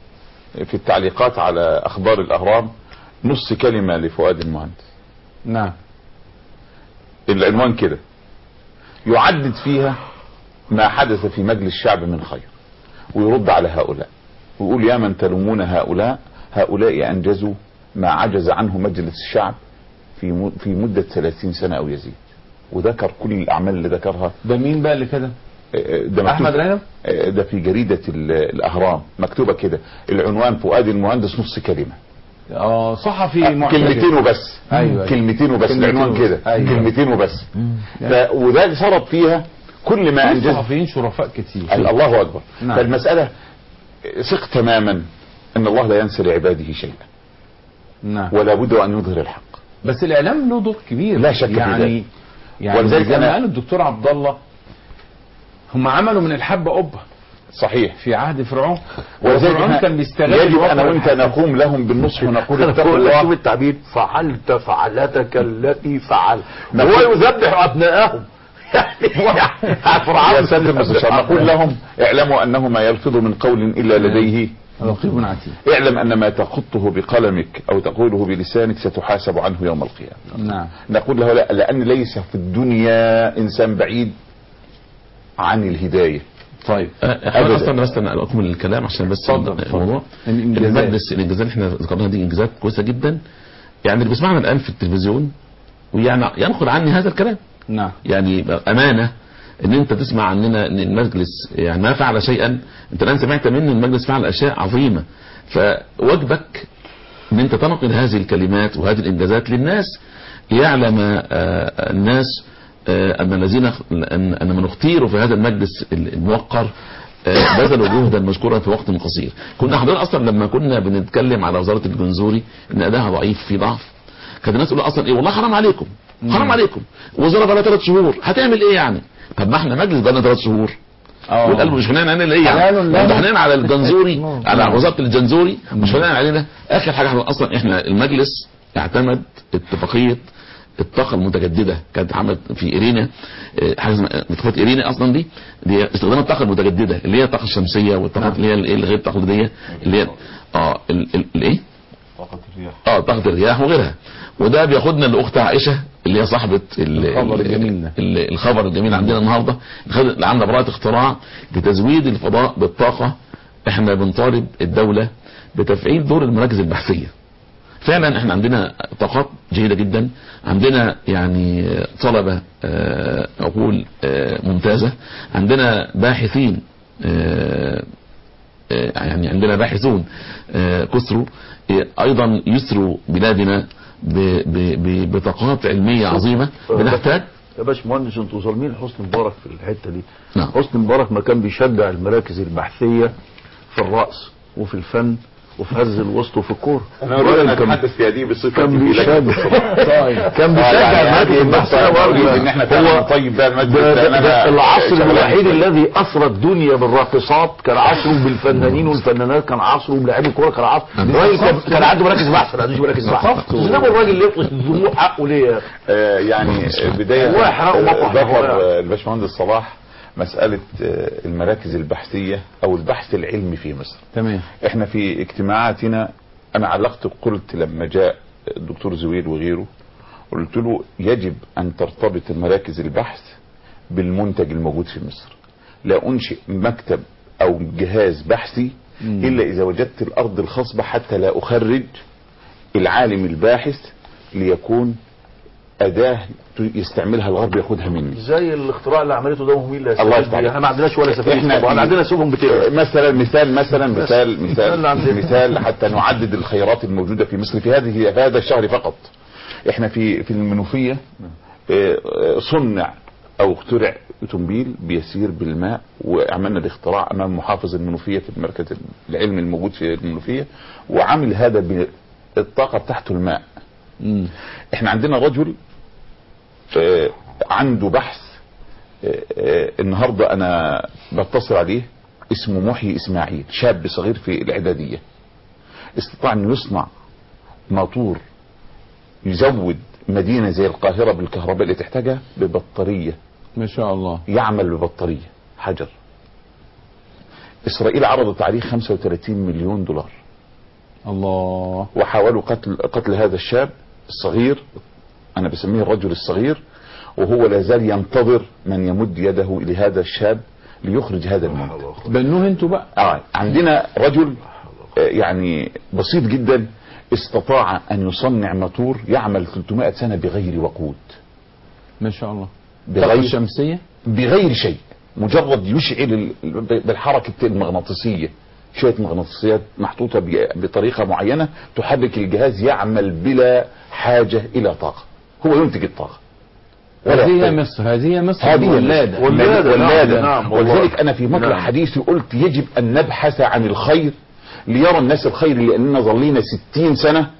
في التعليقات على أخبار الأهرام نص كلمة لفؤاد المهندس نعم العنوان كده يعدد فيها ما حدث في مجلس الشعب من خير ويرد على هؤلاء ويقول يا من تلومون هؤلاء هؤلاء انجزوا ما عجز عنه مجلس الشعب في م- في مده 30 سنه او يزيد وذكر كل الاعمال اللي ذكرها ده مين بقى اللي كده آه، ده مكتوب- احمد رجب آه، ده في جريده ال- الاهرام مكتوبه كده العنوان فؤاد المهندس نص كلمه اه صحفي معتدل. كلمتين وبس أيوة، أيوة. كلمتين وبس كلمتين العنوان وبس. كده أيوة. كلمتين وبس ف... وده سرد فيها كل ما في انجز صحفيين شرفاء كتير ال- الله اكبر نعم. فالمساله ثق تماما ان الله لا ينسى لعباده شيئا نعم ولا بد ان يظهر الحق بس الاعلام له دور كبير لا شك في يعني ذلك. يعني ولذلك زي ما أنا- قال الدكتور عبد الله هم عملوا من الحبه قبه صحيح في عهد فرعون ولذلك وفرعون إحنا كان بيستغل يجب الوضع انا وانت الحسن. نقوم لهم بالنصح ونقول انا اتقوا بقول لك شوف الله التعبير فعلت فعلتك التي فعل نقول- هو يذبح ابنائهم يعني يا سيد المستشار نقول لهم اعلموا انه ما يلفظ من قول الا لديه رقيب عتيد اعلم ان ما تخطه بقلمك او تقوله بلسانك ستحاسب عنه يوم القيامه نعم نقول له لا لان ليس في الدنيا انسان بعيد عن الهدايه طيب احنا أبداً. اصلا بس أنا اكمل الكلام عشان بس اتفضل، اتفضل. الموضوع الإنجازات. المجلس الانجازات اللي احنا ذكرناها دي انجازات كويسه جدا يعني اللي بيسمعنا الان في التلفزيون ويعني ينقل عني هذا الكلام نعم يعني امانه ان انت تسمع عننا ان المجلس يعني ما فعل شيئا انت الان سمعت مني المجلس فعل اشياء عظيمه فواجبك ان انت تنقل هذه الكلمات وهذه الانجازات للناس يعلم آه، الناس آه، ان الذين ان أن من اختيروا في هذا المجلس الموقر آه، بذلوا جهدا مشكورا في وقت قصير كنا حضرتك اصلا لما كنا بنتكلم على وزاره الجنزوري ان ادائها ضعيف في ضعف كانت الناس تقول اصلا ايه والله حرام عليكم حرام عليكم وزاره بقى ثلاث شهور هتعمل ايه يعني طب ما احنا مجلس بقى ثلاث شهور اه والقلب مش فنان علينا ايه يعني حلال لا. انتوا حنان على الجنزوري على وزاره الجنزوري مش فنان علينا اخر حاجه احنا اصلا احنا المجلس اعتمد اتفاقيه الطاقه المتجدده كانت عملت في ايرينا اه، حاجه اسمها اتفاقيه ايرينا اصلا دي دي استخدام الطاقه المتجدده اللي هي الطاقه الشمسيه والطاقه اللي هي الايه الغير تقليديه اللي هي اه ال- ال- الايه طاقه الرياح اه طاقه الرياح وغيرها وده بياخدنا لاخت عائشه اللي هي صاحبه ال- الخبر ال- الجميل ده. ال- الخبر الجميل عندنا النهارده اللي عامله براءه اختراع لتزويد الفضاء بالطاقه احنا بنطالب الدوله بتفعيل دور المراكز البحثيه فعلا احنا عندنا طاقات جيده جدا عندنا يعني طلبه آه، عقول آه، ممتازه عندنا باحثين آه، آه، يعني عندنا باحثون آه، كثروا آه، ايضا يسروا بلادنا ب- ب- ب- بطاقات علميه عظيمه بنحتاج يا باش مهندس انتوا ظالمين حسني مبارك في الحته دي نعم. حسني مبارك ما كان بيشجع المراكز البحثيه في الرأس وفي الفن وفي هز الوسط وفي الكوره انا اريد ان اتحدث في هذه بصفتي كان في بيشجع لجنة. طيب كان آه، بيشجع يعني المراكز هذه البحثيه النقطة برضه. أريد ان احنا فعلا هو نطيب بها المجلس ده, ده, لأن أنا ده العصر شغال الوحيد فيه. الذي اثرى الدنيا بالراقصات كان عصره بالفنانين والفنانات كان عصره بلاعبي الكوره كان عصره الراجل كان- كان عنده مراكز بحث ما عندوش مراكز بحث انما الراجل اللي يطلق الدموع حقه ليه يا أخي؟ آه، يعني بداية هو يحرقوا مطرح ذكر هو يعني. آه، الباشمهندس صلاح مسألة آه، المراكز البحثية أو البحث العلمي في مصر تمام احنا في اجتماعاتنا أنا علقت قلت لما جاء الدكتور زويل وغيره قلت له يجب أن ترتبط مراكز البحث بالمنتج الموجود في مصر لا أنشئ مكتب أو جهاز بحثي إلا إذا وجدت الأرض الخصبة حتى لا أخرج العالم الباحث ليكون أداة يستعملها الغرب ياخدها مني زي الاختراع اللي عملته ده مين اللي الله هيستفيد يفتح بيه؟ احنا ما عندناش ولا سفينه احنا طبعا في- عندنا سفن بتغرق مثلا مثال مثلا مثال مثال اللي عندنا. مثال مثال حتى نعدد الخيرات الموجوده في مصر في هذه في هذا الشهر فقط احنا في في المنوفيه آه، آه، صنع او اخترع اوتومبيل بيسير بالماء وعملنا الاختراع امام محافظ المنوفيه في المركز العلمي الموجود في المنوفيه وعمل هذا بالطاقه بتاعته الماء مم. احنا عندنا رجل آه، عنده بحث آه، آه، النهارده انا بتصل عليه اسمه محيي اسماعيل شاب صغير في الاعداديه استطاع انه يصنع موتور يزود مدينه زي القاهره بالكهرباء اللي تحتاجها ببطاريه ما شاء الله يعمل ببطاريه حجر اسرائيل عرضت عليه 35 مليون دولار الله وحاولوا قتل قتل هذا الشاب الصغير انا بسميه الرجل الصغير وهو لا زال ينتظر من يمد يده إلى هذا الشاب ليخرج هذا المنتج بنوه انتوا بقى آه. عندنا رجل آه، يعني بسيط جدا استطاع أن يصنع موتور يعمل 300 سنة بغير وقود ما شاء الله طاقة بغير شمسية بغير شيء مجرد يشعل ال- بالحركة المغناطيسية شوية مغناطيسيات محطوطة ب- بطريقة معينة تحرك الجهاز يعمل بلا حاجة إلى طاقة هو ينتج الطاقة ولا هذه هي يحتاج. مصر هذه هي مصر هذه الولادة ولادة، نعم، ولادة نعم، والله. ولذلك أنا في مطلع نعم. حديثي قلت يجب أن نبحث عن الخير ليرى الناس الخير لأننا ظلينا ستين سنة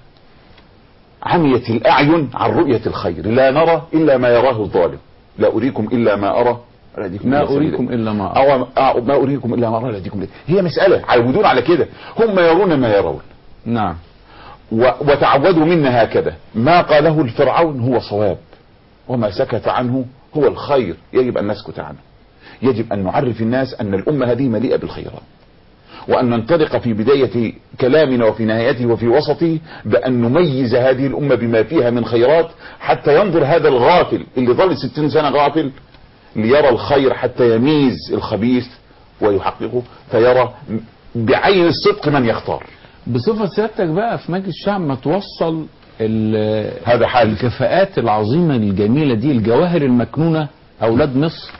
عميت الأعين عن رؤية الخير لا نرى إلا ما يراه الظالم لا أريكم إلا ما أرى لا أديكم ما إلى سبيل أريكم إلا ما أرى. أو أو ما أريكم إلا ما أرى لا أديكم إلى- هي مسألة عودون على كده هم يرون ما يرون نعم و- وتعودوا منا هكذا ما قاله الفرعون هو صواب وما سكت عنه هو الخير يجب أن نسكت عنه يجب أن نعرف الناس أن الأمة هذه مليئة بالخيرات وأن ننطلق في بداية كلامنا وفي نهايته وفي وسطه بأن نميز هذه الأمة بما فيها من خيرات حتى ينظر هذا الغافل اللي ظل ستين سنة غافل ليرى الخير حتى يميز الخبيث ويحققه فيرى بعين الصدق من يختار بصفة سيادتك بقى في مجلس الشعب ما توصل ال- هذا حال الكفاءات العظيمة الجميلة دي الجواهر المكنونة أولاد مصر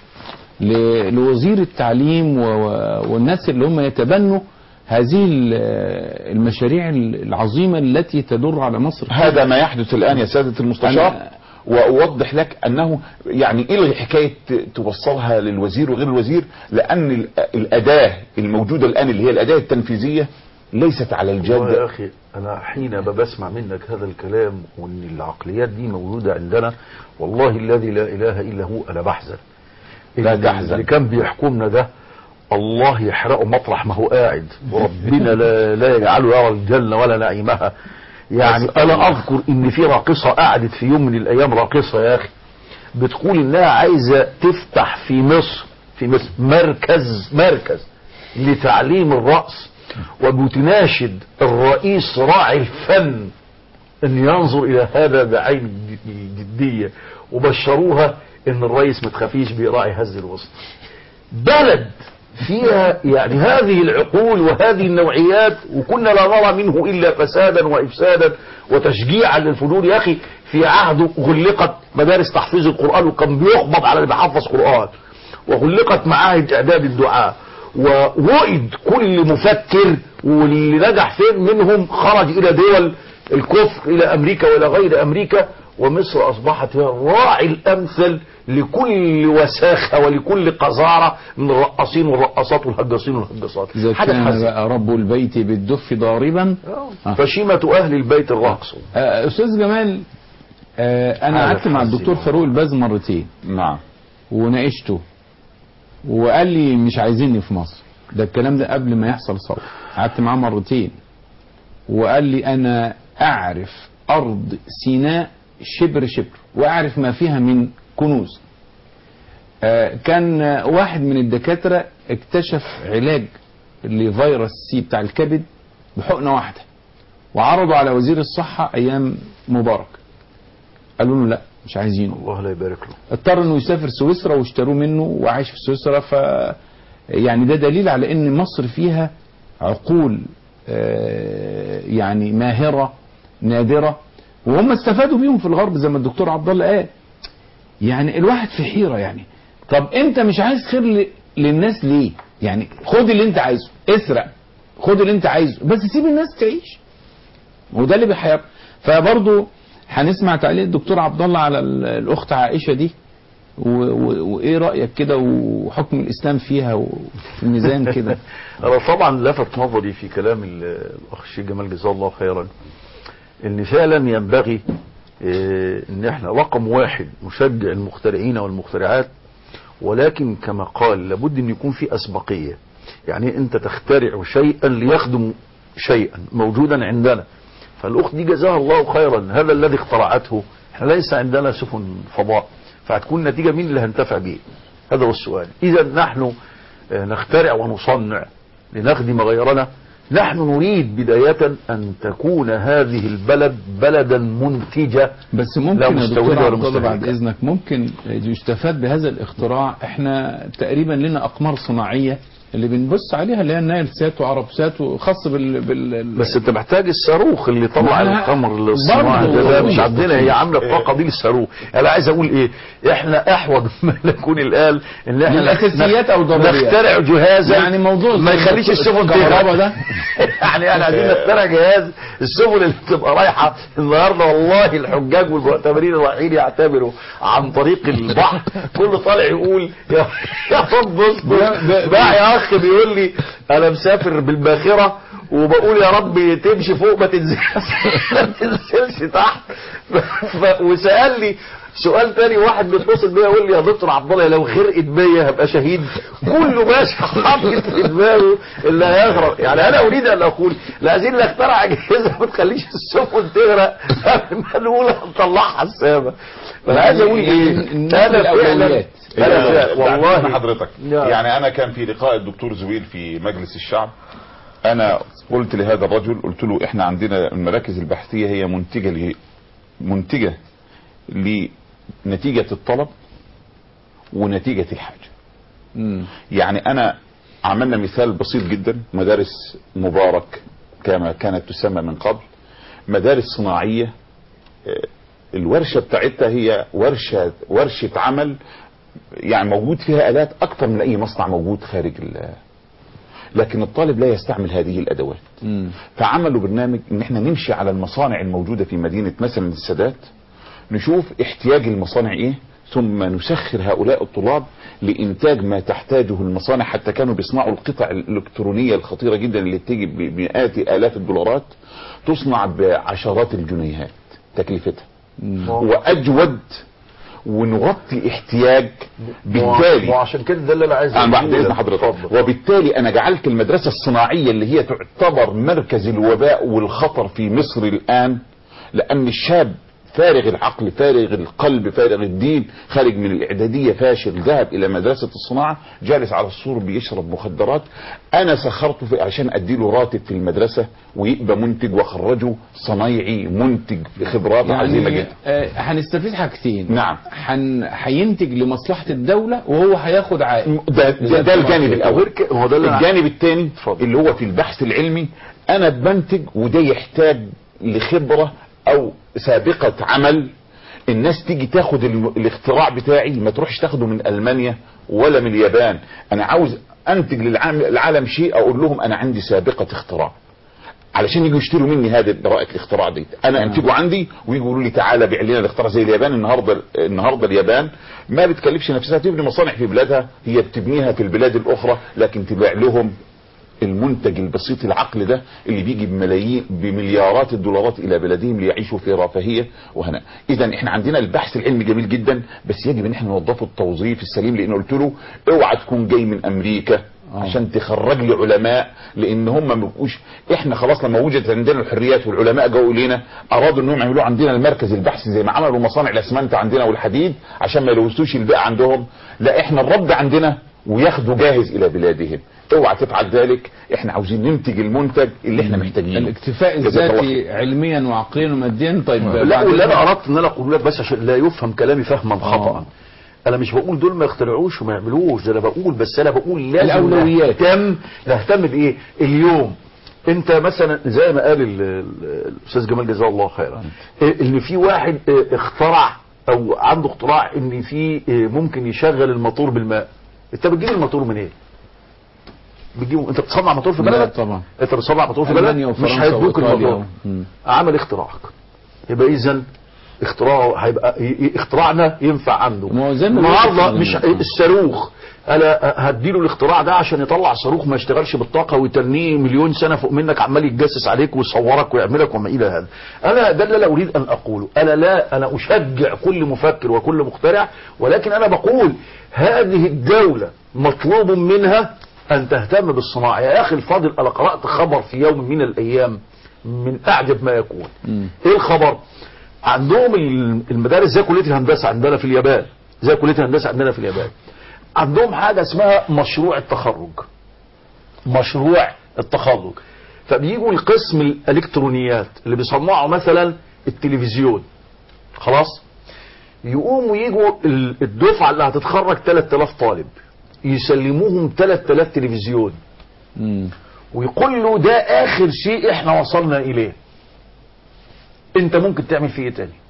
ل- لوزير التعليم و- و- والناس اللي هم يتبنوا هذه ال- المشاريع العظيمة التي تدر على مصر هذا ما يحدث الآن يا سادة المستشار أنا- وأوضح لك أنه يعني إلغي حكاية توصلها للوزير وغير الوزير لأن ال- الأداة الموجودة الآن اللي هي الأداة التنفيذية ليست على والله يا الجادة اخي انا حين بسمع منك هذا الكلام وان العقليات دي موجوده عندنا والله الذي لا اله الا هو انا بحزن لا اللي- تحزن. اللي كان بيحكمنا ده الله يحرقه مطرح ما هو قاعد وربنا لا, لا يجعله يرى الجنه ولا نعيمها يعني انا اذكر ان في راقصه قعدت في يوم من الايام راقصه يا اخي بتقول انها عايزه تفتح في مصر في مصر مركز مركز لتعليم الرقص وبتناشد الرئيس راعي الفن ان ينظر الى هذا بعين الجديه وبشروها ان الرئيس ما تخافيش بيراعي هز الوسط بلد فيها يعني هذه العقول وهذه النوعيات وكنا لا نرى منه الا فسادا وافسادا وتشجيعا للفجور يا اخي في عهده غلقت مدارس تحفيظ القران وكان بيخبط على اللي بيحفظ قران وغلقت معاهد اعداد الدعاء ووئد كل مفكر واللي نجح فين منهم خرج الى دول الكفر الى امريكا والى غير امريكا ومصر اصبحت هي الراعي الامثل لكل وساخه ولكل قذاره من الرقاصين والرقاصات والهجاصين والهجاصات إذا حاجه كان تحزن بقى رب البيت بالدف ضاربا آه. فشيمه اهل البيت الرقص آه، أستاذ جمال آه، أنا حاجة قعدت مع تحزن الدكتور والله. فاروق الباز مرتين نعم وناقشته وقال لي مش عايزيني في مصر ده الكلام ده قبل ما يحصل ثورة قعدت معاه مرتين وقال لي أنا أعرف أرض سيناء شبر شبر وأعرف ما فيها من كنوز آه، كان آه، واحد من الدكاترة اكتشف علاج لفيروس سي بتاع الكبد بحقنة واحدة وعرضوا على وزير الصحة أيام مبارك قالوا له لا مش عايزينه الله لا يبارك له اضطر انه يسافر سويسرا واشتروه منه وعايش في سويسرا ف يعني ده دليل على ان مصر فيها عقول آه، يعني ماهرة نادرة وهم استفادوا بيهم في الغرب زي ما الدكتور عبد الله قال يعني الواحد في حيرة يعني طب انت مش عايز خير ل- للناس ليه يعني خد اللي انت عايزه اسرق خد اللي انت عايزه بس سيب الناس تعيش وده اللي بيحير فبرضه هنسمع تعليق الدكتور عبد الله على ال- الاخت عائشه دي و- و- وايه رايك كده وحكم الاسلام فيها وفي الميزان كده انا طبعا لفت نظري في كلام ال- الاخ الشيخ جمال جزاه الله خيرا ان فعلا ينبغي آه، ان احنا رقم واحد نشجع المخترعين والمخترعات ولكن كما قال لابد ان يكون في اسبقيه يعني انت تخترع شيئا ليخدم شيئا موجودا عندنا فالاخت دي جزاها الله خيرا هذا الذي اخترعته احنا ليس عندنا سفن فضاء فهتكون نتيجه مين اللي هنتفع به هذا هو السؤال اذا نحن آه، نخترع ونصنع لنخدم غيرنا نحن نريد بداية أن تكون هذه البلد بلدا منتجة بس لا ممكن يا مستوردة دكتور ولا عبد الله بعد مستهلكة. اذنك ممكن يستفاد بهذا الاختراع احنا تقريبا لنا اقمار صناعيه اللي بنبص عليها اللي هي النايل سات وعرب سات وخاص بال, بال... بس انت محتاج الصاروخ اللي طلع ما أنا- القمر الصناعي برضه ده, ده مش برضه. عندنا هي عامله الطاقه دي للصاروخ انا عايز اقول ايه احنا احوج ما نكون الان ان احنا للأساسيات أو ضروريات. نخترع جهازا يعني موضوع ما يخليش السفن الكهرباء تغرق ده يعني احنا عايزين نخترع جهاز السفن اللي تبقى رايحه النهارده والله الحجاج والمعتمرين رايحين يعتبروا عن طريق البحر كله طالع يقول يا يا رب ب- اصبر ب- بقى يا اخ بيقول لي انا مسافر بالباخره وبقول يا رب تمشي فوق ما تنزلش ما تنزلش تحت ف- وسال لي سؤال تاني واحد بيتصل بيا يقول لي يا دكتور عبد الله لو غرقت بيا هبقى شهيد كله ماشي حاطط في دماغه اللي هيغرق يعني انا اريد ان اقول لا عايزين نخترع اجهزه ما تخليش السفن تغرق قبل ما نقول نطلعها السما فانا عايز اقول ايه النقل انا فعلا الأولويات. انا فعلا والله والله حضرتك نعم. يعني انا كان في لقاء الدكتور زويل في مجلس الشعب انا قلت لهذا الرجل قلت له احنا عندنا المراكز البحثيه هي منتجه ل منتجه لنتيجه الطلب ونتيجه الحاجه مم. يعني انا عملنا مثال بسيط جدا مدارس مبارك كما كانت تسمى من قبل مدارس صناعيه آه، الورشه بتاعتها هي ورشه ورشه عمل يعني موجود فيها الات اكتر من اي مصنع موجود خارج ال لكن الطالب لا يستعمل هذه الادوات مم. فعملوا برنامج ان احنا نمشي على المصانع الموجوده في مدينه مثلا السادات نشوف احتياج المصانع ايه ثم نسخر هؤلاء الطلاب لانتاج ما تحتاجه المصانع حتى كانوا بيصنعوا القطع الالكترونيه الخطيره جدا اللي تيجي بمئات الاف الدولارات تصنع بعشرات الجنيهات تكلفتها واجود ونغطي احتياج بالتالي وعشان كده ده اللي انا عايز أنا بعد أقوله. إذن حضرتك اتفضل. وبالتالي أنا جعلت المدرسة الصناعية اللي هي تعتبر مركز الوباء والخطر في مصر الآن لأن الشاب فارغ العقل فارغ القلب فارغ الدين خارج من الإعدادية فاشل ذهب إلى مدرسة الصناعة جالس على السور بيشرب مخدرات أنا سخرته في عشان أديله راتب في المدرسة ويبقى منتج وأخرجه صنايعي منتج بخبرات عظيمة يعني جدا آه، هنستفيد حاجتين نعم. هن- هينتج لمصلحة الدولة وهو هياخد عائد ده, ده, ده الجانب الاول غير كده، هو ده اللي أنا- الجانب الثاني اتفضل. اللي هو في البحث العلمي انا بنتج وده يحتاج لخبره او سابقه عمل الناس تيجي تاخد ال- الاختراع بتاعي ما تروحش تاخده من المانيا ولا من اليابان انا عاوز انتج للعالم العالم شيء اقول لهم انا عندي سابقه اختراع علشان يجوا يشتروا مني هذه براءة الاختراع دي انا انتجه عندي ويجوا يقولوا لي تعالى بيع لنا الاختراع زي اليابان النهارده النهارده اليابان ما بتكلفش نفسها تبني مصانع في بلادها هي بتبنيها في البلاد الاخرى لكن تبيع لهم المنتج البسيط العقل ده اللي بيجي بملايين بمليارات الدولارات الى بلادهم ليعيشوا في رفاهيه وهناء اذا احنا عندنا البحث العلمي جميل جدا بس يجب ان احنا نوظفه التوظيف السليم لان قلت له اوعى تكون جاي من امريكا عشان تخرج لي علماء لان هم ما بيبقوش احنا خلاص لما وجدت عندنا الحريات والعلماء جاوا الينا ارادوا انهم يعملوا عندنا المركز البحثي زي ما عملوا مصانع الاسمنت عندنا والحديد عشان ما يلوثوش البيئه عندهم لا احنا الرد عندنا وياخدوا جاهز الى بلادهم اوعى تفعل ذلك احنا عاوزين ننتج المنتج اللي احنا محتاجينه الاكتفاء جزاك الله الذاتي علميا وعقليا وماديا طيب لا بعد واللي انا إذنك- اردت ان انا اقول لك بس عشان لا يفهم كلامي فهما خطا انا مش بقول دول ما يخترعوش وما يعملوش ده انا بقول بس انا بقول لازم الأولويات. نهتم نهتم بايه اليوم انت مثلا زي ما قال ال- ال- الاستاذ جمال جزاه الله خيرا إيه، ان في واحد إيه، اخترع او عنده اختراع ان في إيه، ممكن يشغل الموتور بالماء انت بتجيب الموتور منين إيه؟ بتجيبه انت بتصنع موتور في لا بلدك طبعا انت بتصنع موتور في ألمانيا بلدك مش وفرنسا هيدوك وإيطاليا الموتور و- مم. عمل اختراعك يبقى اذا اختراعه هيبقى ي- ي- اختراعنا ينفع عنده ما هو زي ما النهارده بيقول مش لك- الصاروخ انا هديله الاختراع ده عشان يطلع صاروخ ما يشتغلش بالطاقه ويتنيه مليون سنه فوق منك عمال يتجسس عليك ويصورك ويعملك وما الى هذا انا ده اللي انا اريد ان اقوله انا لا انا اشجع كل مفكر وكل مخترع ولكن انا بقول هذه الدوله مطلوب منها ان تهتم بالصناعه يا اخي الفاضل انا قرات خبر في يوم من الايام من اعجب ما يكون ايه الخبر عندهم ال- المدارس زي كليه الهندسه عندنا في اليابان زي كليه الهندسه عندنا في اليابان عندهم حاجه اسمها مشروع التخرج مشروع التخرج فبيجوا القسم الالكترونيات اللي بيصنعوا مثلا التلفزيون خلاص يقوموا يجوا ال- الدفعه اللي هتتخرج 3000 طالب يسلموهم 3000 تلفزيون مم. ويقول له ده اخر شيء احنا وصلنا اليه انت ممكن تعمل فيه ايه تاني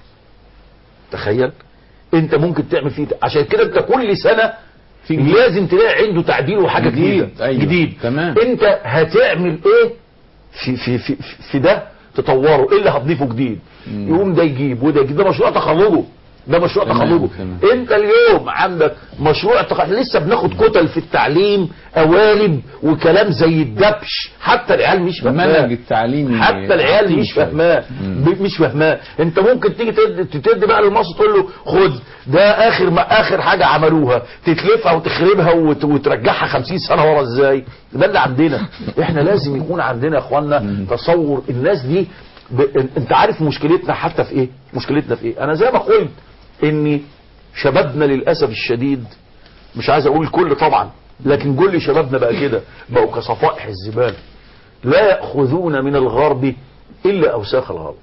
تخيل انت ممكن تعمل فيه تاني. عشان كده انت كل سنه في جديد. لازم تلاقي عنده تعديل وحاجه جديد. جديده أيوة. جديد تمام. انت هتعمل ايه في في في في ده تطوره ايه اللي هتضيفه جديد يقوم ده يجيب وده يجيب ده مشروع تخرجه ده مشروع تمام، تخرجه تمام. انت اليوم عندك مشروع تخرج لسه بناخد كتل في التعليم قوالب وكلام زي الدبش حتى العيال مش فاهماه المنهج التعليمي حتى العيال عقيم مش شوية. فاهماه مم. ب- مش فاهماه انت ممكن تيجي تدي, تدي بقى للمصر تقول له خد ده اخر ما اخر حاجه عملوها تتلفها وتخربها وت- وترجعها 50 سنه ورا ازاي ده اللي عندنا احنا لازم يكون عندنا يا اخوانا تصور الناس دي ب... انت عارف مشكلتنا حتى في ايه مشكلتنا في ايه انا زي ما قلت ان شبابنا للاسف الشديد مش عايز اقول الكل طبعا لكن كل شبابنا بقى كده بقوا كصفائح الزباله لا ياخذون من الغرب الا اوساخ الغرب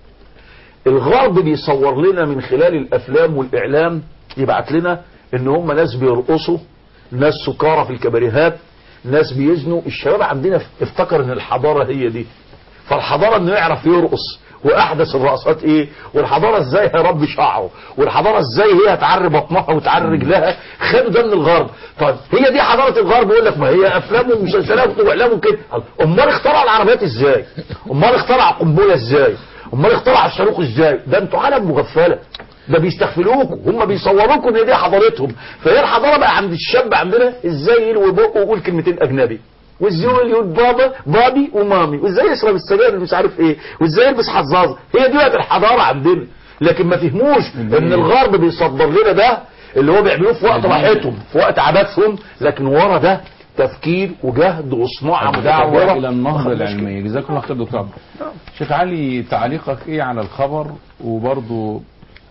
الغرب بيصور لنا من خلال الافلام والاعلام يبعت لنا ان هم ناس بيرقصوا ناس سكارى في الكباريهات ناس بيزنوا الشباب عندنا افتكر ان الحضاره هي دي فالحضاره انه يعرف يرقص واحدث الرقصات ايه والحضاره ازاي هيربي شعره والحضاره ازاي هي هتعري بطنها وتعري رجلها خدوا ده من الغرب طيب هي دي حضاره الغرب يقول لك ما هي افلام ومسلسلات واعلام وكده امال اخترع العربيات ازاي امال اخترع القنبله ازاي امال اخترع الصاروخ ازاي ده انتوا عالم مغفله ده بيستغفلوكوا هم بيصوروكوا ان دي حضارتهم فهي الحضاره بقى عند الشاب عندنا ازاي يلوي بقه ويقول كلمتين اجنبي وازاي يقول بابا بابي ومامي وازاي يشرب السجاير اللي مش عارف ايه وازاي يلبس حظاظه هي دي بقت الحضاره عندنا لكن ما فهموش ان الغرب بيصدر لنا ده اللي هو بيعملوه في وقت راحتهم في وقت عبادتهم لكن ورا ده تفكير وجهد وصناعه دعوة ودعوه إلى النهضة مشكلة. العلمية جزاكم الله خير دكتور عبد. شيخ علي تعليقك إيه على الخبر وبرضو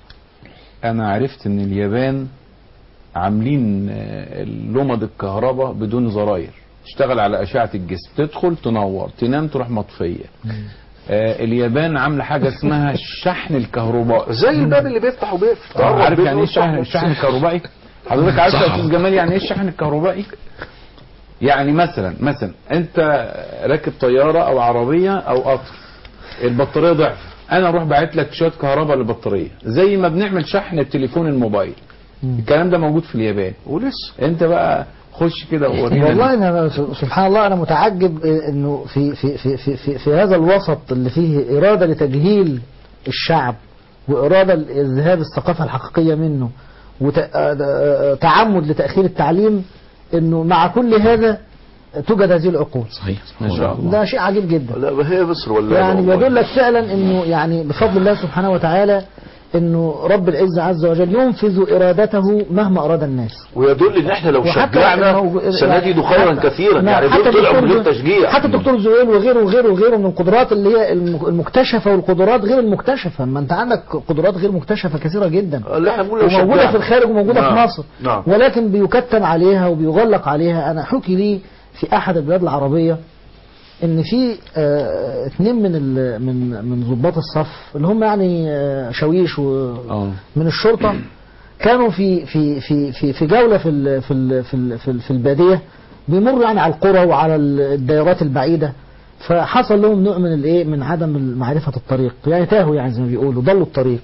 أنا عرفت إن اليابان عاملين آه، لمض الكهرباء بدون زراير تشتغل على أشعة الجسم تدخل تنور تنام تروح مطفية آه، اليابان عاملة حاجة اسمها الشحن الكهربائي زي الباب اللي بيفتح وبيقفل آه، عارف يعني ايه بيفتح الشحن الشحن الكهربائي حضرتك عارف يا صح. استاذ جمال يعني ايه الشحن الكهربائي يعني مثلا مثلا انت راكب طياره او عربيه او قطر البطاريه ضعف انا اروح باعت لك شويه كهرباء للبطاريه زي ما بنعمل شحن التليفون الموبايل الكلام ده موجود في اليابان ولسه انت بقى خش كده وورينا والله انا سبحان الله انا متعجب انه في في في في في, في هذا الوسط اللي فيه اراده لتجهيل الشعب واراده لذهاب الثقافه الحقيقيه منه وتعمد لتاخير التعليم انه مع كل هذا توجد هذه العقول صحيح ما شاء الله ده شيء عجيب جدا لا ما هي مصر ولا يعني والله. بيدلك فعلا انه يعني بفضل الله سبحانه وتعالى انه رب العزة عز وجل ينفذ ارادته مهما اراد الناس ويدل ان احنا لو وحتى شجعنا الموجو- سنجد خيرا حتى- كثيرا نعم، يعني حتى دول طلعوا من الدكتور غير تشجيع حتى الدكتور زويل وغيره وغيره وغيره من القدرات اللي هي الم- المكتشفه والقدرات غير المكتشفه ما انت عندك قدرات غير مكتشفه كثيره جدا اللي احنا بنقول لو وموجوده شجعنا. في الخارج وموجوده نعم. في مصر نعم. ولكن بيكتم عليها وبيغلق عليها انا حكي لي في احد البلاد العربيه ان في آه، اتنين من ال- من من ضباط الصف اللي هم يعني آه، شاويش و اه من الشرطة كانوا في في في في في جولة في ال في ال في ال في, ال في البادية بيمروا يعني على القرى وعلى الدائرات البعيدة فحصل لهم نوع من الايه من عدم معرفة الطريق يعني تاهوا يعني زي ما بيقولوا ضلوا الطريق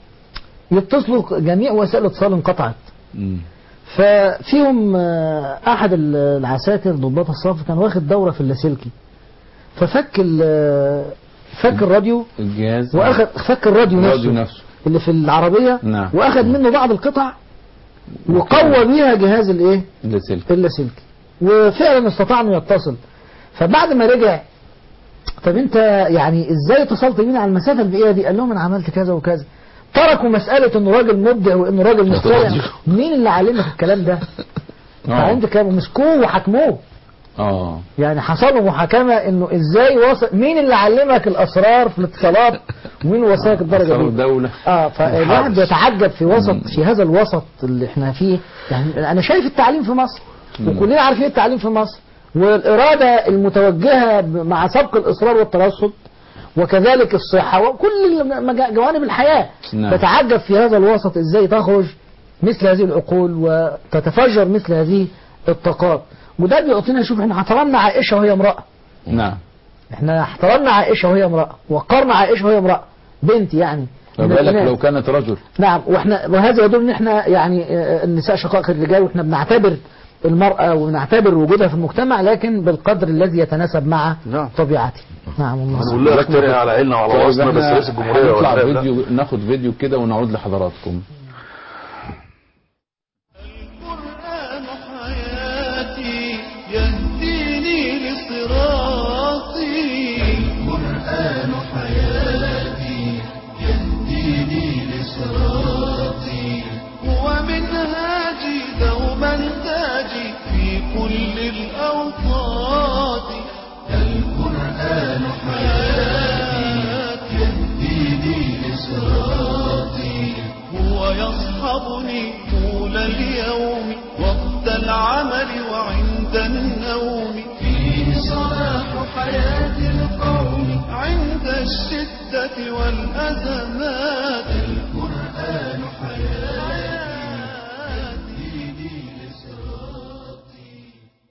يتصلوا جميع وسائل الاتصال انقطعت مم. ففيهم آه، احد العساكر ضباط الصف كان واخد دورة في اللاسلكي ففك ال- فك الراديو الجهاز واخد فك الراديو الراديو نفسه نفسه اللي في العربية نعم. واخد منه بعض القطع وقوى بيها جهاز الايه ده سلك اللاسلكي وفعلا استطاع انه يتصل فبعد ما رجع طب انت يعني ازاي اتصلت بينا على المسافه البعيده دي قال لهم انا عملت كذا وكذا تركوا مساله انه راجل مبدع وانه راجل مخترع مين اللي علمك الكلام ده فعند كانوا مسكوه وحكموه اه يعني حصل له محاكمه انه ازاي وصل مين اللي علمك الاسرار في الاتصالات ومين وصلك الدرجه أسرار دي الدولة اه فالواحد محابس. بيتعجب في وسط في هذا الوسط اللي احنا فيه يعني انا شايف التعليم في مصر وكلنا عارفين التعليم في مصر والإرادة المتوجهة ب- مع سبق الإصرار والترصد وكذلك الصحة وكل المجا- جوانب الحياة نعم. تتعجب في هذا الوسط إزاي تخرج مثل هذه العقول وتتفجر مثل هذه الطاقات وده بيعطينا شوف احنا احترمنا عائشة وهي امرأة نعم احنا احترمنا عائشة وهي امرأة وقرنا عائشة وهي امرأة بنت يعني ما من بالك الإناث. لو كانت رجل نعم واحنا وهذا يدل ان احنا يعني آه، النساء شقائق الرجال واحنا بنعتبر المرأة وبنعتبر وجودها في المجتمع لكن بالقدر الذي يتناسب مع نعم. طبيعته نعم الله هنقول لها اخترع على عيننا وعلى طيب راسنا بس احنا رئيس الجمهوريه هنطلع ولا لا؟ فيديو ناخد فيديو كده ونعود لحضراتكم القرآن حياتي يهديني لصراطي القرآن حياتي يهديني لصراطي هو منهاجي دوما تاجي في كل الأوقات القرآن حياتي يهديني لصراطي هو يصحبني طول اليوم وقت العمل وعند النوم فيه صلاح حياة القوم عند الشدة والأزمات القرآن حياتي يهديني لصراطي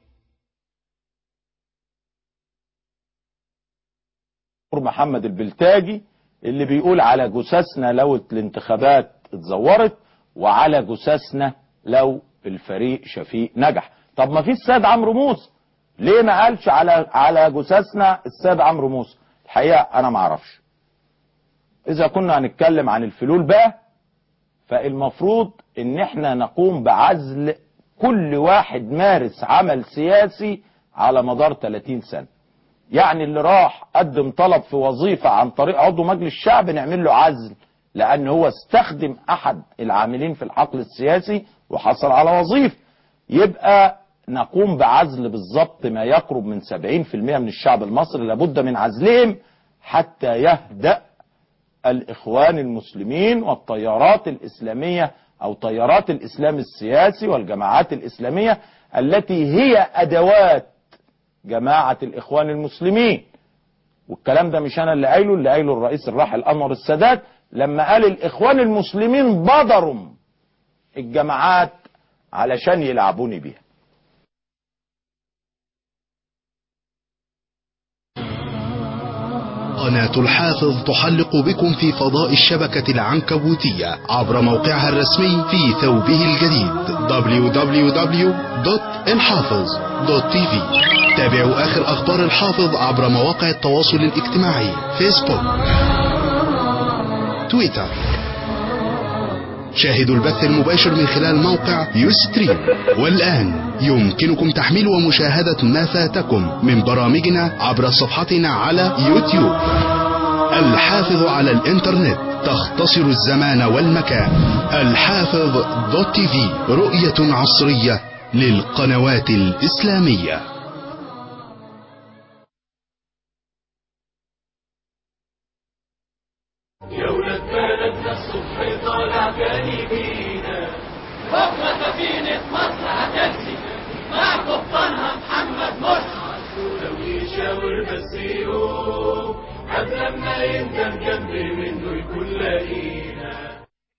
دكتور محمد البلتاجي اللي بيقول على جثثنا لو الانتخابات اتزورت وعلى جثثنا لو الفريق شفيق نجح طب ما في السيد عمرو موسى ليه ما قالش على على جثثنا السيد عمرو موسى الحقيقه انا ما اعرفش اذا كنا هنتكلم عن الفلول بقى فالمفروض ان احنا نقوم بعزل كل واحد مارس عمل سياسي على مدار 30 سنه يعني اللي راح قدم طلب في وظيفة عن طريق عضو مجلس الشعب نعمل له عزل لأن هو استخدم أحد العاملين في الحقل السياسي وحصل على وظيفة يبقى نقوم بعزل بالضبط ما يقرب من 70% من الشعب المصري لابد من عزلهم حتى يهدأ الإخوان المسلمين والتيارات الإسلامية أو تيارات الإسلام السياسي والجماعات الإسلامية التي هي أدوات جماعة الإخوان المسلمين والكلام ده مش أنا اللي قايله اللي قايله الرئيس الراحل أنور السادات لما قال الإخوان المسلمين بضروا الجماعات علشان يلعبوني بيها قناة الحافظ تحلق بكم في فضاء الشبكة العنكبوتية عبر موقعها الرسمي في ثوبه الجديد www.الحافظ.tv تابعوا آخر أخبار الحافظ عبر مواقع التواصل الاجتماعي فيسبوك تويتر شاهدوا البث المباشر من خلال موقع يوستريم والآن يمكنكم تحميل ومشاهدة ما فاتكم من برامجنا عبر صفحتنا على يوتيوب الحافظ على الانترنت تختصر الزمان والمكان الحافظ دوت تي في رؤية عصرية للقنوات الإسلامية يا ولاد بلدنا الصبح طالع تاني بينا فوق سفينة مصر هتمشي مع قبطانها محمد مرسي لو يشاور بس يقوم قبل ما يندم جنب منه يكون لاقينا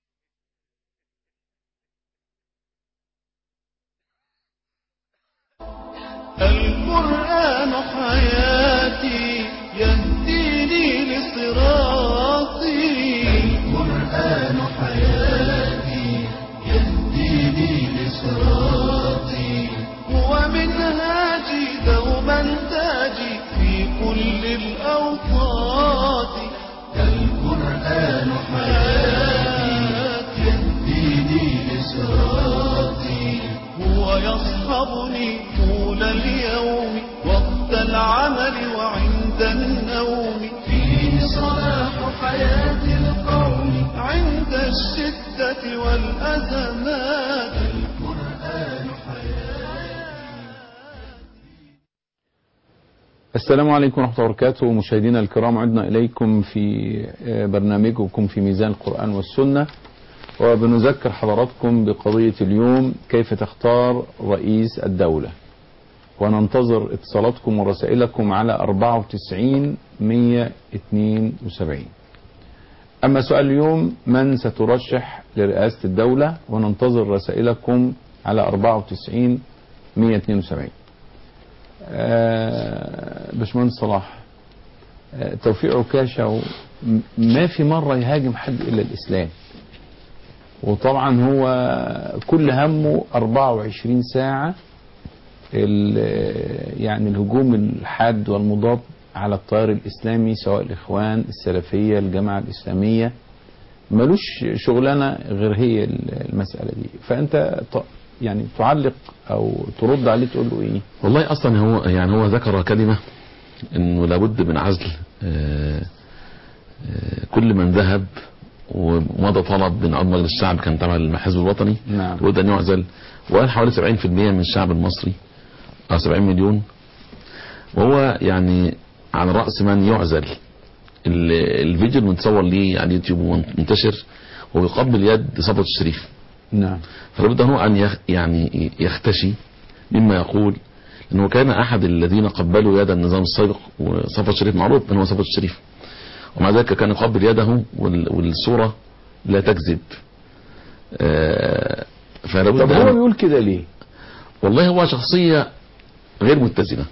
القرآن حياتي يهديني لصراطي القرآن حياتي يهديني لصراطي هو منهاجي دوما تاجي في كل الأوقات القرآن حياتي يهديني لصراطي هو يصحبني طول اليوم وقت العمل وعند النوم فيه صلاح حياة القوم عند الشدة والأزمات القرآن السلام عليكم ورحمة الله وبركاته مشاهدينا الكرام عدنا إليكم في برنامجكم في ميزان القرآن والسنة وبنذكر حضراتكم بقضية اليوم كيف تختار رئيس الدولة وننتظر اتصالاتكم ورسائلكم على 94 172 أما سؤال اليوم من سترشح لرئاسة الدولة وننتظر رسائلكم على 94 172 آه، باشمهندس صلاح آه، توفيق عكاشة و- م- ما في مرة يهاجم حد إلا الإسلام وطبعا هو كل همه 24 ساعة ال- يعني الهجوم الحاد والمضاد على التيار الإسلامي سواء الإخوان السلفية الجماعة الإسلامية ملوش شغلانة غير هي المسألة دي فأنت ط- يعني تعلق أو ترد عليه تقول له إيه والله اصلا هو يعني هو ذكر كلمه انه لابد من عزل آه، آه، كل من ذهب ومضى طلب من عضو مجلس الشعب كان تبع الحزب الوطني نعم لابد ان يعزل وقال حوالي 70% من الشعب المصري او 70 مليون وهو يعني على راس من يعزل ال- الفيديو المتصور ليه على اليوتيوب ومنتشر ويقبل يد صفوة الشريف نعم فلابد هو ان يخ يعني يختشي مما يقول انه كان احد الذين قبلوا يد النظام السابق وصفوة الشريف معروف من هو صفوة الشريف ومع ذلك كان يقبل يده وال- والصورة لا تكذب آه، فلابد طب هو أن- بيقول كده ليه والله هو شخصية غير متزنة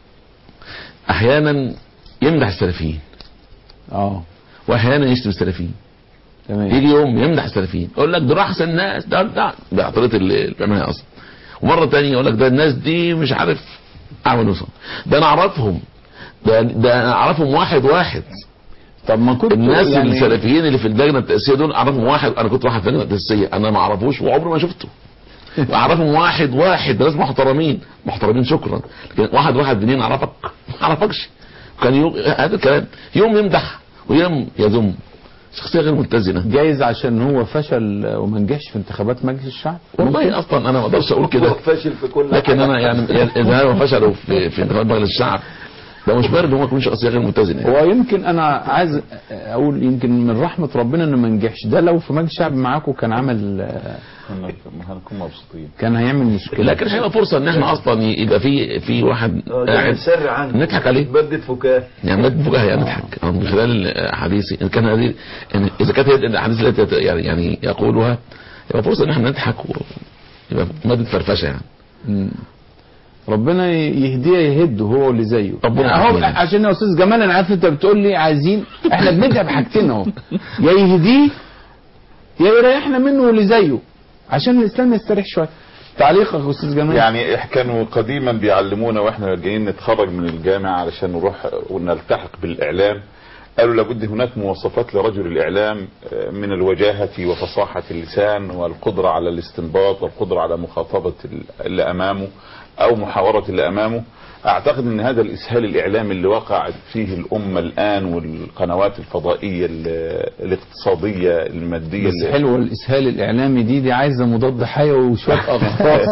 احيانا يمدح السلفيين اه واحيانا يشتم السلفيين تمام يجي يوم يمدح السلفيين يقول لك دول احسن ناس ده ده ده طريقه اللي بيعملها اصلا ومره تانية يقول لك ده الناس دي مش عارف اعمل وصل ده انا اعرفهم ده ده انا اعرفهم واحد واحد طب ما كنت الناس يعني السلفيين اللي في اللجنه التاسيسيه دول اعرفهم واحد انا كنت واحد في اللجنه التاسيسيه انا ما اعرفوش وعمري ما شفته واعرفهم واحد واحد ده ناس محترمين محترمين شكرا لكن واحد واحد منين اعرفك ما اعرفكش كان يوم هذا الكلام يوم يمدح ويوم يذم شخصيه غير متزنه جايز عشان هو فشل وما نجحش في انتخابات مجلس الشعب والله اصلا انا ما اقدرش اقول كده فاشل في كل لكن انا يعني اذا هم فشلوا في في انتخابات مجلس الشعب ده مش بارد ان هو يكون شخصيه غير متزنه يعني. هو يمكن انا عايز اقول يمكن من رحمه ربنا انه ما نجحش ده لو في مجلس الشعب معاكم كان عمل كنا هنكون مبسوطين كان هيعمل مشكله لكن هيبقى فرصه ان احنا اصلا يبقى في في واحد قاعد سر عنه نضحك عليه بدد فكاه يعني نضحك فجاه نضحك من خلال حديثي ان كان هذه يعني اذا كانت هي الاحاديث التي يت- يعني يعني يقولها يبقى فرصه ان احنا نضحك ويبقى ماده فرفشه يعني مم. ربنا يهديه يهده هو اللي زيه ربنا اهو يهديه. عشان يا استاذ جمال انا عارف انت بتقول لي عايزين احنا بندعي بحاجتين اهو يا يهديه يا يريحنا منه واللي زيه عشان الاسلام يستريح شويه تعليقك يا استاذ جمال يعني إح- كانوا قديما بيعلمونا واحنا جايين نتخرج من الجامعة علشان نروح ونلتحق بالاعلام قالوا لابد هناك مواصفات لرجل الاعلام آه، من الوجاهة وفصاحة اللسان والقدرة على الاستنباط والقدرة على مخاطبة ال- اللي امامه او محاورة اللي امامه اعتقد ان هذا الاسهال الاعلامي اللي وقعت فيه الامة الان والقنوات الفضائية ال- الاقتصادية المادية بس اللي- حلوه الاسهال الاعلامي دي دي عايزه مضاد حيوي وشويه اغراض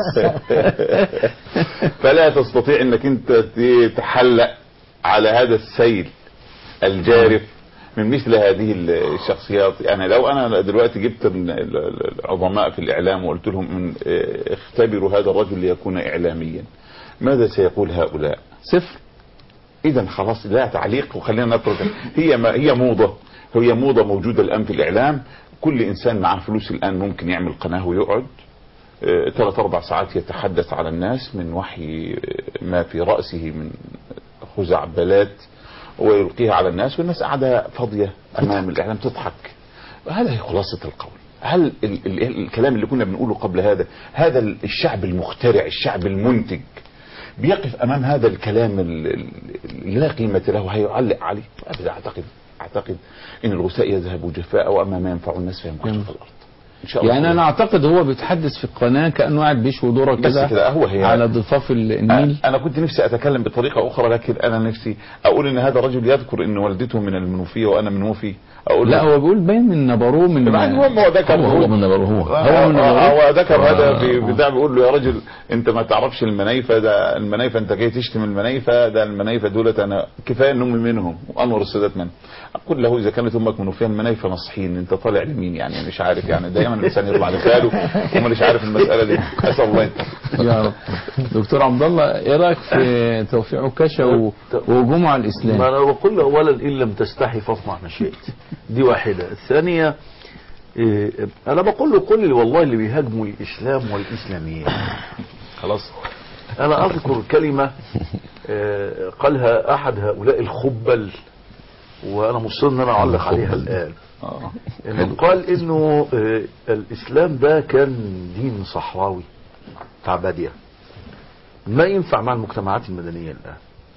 فلا تستطيع انك انت ت- تحلق على هذا السيل الجارف من مثل هذه الشخصيات يعني لو انا دلوقتي جبت ال- ال- العظماء في الاعلام وقلت لهم ان اه، اختبروا هذا الرجل ليكون اعلاميا ماذا سيقول هؤلاء صفر اذا خلاص لا تعليق وخلينا نترك هي ما هي موضه هي موضه موجوده الان في الاعلام كل انسان معاه فلوس الان ممكن يعمل قناه ويقعد آه، ثلاث اربع ساعات يتحدث على الناس من وحي آه، ما في راسه من خزعبلات ويلقيها على الناس والناس قاعده فاضيه امام الاعلام تضحك هذا هي خلاصه القول هل ال ال الكلام اللي كنا بنقوله قبل هذا هذا الشعب المخترع الشعب المنتج بيقف امام هذا الكلام ال- ال- اللي لا قيمه له هيعلق عليه ابدا اعتقد اعتقد ان الغثاء يذهب جفاء واما ما ينفع الناس فيمكث في الارض ان شاء الله يعني انا اعتقد هو بيتحدث في القناه كانه قاعد بيشوي دوره بس كده كده هو هي على ضفاف النيل انا كنت نفسي اتكلم بطريقه اخرى لكن انا نفسي اقول ان هذا الرجل يذكر ان والدته من المنوفيه وانا منوفي اقول لا هو بيقول باين من نبروه من المهم هو ذكر هو هو من نبره هو هو من هو ذكر هذا آه. في بتاع بيقول له يا رجل انت ما تعرفش المنايفه ده المنايفه انت جاي تشتم المنايفه ده المنايفه دولت انا كفايه ان امي منهم وانور السادات منهم اقول له اذا كانت امك منوفيه المنايفه نصحين انت طالع لمين يعني مش عارف يعني ده احيانا الانسان يطلع لخاله ومانيش عارف المساله دي اسال الله ينتهي. يا رب دكتور عبد الله ايه رايك في توفيق عكاشه و- وهجومه على ما الاسلام انا بقول اولا ان لم تستحي فاصنع ما شئت دي واحده الثانيه إيه، انا بقول له كل اللي والله اللي بيهاجموا الاسلام والاسلاميين خلاص انا اذكر كلمه آه، قالها احد هؤلاء الخبل وانا مصر ان انا اعلق عليها الان آه. انه قال انه آه، الاسلام ده كان دين صحراوي بتاع باديه ما ينفع مع المجتمعات المدنيه الان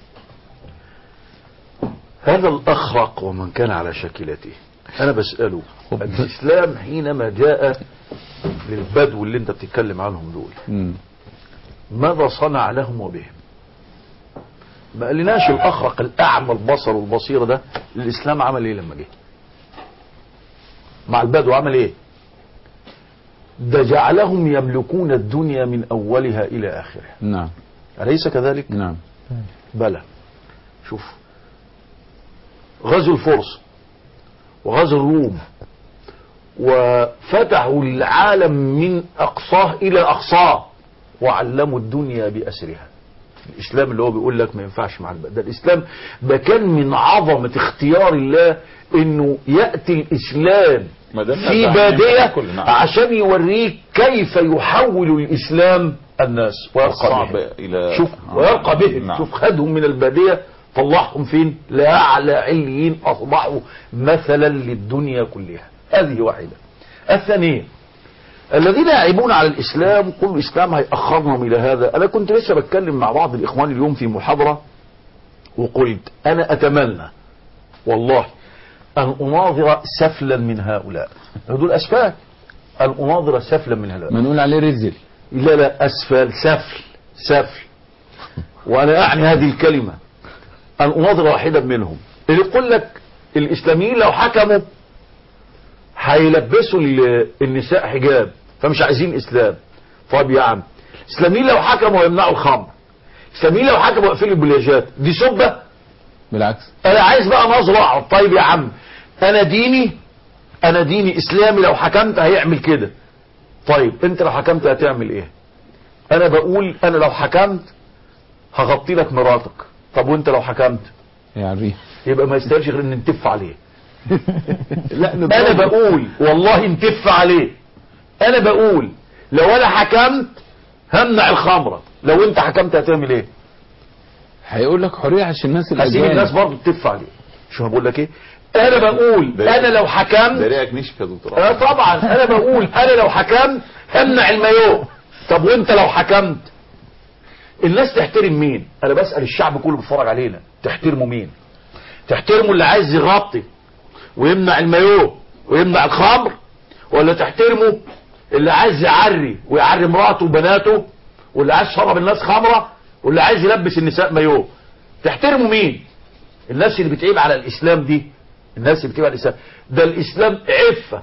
هذا الاخرق ومن كان على شكلته انا بساله الاسلام حينما جاء للبدو اللي انت بتتكلم عنهم دول مم. ماذا صنع لهم وبهم ما قالناش الاخرق الاعمى البصر والبصيره ده الاسلام عمل ايه لما جه مع البدو عمل ايه ده جعلهم يملكون الدنيا من اولها الى اخرها نعم اليس كذلك نعم بلى شوف غزو الفرس وغزو الروم وفتحوا العالم من اقصاه الى اقصاه وعلموا الدنيا باسرها الاسلام اللي هو بيقول لك ما ينفعش مع البلد ده الاسلام ده كان من عظمه اختيار الله انه ياتي الاسلام ما دام في نفع باديه كل نعم. عشان يوريك كيف يحول الاسلام الناس ويرقى صعب بهم الى شوف آه. ويرقى بهم نعم. شوف خدهم من البادية طلعهم فين لأعلى عليين أصبحوا مثلا للدنيا كلها هذه واحدة الثانية الذين يعيبون على الإسلام قل الإسلام هيأخرهم إلى هذا أنا كنت لسه بتكلم مع بعض الإخوان اليوم في محاضرة وقلت أنا أتمنى والله أن أناظر سفلا من هؤلاء دول أسفال أن أناظر سفلا من هؤلاء ما نقول عليه رزل لا لا أسفل سفل سفل وأنا أعني هذه الكلمة أن أناظر واحدا منهم اللي يقول لك الإسلاميين لو حكموا هيلبسوا ال- النساء حجاب فمش عايزين إسلام طيب يا عم الإسلاميين لو حكموا يمنعوا الخمر الإسلاميين لو حكموا يقفلوا البلاجات دي سبة بالعكس انا عايز بقى نظرة أعرض. طيب يا عم انا ديني انا ديني اسلامي لو حكمت هيعمل كده طيب انت لو حكمت هتعمل ايه انا بقول انا لو حكمت هغطي لك مراتك طب وانت لو حكمت يعني يبقى ما يستاهلش غير ان نتف عليه لا انا بقول والله نتف عليه انا بقول لو انا حكمت همنع الخمرة لو انت حكمت هتعمل ايه هيقول لك حريه عشان الناس هسيب الاجانب الناس برضه تتف عليه شو بقول لك ايه انا بقول انا لو حكمت ده ريقك نشف يا دكتور اه طبعا انا بقول انا لو حكمت همنع المايو طب وانت لو حكمت الناس تحترم مين انا بسأل الشعب كله بيتفرج علينا تحترموا مين تحترموا اللي عايز يغطي ويمنع المايو ويمنع الخمر ولا تحترموا اللي عايز يعري ويعري مراته وبناته واللي عايز يشرب الناس خمره واللي عايز يلبس النساء مايو تحترموا مين الناس اللي بتعيب على الاسلام دي الناس اللي بتعيب على الاسلام ده الاسلام عفه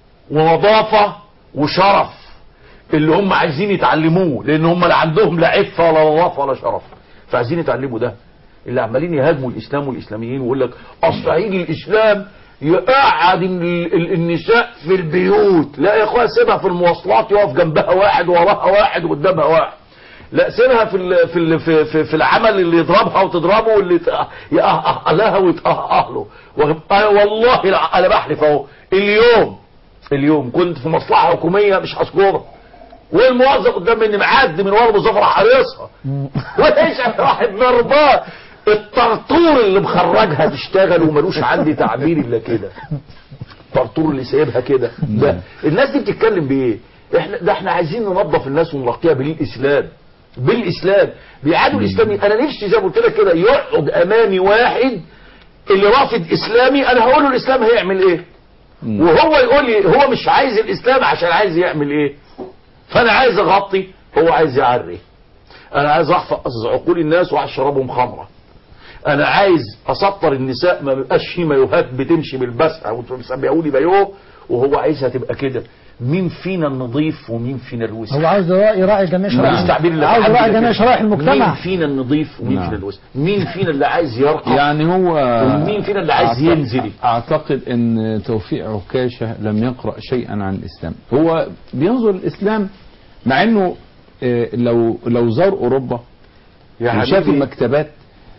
ونظافه وشرف اللي هم عايزين يتعلموه لان هم لا عندهم لا عفه ولا نظافه ولا شرف فعايزين يتعلموا ده اللي عمالين يهاجموا الاسلام والاسلاميين ويقول لك اصل هيجي الاسلام يقعد ال- ال- النساء في البيوت لا يا اخويا سيبها في المواصلات يقف جنبها واحد وراها واحد وقدامها واحد لا سيبها في ال في ال في, في, في العمل اللي يضربها وتضربه واللي ت- يقهقه لها ويتقهقه له واخد- أنا والله لا- انا بحلف اهو اليوم اليوم كنت في مصلحه حكوميه مش هذكرها والموظف قدام مني معدي من ورا مظفر حارسها وايش واحد مرضاه الطرطور اللي مخرجها تشتغل وملوش عندي تعبير الا كده الطرطور اللي سايبها كده ده الناس دي بتتكلم بايه احنا ده احنا عايزين ننظف الناس ونرقيها بالاسلام بالاسلام بيعادوا الاسلامي انا نفسي زي ما قلت لك كده يقعد امامي واحد اللي رافض اسلامي انا هقول له الاسلام هيعمل ايه وهو يقول لي هو مش عايز الاسلام عشان عايز يعمل ايه فانا عايز اغطي هو عايز يعري انا عايز احفظ عقول الناس واشربهم خمره انا عايز اسطر النساء ما بيبقاش في مايوهات بتمشي بالبسع وتسميهوا لي مايوه وهو عايزها تبقى كده مين فينا النظيف ومين فينا الوسخ هو عاوز يراعي يراعي جميع نعم. شرائح التعبير اللي عاوز بحب يراعي كده. جميع شرائح مين المجتمع فينا النظيف ومين نعم. فينا الوسخ مين فينا اللي عايز يرقى يعني هو ومين فينا اللي عايز أعتقد- ينزل اعتقد ان توفيق عكاشه لم يقرا شيئا عن الاسلام هو بينظر الاسلام مع انه آه، لو لو زار اوروبا يا وشاف حبيبي المكتبات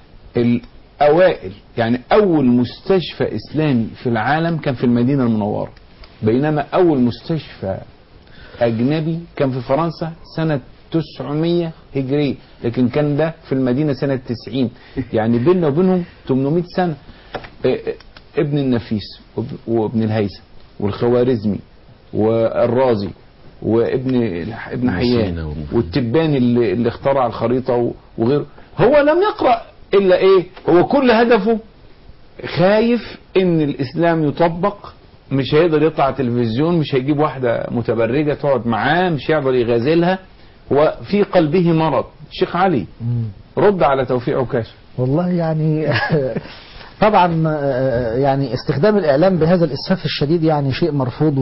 الاوائل يعني اول مستشفى اسلامي في العالم كان في المدينه المنوره بينما اول مستشفى اجنبي كان في فرنسا سنه 900 هجريه لكن كان ده في المدينه سنه 90 يعني بيننا وبينهم 800 سنه آه، آه، ابن النفيس وب- وابن الهيثم والخوارزمي والرازي وابن ابن حيان سينا وابن والتباني اللي, اللي اخترع الخريطه و- وغيره هو لم يقرا الا ايه هو كل هدفه خايف ان الاسلام يطبق مش هيقدر يطلع على التلفزيون مش هيجيب واحده متبرجه تقعد معاه مش هيقدر يغازلها هو في قلبه مرض شيخ علي رد على توفيق عكاشه والله يعني طبعا آه، يعني استخدام الإعلام بهذا الإسفاف الشديد يعني شيء مرفوض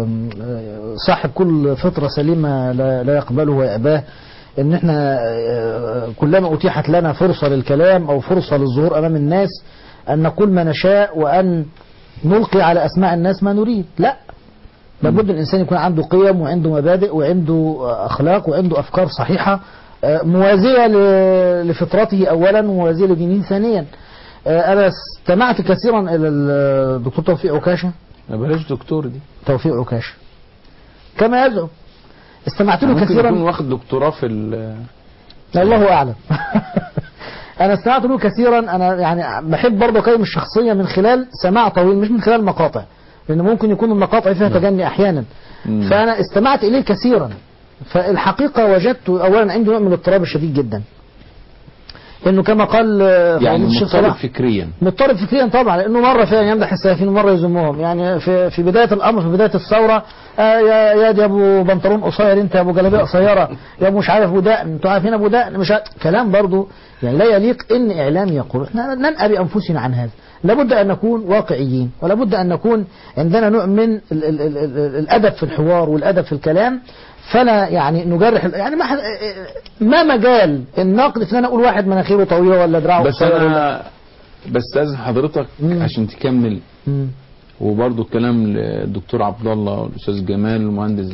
وصاحب كل فطرة سليمة لا لا يقبله ويأباه ان احنا آه، كلما اتيحت لنا فرصة للكلام او فرصة للظهور امام الناس ان نقول ما نشاء وان نلقي على اسماع الناس ما نريد لا لابد الانسان يكون عنده قيم وعنده مبادئ وعنده آه، اخلاق وعنده افكار صحيحة آه، موازية ل- لفطرته اولا وموازية لدينه ثانيا آه، انا استمعت كثيرا الى الدكتور توفيق عكاشة ما بلاش دكتور دي توفيق عكاشة كما يزعم استمعت له ممكن كثيرا يكون واخد دكتوراه في ال- الله اعلم انا استمعت له كثيرا انا يعني بحب برضه اقيم الشخصيه من خلال سماع طويل مش من خلال مقاطع لان ممكن يكون المقاطع فيها تجني احيانا مم. فانا استمعت اليه كثيرا فالحقيقه وجدت اولا عندي نوع من الاضطراب الشديد جدا انه كما قال آه، يعني فضيلة الشيخ مضطرب صلاح فكريا مضطرب فكريا طبعا لانه مره فعلا يمدح السلفيين ومره يذمهم يعني في في بدايه الامر في بدايه الثوره آه يا يا دي ابو بنطلون قصير انت يا ابو جلابيه قصيره يا ابو مش عارف ابو دقن انتوا عارفين ابو دقن مش عارف كلام برضو يعني لا يليق ان اعلام يقول احنا ننأى بانفسنا عن هذا لابد ان نكون واقعيين ولابد ان نكون عندنا نوع من ال ال ال ال الادب في الحوار والادب في الكلام فلا يعني نجرح يعني ما ح- ما مجال النقد في ان انا اقول واحد مناخيره طويله ولا دراعه بس قصير ولا- انا بستاذن حضرتك عشان تكمل مم. وبرضه الكلام للدكتور عبد الله والاستاذ جمال المهندس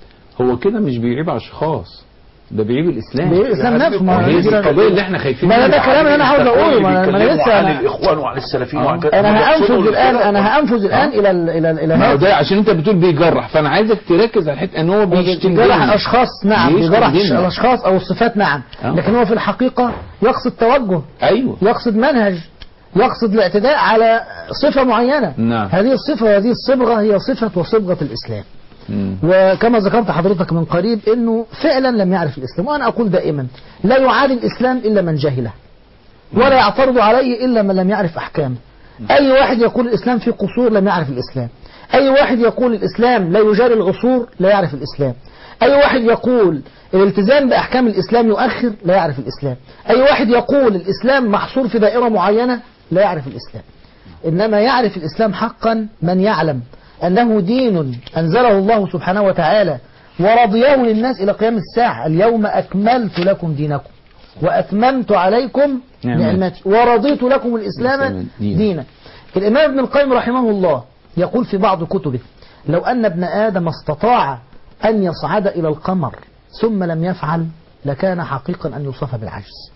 هو كده مش بيعيب اشخاص ده بيعيب الاسلام بيعيب الإسلام نفسه، ما وهي دي هي- القضيه اللي احنا خايفين ما منها. ده كلام اللي انا عاوز اقوله ما أنا- ما انا بيتكلموا لسه عن انا الاخوان وعن السلفيين وعن كذا انا هم هانفذ يقصدوا الان الفرق. انا هانفذ الان الى ال- الى ال- الى ما هو هذا ده عشان انت بتقول بيجرح فانا عايزك تركز على الحته ان هو بيشتم بيجرح ديننا. اشخاص نعم بيشتم بيجرح ديننا. الاشخاص او الصفات نعم آه. لكن هو في الحقيقه يقصد توجه ايوه يقصد منهج يقصد الاعتداء على صفه معينه نعم. هذه الصفه وهذه الصبغه هي صفه وصبغه الاسلام مم. وكما ذكرت حضرتك من قريب انه فعلا لم يعرف الاسلام وانا اقول دائما لا يعادي الاسلام الا من جهله ولا يعترض عليه الا من لم يعرف احكامه اي واحد يقول الاسلام فيه قصور لم يعرف الاسلام اي واحد يقول الاسلام لا يجاري العصور لا يعرف الاسلام اي واحد يقول الالتزام باحكام الاسلام يؤخر لا يعرف الاسلام اي واحد يقول الاسلام محصور في دائره معينه لا يعرف الاسلام إنما يعرف الإسلام حقا من يعلم أنه دين أنزله الله سبحانه وتعالى ورضيه للناس إلى قيام الساعة اليوم أكملت لكم دينكم وأتممت عليكم نعمتي. نعمتي ورضيت لكم الإسلام الإسلام دينا. دينا الإمام ابن القيم رحمه الله يقول في بعض كتبه لو أن ابن آدم استطاع أن يصعد إلى القمر ثم لم يفعل لكان حقيقا أن يوصف بالعجز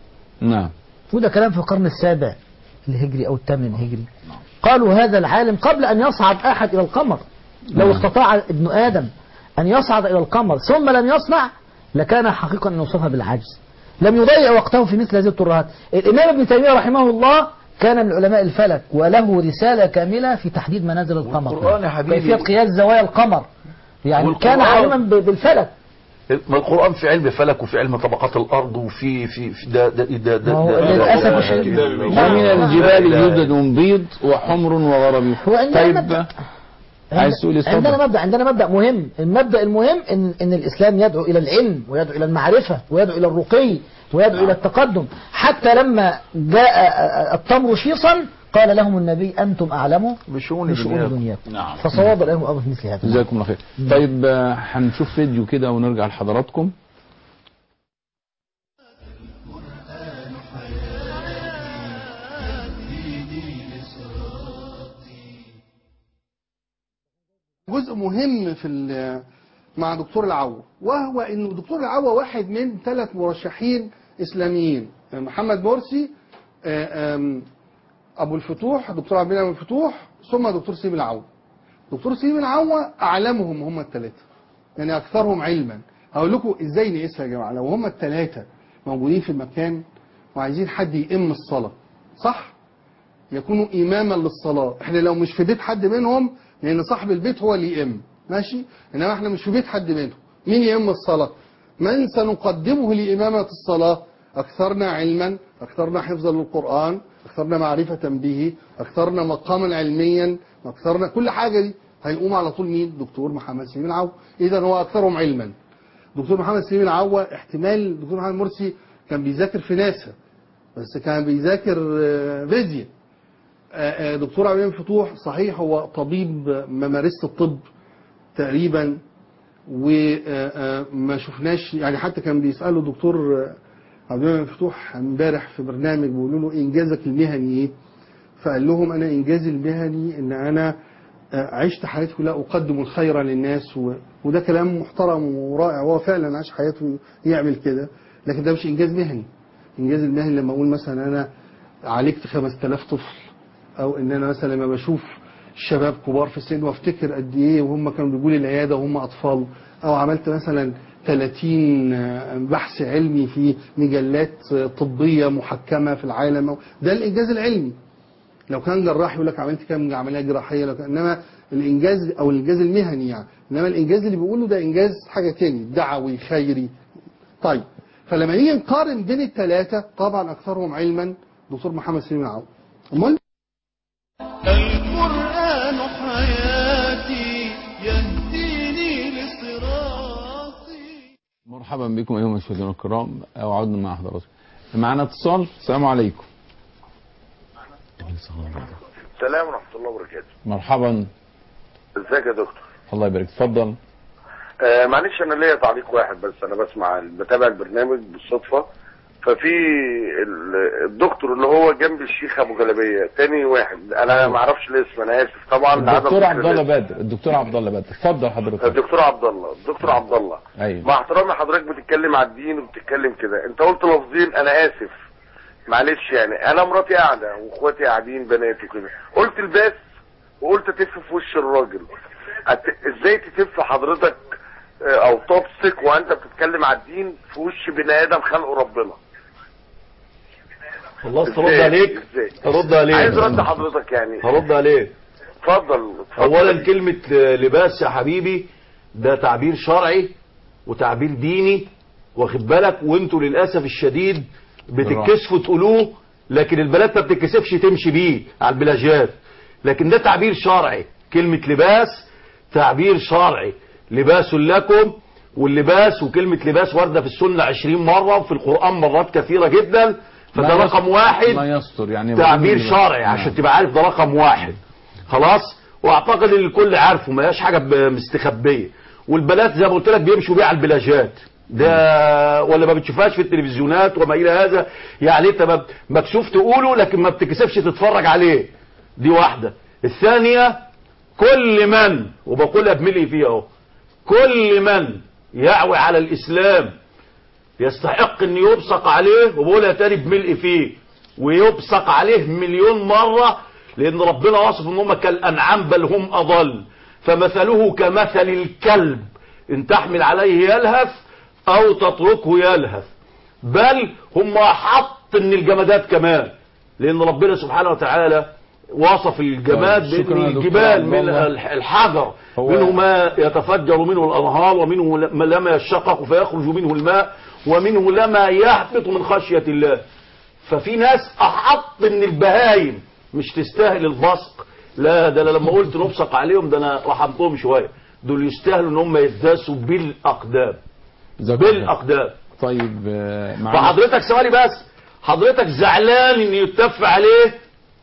نعم وده كلام في القرن السابع الهجري أو الثامن الهجري قالوا هذا العالم قبل أن يصعد أحد إلى القمر لو نعم. استطاع ابن آدم أن يصعد إلى القمر ثم لم يصنع لكان حقيقا أن يوصفها بالعجز لم يضيع وقته في مثل هذه الترهات الإمام ابن تيمية رحمه الله كان من علماء الفلك وله رسالة كاملة في تحديد منازل القمر والقرآن يا حبيبي- كيفية قياس زوايا القمر يعني كان والقرآن- عالما ب- بالفلك ما القرآن في علم فلك وفي علم طبقات الأرض وفي في, في ده ده ده ده, ما هو ده, للأسف ده الشديد. ومن نعم. الجبال جدد بيض وحمر وغربي هو عندنا طيب مبدأ. عايز تقول إيه؟ اتفضل. عندنا مبدأ عندنا مبدأ مهم المبدأ المهم إن, إن الإسلام يدعو إلى العلم ويدعو إلى المعرفة ويدعو إلى الرقي ويدعو إلى التقدم حتى لما جاء التمر شيصا قال لهم النبي أنتم أعلم بشؤون بشؤون دنياكم. دنياكم نعم فصواب الأمر أمر مثل هذا جزاكم الله خير طيب آه، هنشوف فيديو كده ونرجع لحضراتكم جزء مهم في ال- مع دكتور العوا وهو انه دكتور العوا واحد من ثلاث مرشحين اسلاميين محمد مرسي آه، آم، ابو الفتوح دكتور عبد المنعم ابو الفتوح ثم دكتور سيب العوا دكتور سيب العوا اعلمهم هم الثلاثه يعني اكثرهم علما هقول لكم ازاي نقيسها يا جماعه لو هم الثلاثه موجودين في المكان وعايزين حد يئم الصلاه صح يكونوا إماما للصلاة احنا لو مش في بيت حد منهم لأن صاحب البيت هو اللي يئم ماشي إنما احنا مش في بيت حد منهم مين يئم الصلاة من سنقدمه لإمامة الصلاة أكثرنا علما أكثرنا حفظا للقرآن أكثرنا معرفة به أكثرنا مقاما علميا أكثرنا كل حاجة دي هيقوم على طول مين دكتور محمد سليم العو إذا هو أكثرهم علما دكتور محمد سليم العوا احتمال دكتور محمد مرسي كان بيذاكر في ناسا بس كان بيذاكر آه، فيزياء آه، آه، دكتور عبد المنعم فتوح صحيح هو طبيب ما مارست الطب تقريبا وما شفناش يعني حتى كان بيسأله دكتور آه، عبد المنعم فتوح امبارح في برنامج بيقولوا له انجازك المهني ايه فقال لهم انا انجازي المهني ان انا آه، عشت حياتي كلها اقدم الخير للناس و... وده كلام محترم ورائع وهو فعلا عاش حياته يعمل كده لكن ده مش انجاز مهني انجاز المهني لما اقول مثلا انا عالجت 5000 طفل او ان انا مثلا لما بشوف شباب كبار في السن وافتكر قد ايه وهم كانوا بيجوا لي العياده وهم اطفال او عملت مثلا 30 بحث علمي في مجلات طبيه محكمه في العالم ده الانجاز العلمي لو كان جراح يقول لك عملت كام عمليه جراحيه لو كان انما الانجاز او الانجاز المهني يعني انما الانجاز اللي بيقوله ده انجاز حاجه تاني دعوي خيري طيب فلما نيجي نقارن بين الثلاثه طبعا اكثرهم علما دكتور محمد سليم العوض امال القرآن حياتي يهديني لصراطي مرحبا بكم ايها المشاهدين الكرام وعدنا مع حضراتكم معنا اتصال السلام عليكم السلام ورحمة الله وبركاته مرحبا ازيك يا دكتور الله يبارك اتفضل آه معلش انا ليا تعليق واحد بس انا بسمع بتابع البرنامج بالصدفة ففي ال- الدكتور اللي هو جنب الشيخ ابو جلبيه تاني واحد انا ما اعرفش الاسم انا اسف طبعا لعدم الدكتور ذكر عبد الله الاسم. بدر الدكتور عبد الله بدر اتفضل حضرتك الدكتور عبد الله الدكتور عبد الله ايوه مع احترامي حضرتك بتتكلم على الدين وبتتكلم كده انت قلت لفظين انا اسف معلش يعني انا مراتي قاعده واخواتي قاعدين بناتي كده قلت الباس وقلت تف في وش الراجل أت- ازاي تتف حضرتك آه، او تبصق وانت بتتكلم على الدين في وش بني ادم خلقه ربنا خلاص ترد إزاي؟ عليك إزاي؟ ترد عليك عايز رد حضرتك يعني هرد عليك اتفضل اتفضل. اولا كلمة لباس يا حبيبي ده تعبير شرعي وتعبير ديني واخد بالك وانتوا للاسف الشديد بتتكسفوا تقولوه لكن البنات ما بتتكسفش تمشي بيه على البلاجات لكن ده تعبير شرعي كلمة لباس تعبير شرعي لباس لكم واللباس وكلمة لباس واردة في السنة عشرين مرة وفي القرآن مرات كثيرة جدا فده ما رقم يستر- واحد ما يستر يعني تعبير بقول- شرعي عشان تبقى عارف ده رقم واحد خلاص واعتقد ان الكل عارفه ما هياش حاجه ب- مستخبيه والبنات زي ما قلت لك بيمشوا بيها على البلاجات ده ولا ما بتشوفهاش في التلفزيونات وما الى هذا يعني انت ما- مكسوف تقوله لكن ما بتكسفش تتفرج عليه دي واحده الثانيه كل من وبقولها بملي فيها اهو كل من يعوي على الاسلام يستحق ان يبصق عليه وبقولها تاني بملء فيه ويبصق عليه مليون مرة لان ربنا وصف ان هم كالانعام بل هم اضل فمثله كمثل الكلب ان تحمل عليه يلهث او تتركه يلهث بل هم احط من الجمادات كمان لان ربنا سبحانه وتعالى وصف الجماد طيب، شكراً بان يا دكتور الجبال عبد الله. منها الح- الحجر هو- منه ما يتفجر منه الانهار ومنه ما لما يشقق فيخرج منه الماء ومنه لما يهبط من خشية الله ففي ناس احط من البهايم مش تستاهل البصق لا ده انا لما قلت نبصق عليهم ده انا رحمتهم شويه دول يستاهلوا ان هم يداسوا بالاقدام بالاقدام طيب آه، معنا فحضرتك ثواني بس حضرتك زعلان ان يتف عليه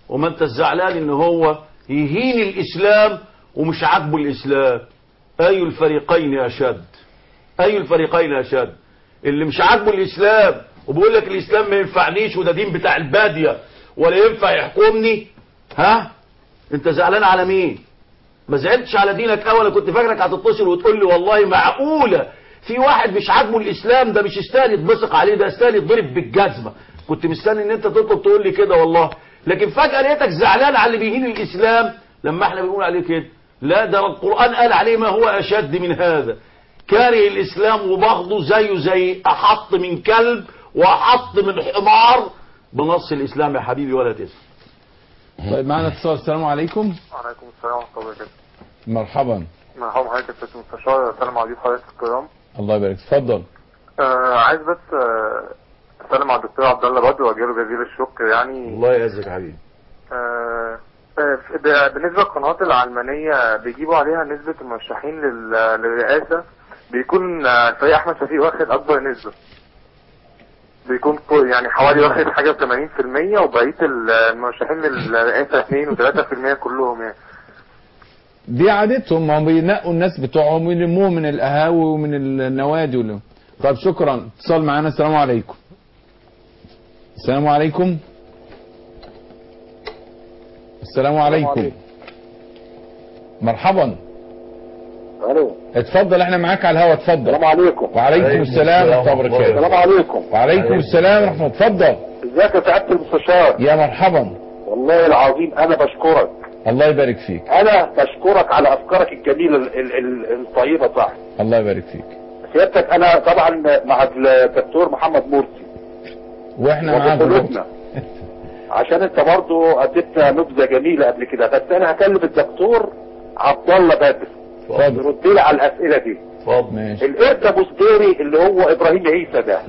وما انت زعلان ان هو يهين الاسلام ومش عاجبه الاسلام اي الفريقين اشد اي الفريقين اشد اللي مش عاجبه الاسلام وبيقول لك الاسلام ما ينفعنيش وده دين بتاع الباديه ولا ينفع يحكمني ها انت زعلان على مين ما زعلتش على دينك اول كنت فاكرك هتتصل وتقول لي والله معقوله في واحد مش عاجبه الاسلام ده مش يستاهل يتبصق عليه ده يستاهل يتضرب بالجزمه كنت مستني ان انت تطلب تقول لي كده والله لكن فجاه لقيتك زعلان على اللي بيهين الاسلام لما احنا بنقول عليه كده لا ده القران قال عليه ما هو اشد من هذا كاره الاسلام وبغضه زيه زي احط من كلب واحط من حمار بنص الاسلام يا حبيبي ولا تسمع طيب معنا اتصال السلام عليكم وعليكم السلام ورحمة الله وبركاته مرحبا مرحبا حضرتك يا سيدي المستشار سلام عليكم حضرتك الكرام الله يبارك اتفضل آه عايز بس آه اسلم على الدكتور عبد الله بدر واجيله جزيل الشكر يعني الله يعزك يا حبيبي آه آه، ب- بالنسبة للقنوات العلمانية بيجيبوا عليها نسبة المرشحين لل- للرئاسة بيكون آه، فريق أحمد شفيق واخد أكبر نسبة بيكون كو- يعني حوالي واخد حاجة 80% وبقية المرشحين للرئاسة 2 و3% كلهم يعني دي عادتهم هم بينقوا الناس بتوعهم ويلموهم من القهاوي ومن النوادي ولا طيب شكرا اتصال معانا السلام عليكم السلام عليكم السلام عليكم مرحبا الو اتفضل احنا معاك على الهوا اتفضل السلام عليكم وعليكم السلام ورحمه الله وبركاته السلام عليكم وعليكم السلام ورحمه الله اتفضل ازيك يا سعاده المستشار يا مرحبا والله العظيم انا بشكرك الله يبارك فيك انا بشكرك على افكارك الجميله ال- ال- ال- الطيبه صح الله يبارك فيك سيادتك انا طبعا مع الدكتور محمد مرسي واحنا معاك وبقلوبنا عشان انت برضو اديتنا نبذه جميله قبل كده بس انا هكلم الدكتور عبد الله بدر يرد لي على الاسئله دي اتفضل ماشي القرد ابو سديري اللي هو ابراهيم عيسى ده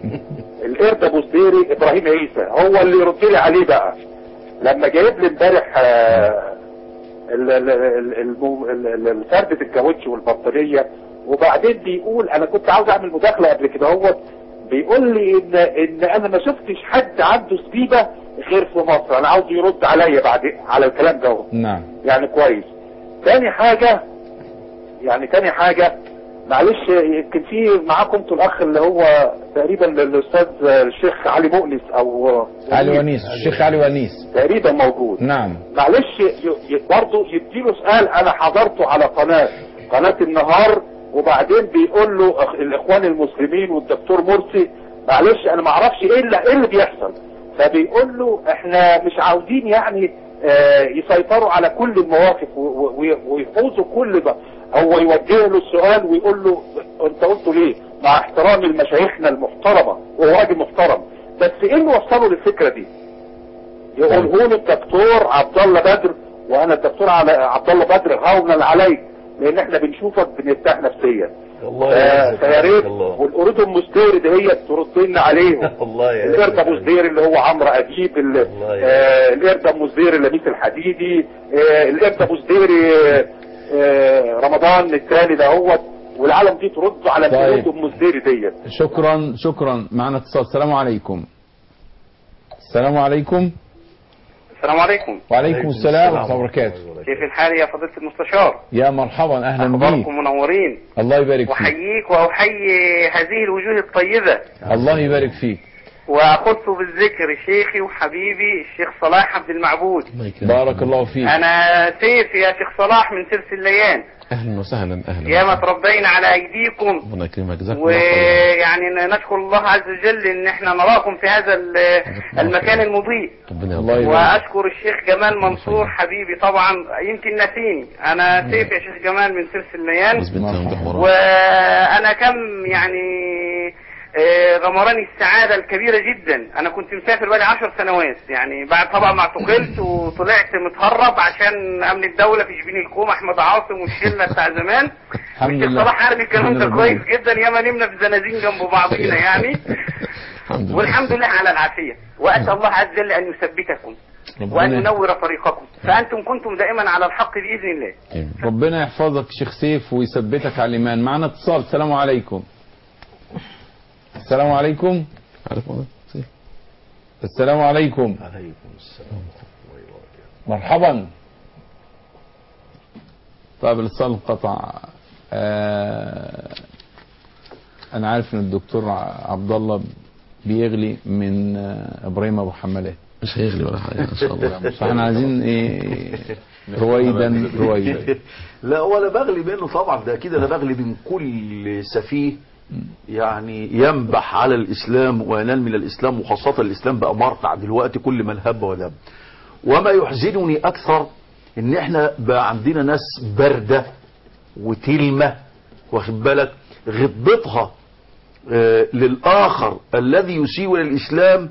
القرد ابو سديري ابراهيم عيسى هو اللي يرد لي عليه بقى لما جايب لي امبارح آه، ال- ال- ال- المو- ال- ال- الفردة الكاوتش والبطارية وبعدين بيقول انا كنت عاوز اعمل مداخلة قبل كده هو بيقول لي ان ان انا ما شفتش حد عنده سبيبة غير في مصر انا عاوز يرد عليا بعد على الكلام ده نعم يعني كويس تاني حاجة يعني تاني حاجة معلش يمكن في معاكم انتوا الاخ اللي هو تقريبا الاستاذ الشيخ علي مؤنس او علي ونيس الشيخ علي ونيس تقريبا موجود نعم معلش ي- ي- برضه يديله سؤال انا حضرته على قناة قناة النهار وبعدين بيقول له أخ- الاخوان المسلمين والدكتور مرسي معلش انا ما اعرفش ايه اللي, إيه اللي بيحصل فبيقول له احنا مش عاوزين يعني آه، يسيطروا على كل المواقف و- و- ويفوزوا كل ده هو يوجه له السؤال ويقول له انت قلته ليه مع احترامي لمشايخنا المحترمة وهو راجل محترم بس ايه اللي وصله للفكرة دي يقوله له الدكتور عبد الله بدر وانا الدكتور على عبد الله بدر هونا عليك لان احنا بنشوفك بنرتاح نفسيا الله ف- يعزك فيا ريت الله والقرود المستير ده هي ترد لنا عليهم الله يعزك القرد ابو زدير اللي هو عمرو اديب ال- آه، القرد ابو زدير لميس الحديدي آه، القرد ابو زدير آه، آه، رمضان الثاني ده هو والعالم دي ترد على طيب. القرود ام زدير ديت شكرا شكرا معنا اتصال السلام عليكم السلام عليكم السلام عليكم وعليكم السلام ورحمه الله وبركاته كيف الحال يا فضيلة المستشار يا مرحبا اهلا بيك أخباركم منورين الله يبارك فيك أحييك وأحيي هذه الوجوه الطيبة الله يبارك فيك وأخص بالذكر شيخي وحبيبي الشيخ صلاح عبد المعبود بارك الله فيك أنا سيف يا شيخ صلاح من سلس الليان اهلا وسهلا اهلا يا ما تربينا على أيديكم ربنا يكرمك جزاك الله خيرا ويعني نشكر الله عز وجل ان احنا نراكم في هذا ال- المكان المضيء ربنا الله يبارك واشكر الشيخ جمال منصور حبيبي طبعا يمكن ناسيني انا سيف يا شيخ جمال من سلس الليان وانا كم يعني آه، غمراني السعادة الكبيرة جدا انا كنت مسافر بقالي عشر سنوات يعني بعد طبعا ما اعتقلت وطلعت متهرب عشان امن الدولة في شبين الكوم احمد عاصم والشلة بتاع زمان الحمد والشيخ لله صلاح عارف الكلام ده الحمد كويس لله. جدا ياما نمنا في زنازين جنب بعضينا يعني والحمد لله على العافية واسال الله عز وجل ان يثبتكم وان ربنا ينور طريقكم فانتم كنتم دائما على الحق باذن الله ربنا يحفظك شيخ سيف ويثبتك على الايمان معنا اتصال السلام عليكم السلام عليكم السلام عليكم عليكم السلام مرحبا طيب الاتصال انقطع آه انا عارف ان الدكتور عبد الله بيغلي من آه ابراهيم ابو حمالات مش هيغلي ولا حاجه ان شاء الله فاحنا عايزين ايه رويدا رويدا لا ولا بغلي منه طبعا ده اكيد انا بغلي من كل سفيه يعني ينبح على الاسلام وينال من الاسلام وخاصه الاسلام بقى مرتع دلوقتي كل من هب ودب وما يحزنني اكثر ان احنا بقى عندنا ناس بارده وتلمه واخد بالك غضبتها آه للاخر الذي يسيء الى الاسلام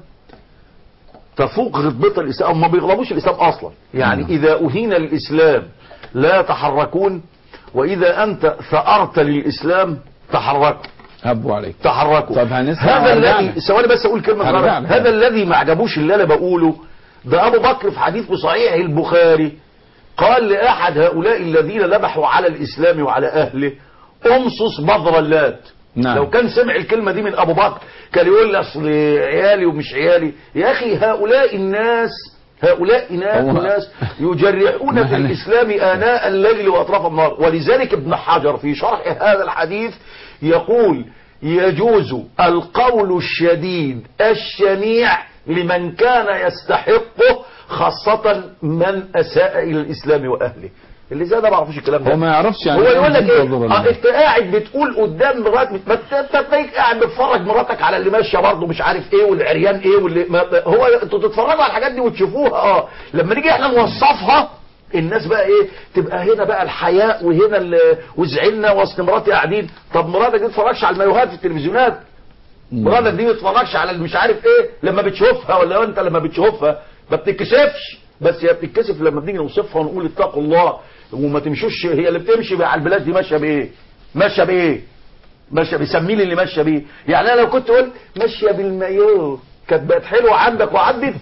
تفوق غضبة الإسلام أو ما بيغضبوش الإسلام أصلا يعني إذا أهين الإسلام لا يتحركون وإذا أنت ثأرت للإسلام تحركوا هبوا عليك تحركوا طب هنسمع هذا هرجع الذي لك. ثواني بس أقول كلمة هرجع صغيرة. لك. هذا الذي ما عجبوش اللي أنا بقوله ده أبو بكر في حديث في صحيح البخاري قال لأحد هؤلاء الذين لبحوا على الإسلام وعلى أهله امصص بذر اللات نعم. لو كان سمع الكلمة دي من أبو بكر كان يقول لي أصل عيالي ومش عيالي يا أخي هؤلاء الناس هؤلاء ناس هو- ناس يجرحون في ما أنا- الإسلام آناء الليل وأطراف النهار ولذلك ابن حجر في شرح هذا الحديث يقول يجوز القول الشديد الشنيع لمن كان يستحقه خاصة من أساء إلى الإسلام وأهله اللي زي ده ما يعرفوش الكلام ده هو ما يعرفش يعني هو إيه يقول لك ايه تضرب اه الناس. انت قاعد بتقول قدام مرات ما انت انت تلاقيك قاعد بتفرج مراتك على اللي ماشيه برضه مش عارف ايه والعريان ايه واللي ما هو انتوا تتفرجوا على الحاجات دي وتشوفوها اه لما نيجي احنا نوصفها الناس بقى ايه تبقى هنا بقى الحياء وهنا ال- وزعلنا واصل مراتي قاعدين طب مراتك دي ما تتفرجش على المايوهات في التلفزيونات مراتك دي ما تتفرجش على اللي مش عارف ايه لما بتشوفها ولا انت لما بتشوفها ما بتتكسفش بس هي بتتكسف لما بنيجي نوصفها ونقول اتقوا الله وما تمشوش هي اللي بتمشي على البلاد دي ماشيه بايه ماشيه بايه ماشيه بيسمي لي اللي ماشيه بيه يعني انا لو كنت قلت ماشيه بالمايو كانت بقت حلوه عندك وعدت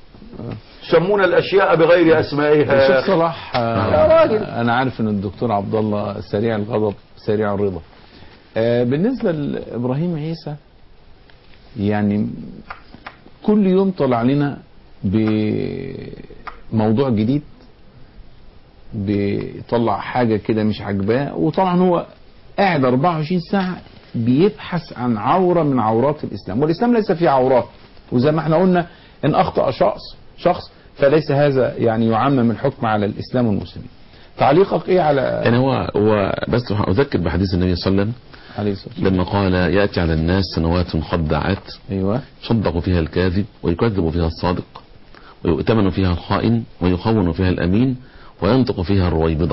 يسمون الاشياء بغير اسمائها الشيخ صلاح آه، يا راجل. انا عارف ان الدكتور عبد الله سريع الغضب سريع الرضا آه، بالنسبه لابراهيم عيسى يعني كل يوم طلع لنا بموضوع جديد بيطلع حاجه كده مش عاجباه وطبعا هو قاعد 24 ساعه بيبحث عن عوره من عورات الاسلام والاسلام ليس فيه عورات وزي ما احنا قلنا ان اخطا شخص شخص فليس هذا يعني يعمم الحكم على الاسلام والمسلمين تعليقك ايه على يعني هو هو بس اذكر بحديث النبي صلى الله عليه وسلم عليه الصلاه والسلام لما قال ياتي على الناس سنوات خدعات ايوه يصدق فيها الكاذب ويكذب فيها الصادق ويؤتمن فيها الخائن ويخون فيها الامين وينطق فيها الرويبضه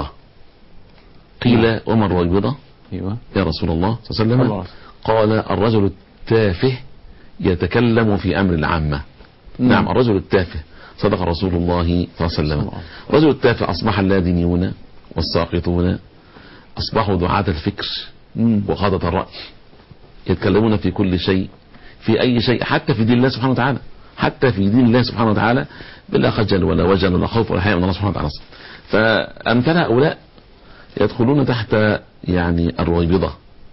قيل وما الرويبضه ايوه يا رسول الله صلى الله عليه الله. وسلم قال الرجل التافه يتكلم في امر العامه مم. نعم الرجل التافه صدق رسول الله صلى الله عليه وسلم الرجل التافه اصبح اللادنيون والساقطون اصبحوا دعاة الفكر مم. وقادة الرأي يتكلمون في كل شيء في أي شيء حتى في دين الله سبحانه وتعالى حتى في دين الله سبحانه وتعالى بلا خجل ولا وجل ولا خوف ولا حياء من الله سبحانه وتعالى فأمثال هؤلاء يدخلون تحت يعني الرويبضة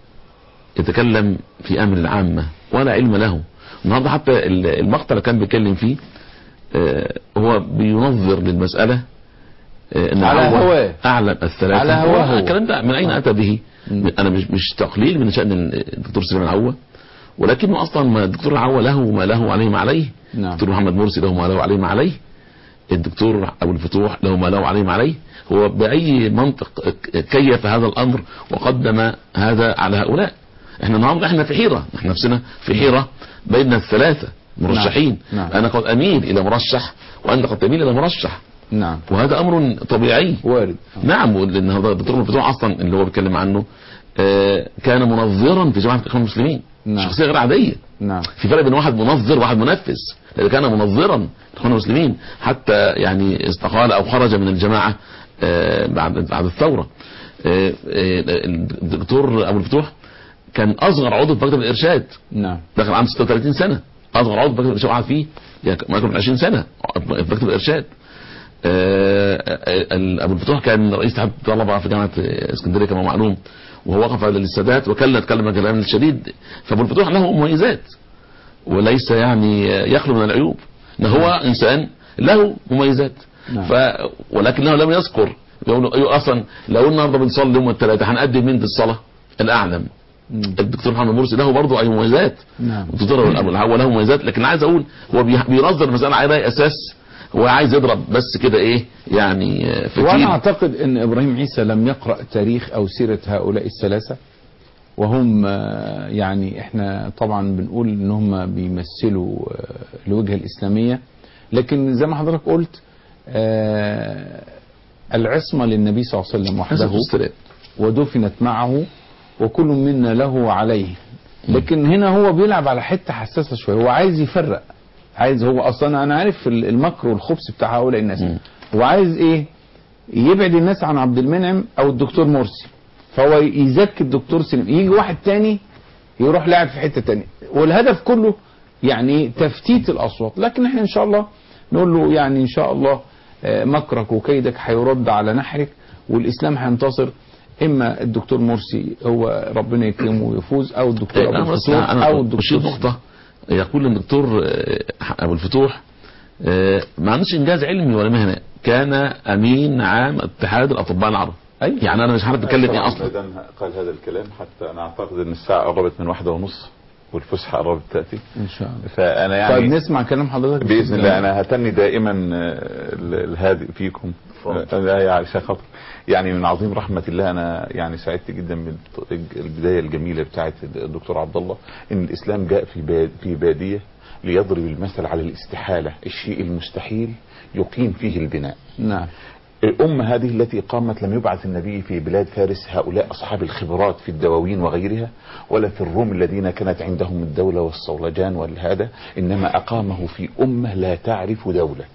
يتكلم في أمر العامة ولا علم له النهارده حتى المقطع اللي كان بيتكلم فيه آه، هو بينظر للمسألة آه، ان على هو هواه. اعلم الثلاثه على هواه هو. الكلام ده من اين اتى به انا مش مش تقليل من شان الدكتور سليمان عوه ولكنه اصلا ما الدكتور العوه له ما له عليه ما عليه نعم. الدكتور محمد مرسي له ما له عليه ما عليه الدكتور ابو الفتوح له ما له عليه ما عليه هو باي منطق كيف هذا الامر وقدم هذا على هؤلاء احنا النهارده احنا في حيره احنا نفسنا في حيره بين الثلاثه مرشحين نعم. انا قد اميل الى مرشح وانت قد تميل الى مرشح نعم وهذا امر طبيعي وارد نعم لان هذا الدكتور الفتوح اصلا اللي هو بيتكلم عنه آه، كان منظرا في جماعه الاخوان المسلمين نعم. شخصيه غير عاديه نعم في فرق بين واحد منظر وواحد منفذ لأنه كان منظرا الاخوان المسلمين حتى يعني استقال او خرج من الجماعه آه، بعد بعد الثوره آه، آه، الدكتور ابو الفتوح كان اصغر عضو في مكتب الارشاد نعم دخل عنده 36 سنه اصغر عضو في مكتب الارشاد قعد فيه يعني ما يكون من 20 سنه في مكتب الارشاد آه، آه، ابو الفتوح كان رئيس اتحاد الطلبه في جامعه اسكندريه كما معلوم وهو وقف على السادات وكان يتكلم كلام شديد فابو الفتوح له مميزات وليس يعني يخلو من العيوب ان هو انسان له مميزات نعم. ف ولكنه لم يذكر يقول أيوة اصلا لو النهارده بنصلي يوم الثلاثاء هنقدم مين في الصلاه الاعلم الدكتور محمد مرسي له برضه اي مميزات نعم الدكتور ابو العوا له مميزات لكن عايز اقول هو بي- بينظر المساله على أي اساس هو عايز يضرب بس كده ايه يعني آه، وانا فتيل اعتقد ان ابراهيم عيسى لم يقرا تاريخ او سيره هؤلاء الثلاثه وهم آه، يعني احنا طبعا بنقول ان هم بيمثلوا آه، الوجهه الاسلاميه لكن زي ما حضرتك قلت آه، العصمه للنبي صلى الله عليه وسلم وحده والسلام. ودفنت معه وكل منا له عليه لكن هنا هو بيلعب على حته حساسه شويه هو عايز يفرق عايز هو اصلا انا عارف ال- المكر والخبث بتاع هؤلاء الناس هو عايز ايه يبعد الناس عن عبد المنعم او الدكتور مرسي فهو يزكي الدكتور سليم يجي واحد تاني يروح لاعب في حته تانية والهدف كله يعني تفتيت الاصوات لكن احنا ان شاء الله نقول له يعني ان شاء الله آه، مكرك وكيدك هيرد على نحرك والاسلام هينتصر اما الدكتور مرسي هو ربنا يكرمه ويفوز او الدكتور إيه، ابو انا بس الفتوح انا او بشير الدكتور نقطه يقول الدكتور آه، ابو الفتوح آه، ما عندوش انجاز علمي ولا مهني كان امين عام اتحاد الاطباء العرب أي. يعني انا مش عارف اتكلم ايه اصلا ميدان قال هذا الكلام حتى انا اعتقد ان الساعه قربت من واحدة ونص والفسحه قربت تاتي ان شاء الله فانا يعني طيب نسمع كلام حضرتك باذن الله انا هتني دائما آه، ال- الهادئ فيكم آه، لا يا عشان خاطر يعني من عظيم رحمه الله انا يعني سعدت جدا بالبدايه الجميله بتاعت الدكتور عبد الله ان الاسلام جاء في باد في باديه ليضرب المثل على الاستحاله الشيء المستحيل يقيم فيه البناء نعم الأمة هذه التي قامت لم يبعث النبي في بلاد فارس هؤلاء أصحاب الخبرات في الدواوين وغيرها ولا في الروم الذين كانت عندهم الدولة والصولجان والهذا إنما أقامه في أمة لا تعرف دولة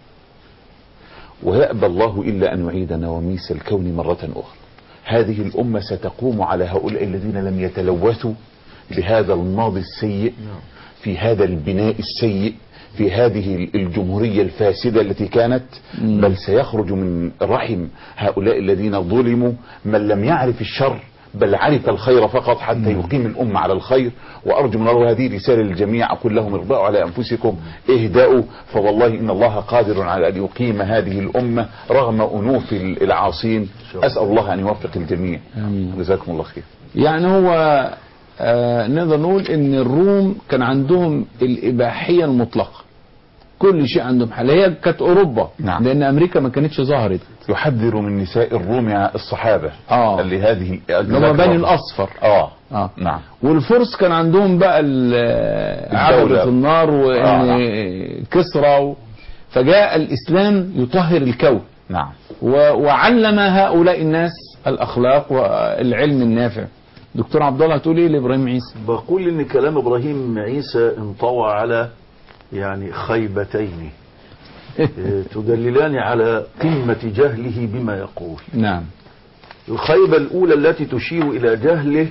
ويأبى الله إلا أن يعيد نواميس الكون مرة أخرى هذه الأمة ستقوم على هؤلاء الذين لم يتلوثوا بهذا الماضي السيء في هذا البناء السيء في هذه الجمهورية الفاسدة التي كانت بل سيخرج من رحم هؤلاء الذين ظلموا من لم يعرف الشر بل عرف الخير فقط حتى يقيم الأمة على الخير وأرجو من الله هذه رسالة للجميع أقول لهم اربعوا على أنفسكم اهدأوا فوالله إن الله قادر على أن يقيم هذه الأمة رغم أنوف العاصين أسأل الله أن يوفق الجميع جزاكم الله خير يعني هو آه نقدر نقول ان الروم كان عندهم الاباحيه المطلقه كل شيء عندهم حل هي كانت اوروبا نعم. لان امريكا ما كانتش ظهرت يحذر من نساء الروم الصحابة اه اللي هذه اللي هم بني الاصفر اه اه نعم والفرس كان عندهم بقى ال- عبدة النار وان آه، كسرى و... فجاء الاسلام يطهر الكون نعم و... وعلم هؤلاء الناس الاخلاق والعلم النافع دكتور عبد الله هتقول ايه لابراهيم عيسى بقول ان كلام ابراهيم عيسى انطوى على يعني خيبتين إيه، تدللان على قمة جهله بما يقول نعم الخيبة الأولى التي تشير إلى جهله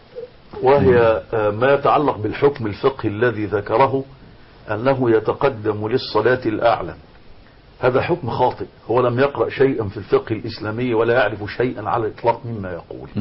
وهي آه، ما يتعلق بالحكم الفقهي الذي ذكره أنه يتقدم للصلاة الأعلى هذا حكم خاطئ هو لم يقرأ شيئا في الفقه الإسلامي ولا يعرف شيئا على الإطلاق مما يقول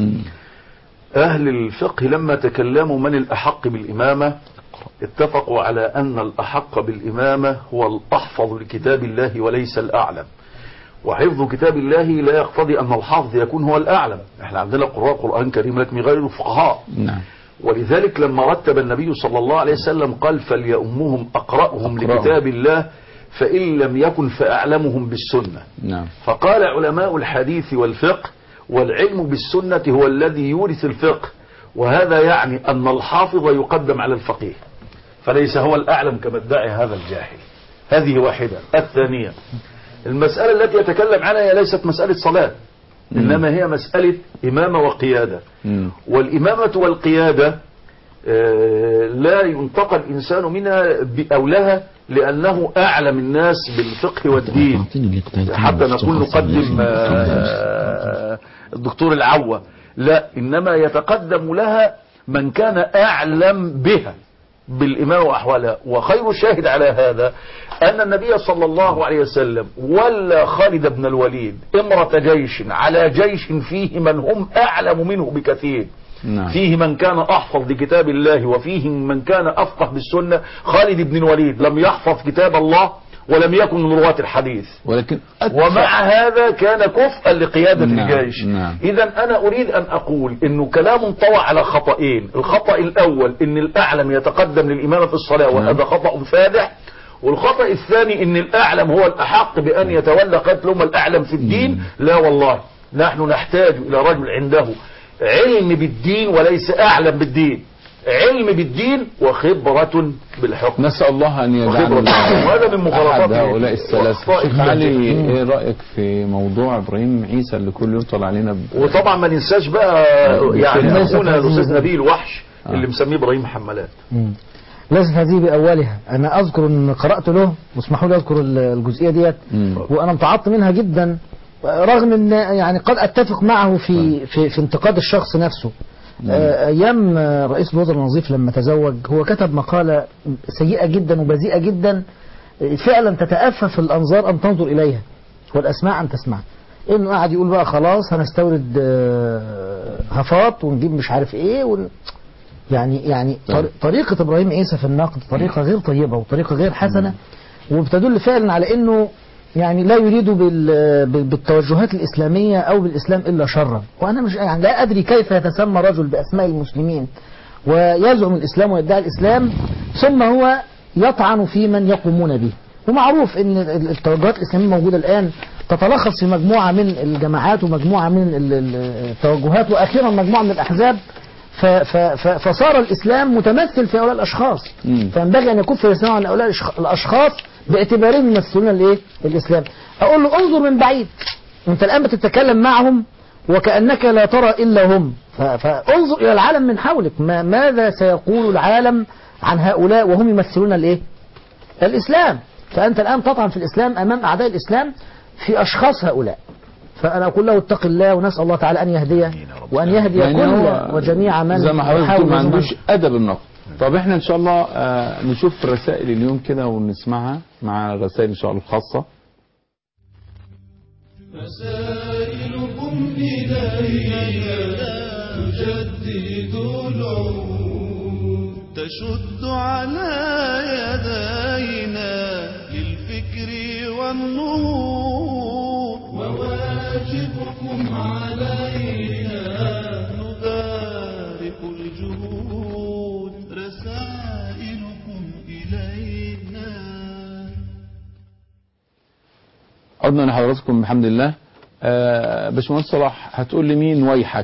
أهل الفقه لما تكلموا من الأحق بالإمامة اتفقوا على أن الأحق بالإمامة هو الأحفظ لكتاب الله وليس الأعلم وحفظ كتاب الله لا يقتضي أن الحافظ يكون هو الأعلم احنا عندنا قراء قرآن كريم لكن غير الفقهاء نعم ولذلك لما رتب النبي صلى الله عليه وسلم قال فليؤمهم أقرأهم أقرأهم. لكتاب الله فإن لم يكن فأعلمهم بالسنة نعم فقال علماء الحديث والفقه والعلم بالسنة هو الذي يورث الفقه وهذا يعني أن الحافظ يقدم على الفقيه فليس هو الأعلم كما ادعي هذا الجاهل هذه واحدة الثانية المسألة التي يتكلم عنها هي ليست مسألة صلاة إنما هي مسألة إمامة وقيادة مم. والإمامة والقيادة آه، لا ينتقى الإنسان منها بأولها لأنه أعلم الناس بالفقه والدين حتى نقول نقدم آه، الدكتور العوة لا إنما يتقدم لها من كان أعلم بها بالإمام وأحوالها وخير الشاهد على هذا أن النبي صلى الله عليه وسلم ولى خالد بن الوليد امرة جيش على جيش فيه من هم أعلم منه بكثير نعم فيه من كان أحفظ لكتاب الله وفيه من كان أفقه بالسنة خالد بن الوليد لم يحفظ كتاب الله ولم يكن من رواة الحديث ولكن ومع هذا كان كفءا لقيادة نعم، الجيش نعم. إذا أنا أريد أن أقول إنه كلام طوى على خطأين الخطأ الأول إن الأعلم يتقدم للإمامة في الصلاة وهذا خطأ فادح والخطأ الثاني إن الأعلم هو الأحق بأن يتولى قتل هم الأعلم في الدين لا والله نحن نحتاج إلى رجل عنده علم بالدين وليس أعلم بالدين علم بالدين وخبرة بالحكم نسأل الله أن وخبرة يجعل بالحكم. وهذا من مغالطات أحد هؤلاء الثلاثة وأخطاء شيخ المنهج. علي إيه رأيك في موضوع إبراهيم عيسى اللي كل يوم طلع علينا ب... وطبعا ما ننساش بقى يعني ليس اخونا هذه- الاستاذ نبيل الوحش اللي مسميه ابراهيم حمالات مم. ليست هذه بأولها أنا أذكر أن قرأت له واسمحوا لي أذكر ال- الجزئية ديت وأنا متعاطي منها جدا رغم أن يعني قد أتفق معه في في, في انتقاد الشخص نفسه آه، أيام آه، رئيس الوزراء النظيف لما تزوج هو كتب مقالة سيئة جدا وبذيئة جدا آه، فعلا تتأفف الأنظار أن تنظر إليها والأسماع أن تسمع إنه قاعد يقول بقى خلاص هنستورد آه، هفات ونجيب مش عارف إيه ون... يعني يعني طر- طريقة إبراهيم عيسى في النقد طريقة غير طيبة وطريقة غير حسنة وبتدل فعلا على إنه يعني لا يريد بال- بال- بالتوجهات الإسلامية أو بالإسلام إلا شرا وأنا مش يعني لا أدري كيف يتسمى رجل بأسماء المسلمين ويزعم الإسلام ويدعي الإسلام ثم هو يطعن في من يقومون به ومعروف ان ال- التوجهات الاسلاميه موجوده الان تتلخص في مجموعه من الجماعات ومجموعه من ال- ال- التوجهات واخيرا مجموعه من الاحزاب ف- ف- ف- فصار الاسلام متمثل في هؤلاء الاشخاص فينبغي ان يكف الاسلام عن هؤلاء الأشخ- الاشخاص باعتبارهم يمثلون الايه الاسلام اقول له انظر من بعيد انت الان بتتكلم معهم وكانك لا ترى الا هم ف- فانظر الى العالم من حولك ما ماذا سيقول العالم عن هؤلاء وهم يمثلون الايه الإسلام فأنت الآن تطعن في الإسلام أمام أعداء الإسلام في أشخاص هؤلاء فأنا أقول له اتق الله ونسأل الله تعالى أن يهديه وأن يهدي يعني كل هو وجميع من زي ما حضرتك يحاول بتقول ما يزعم عندوش ادب النقد طب احنا ان شاء الله آه نشوف رسائل اليوم كده ونسمعها مع الرسائل ان شاء الله الخاصه رسائلكم إلينا تجدد العهود تشد على يدينا للفكر والنهوض وواجبكم علينا نبارك الجهود رسائلكم إلينا عدنا لحضراتكم بحمد الله آه باشمهندس صلاح هتقول لي مين ويحك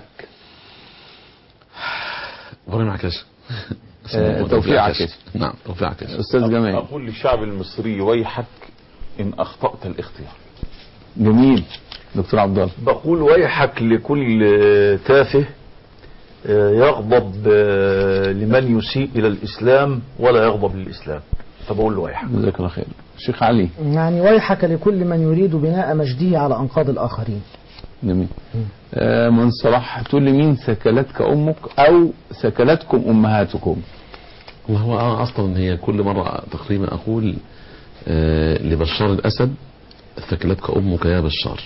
ابراهيم عكاش آه، توفيق عكاش. نعم توفيق عكاش استاذ جمال أقول للشعب المصري ويحك إن أخطأت الاختيار جميل دكتور عبد الله بقول ويحك لكل تافه يغضب لمن يسيء إلى الإسلام ولا يغضب للإسلام فبقول له ويحك جزاك الله خير شيخ علي يعني ويحك لكل من يريد بناء مجده على أنقاض الآخرين جميل آه من صلاح هتقول لي مين سكلتك امك او سكلتكم امهاتكم والله هو أنا اصلا هي كل مره تقريبا اقول آه لبشار الاسد ثكلتك امك يا بشار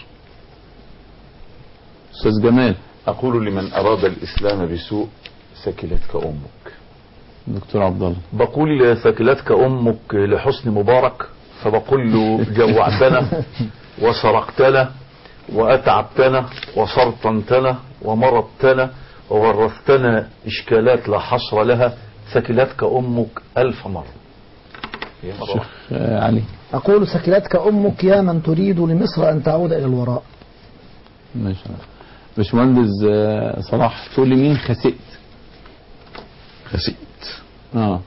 استاذ جمال أقول لمن أراد الإسلام بسوء سكلتك أمك دكتور عبد الله بقول ثكلتك أمك لحسن مبارك فبقول له جوعتنا وسرقتنا وأتعبتنا وسرطنتنا ومرضتنا وورثتنا إشكالات لا حصر لها ثكلتك أمك ألف مرة هي مرة شيخ آه علي أقول سكلتك أمك يا من تريد لمصر أن تعود إلى الوراء ما شاء الله باشمهندس آه صلاح تقول لي مين خسئت خسئت اه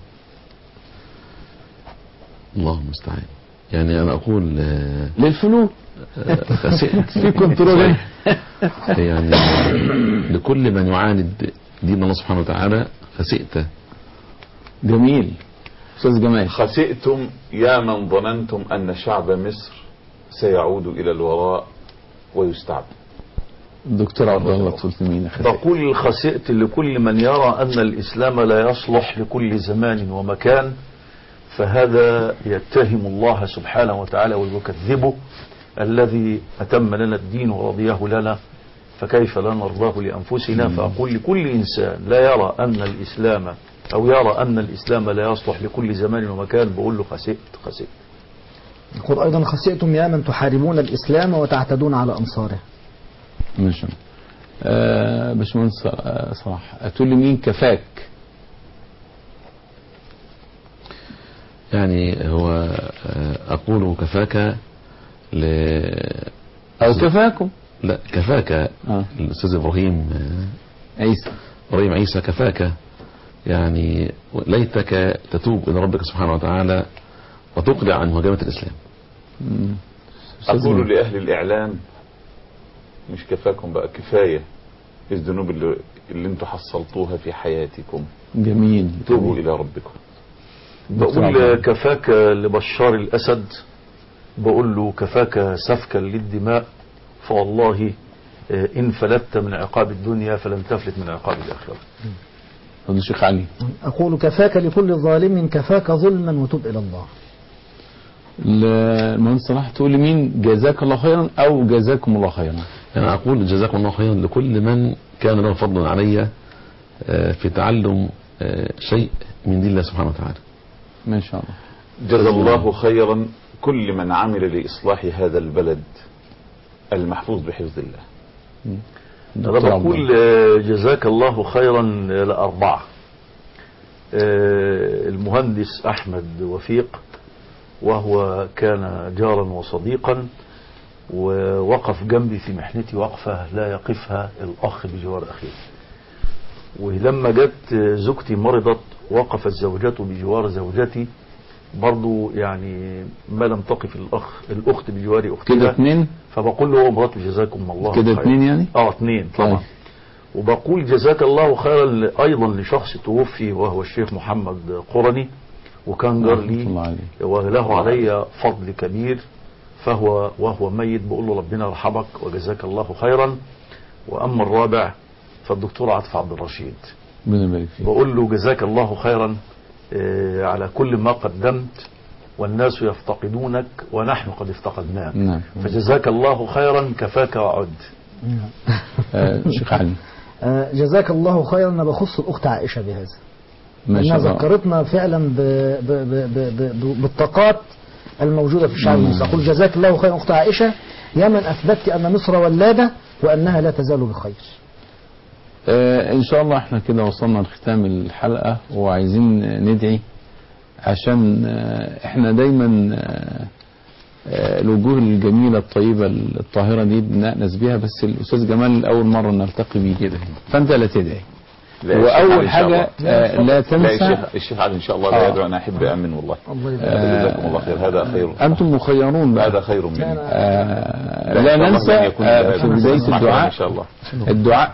الله المستعان يعني انا اقول آه للفلوس آه، خسئت في كنترول يعني لكل من يعاند دين الله سبحانه وتعالى خسئت جميل استاذ جمال خسئتم يا من ظننتم أن شعب مصر سيعود إلى الوراء ويستعبد دكتور عبد الله تقول لي مين خسئت بقول خسئت لكل من يرى أن الإسلام لا يصلح لكل زمان ومكان فهذا يتهم الله سبحانه وتعالى ويكذبه الذي أتم لنا الدين ورضيه لنا فكيف لا نرضاه لأنفسنا فأقول لكل إنسان لا يرى أن الإسلام أو يرى أن الإسلام لا يصلح لكل زمان ومكان بقول له خسئت خسئت يقول أيضا خسئتم يا من تحاربون الإسلام وتعتدون على أنصاره ماشي آه باشمهندس آه، صلاح هتقول لي مين كفاك يعني هو آه، أقول كفاك ل أو كفاكم لا كفاك آه. الأستاذ إبراهيم آه، عيسى إبراهيم عيسى كفاك يعني ليتك تتوب إلى ربك سبحانه وتعالى وتقلع عن مهاجمة الإسلام مم. أقول لأهل الإعلام مش كفاكم بقى كفاية الذنوب اللي, اللي انتوا حصلتوها في حياتكم جميل توبوا إلى ربكم بقول كفاك لبشار الأسد بقول له كفاك سفكا للدماء فوالله آه، إن فلتت من عقاب الدنيا فلن تفلت من عقاب الآخرة فضل الشيخ علي أقول كفاك لكل ظالم كفاك ظلما وتب إلى الله المهندس صلاح تقول لي مين جزاك الله خيرا أو جزاكم الله خيرا أنا أقول جزاكم الله خيرا لكل من كان له فضل علي آه، في تعلم آه، شيء من دين الله سبحانه وتعالى ما شاء الله جزا الله خيرا كل من عمل لإصلاح هذا البلد المحفوظ بحفظ الله أنا بقول آه، جزاك الله خيرا لأربعة آه، المهندس أحمد وفيق وهو كان جارا وصديقا ووقف جنبي في محنتي وقفة لا يقفها الأخ بجوار أخيه ولما جت زوجتي مرضت وقفت زوجته بجوار زوجتي برضو يعني ما لم تقف الأخ الأخت بجوار أختها كده اتنين فبقول له مراته جزاكم الله كده خيرا. اتنين يعني؟ اه اتنين طبعا طيب. وبقول جزاك الله خيرا ل- ايضا لشخص توفي وهو الشيخ محمد قرني وكان جار رحمة الله لي عليه. وله علي فضل كبير فهو وهو ميت بقول له ربنا يرحمك وجزاك الله خيرا واما الرابع فالدكتور عاطف عبد الرشيد ربنا يبارك فيك بقول له جزاك الله خيرا آه، على كل ما قدمت والناس يفتقدونك ونحن قد افتقدناك نعم فجزاك الله خيرا كفاك وعد آه، شيخ علي آه، جزاك الله خيرا أنا بخص الأخت عائشة بهذا ما لأنها شاء الله ذكرتنا فعلا ب... ب... ب... ب... ب... بالطاقات الموجودة في الشعب المصري أقول جزاك الله خيرا أخت عائشة يا من أثبتت أن مصر ولادة وأنها لا تزال بخير آه ان شاء الله احنا كده وصلنا لختام الحلقة وعايزين ندعي عشان آه احنا دايما آه آه الوجوه الجميلة الطيبة الطاهرة دي بنأنس بيها بس الأستاذ جمال أول مرة نلتقي بيه كده فأنت لا تدعي لا، الشيخ علي وأول إن شاء حاجة الله. آه لا لا تنسى الشيخ الشيخ علي ان شاء الله لا آه. يدعو انا احب امن والله الله آه، جزاكم الله خير هذا خير أنتم مخيرون بقى هذا خير مني آه لا، لا إن شاء الله ننسى أن يكون آه هذا في بداية معكم الدعاء ان شاء الله الدعاء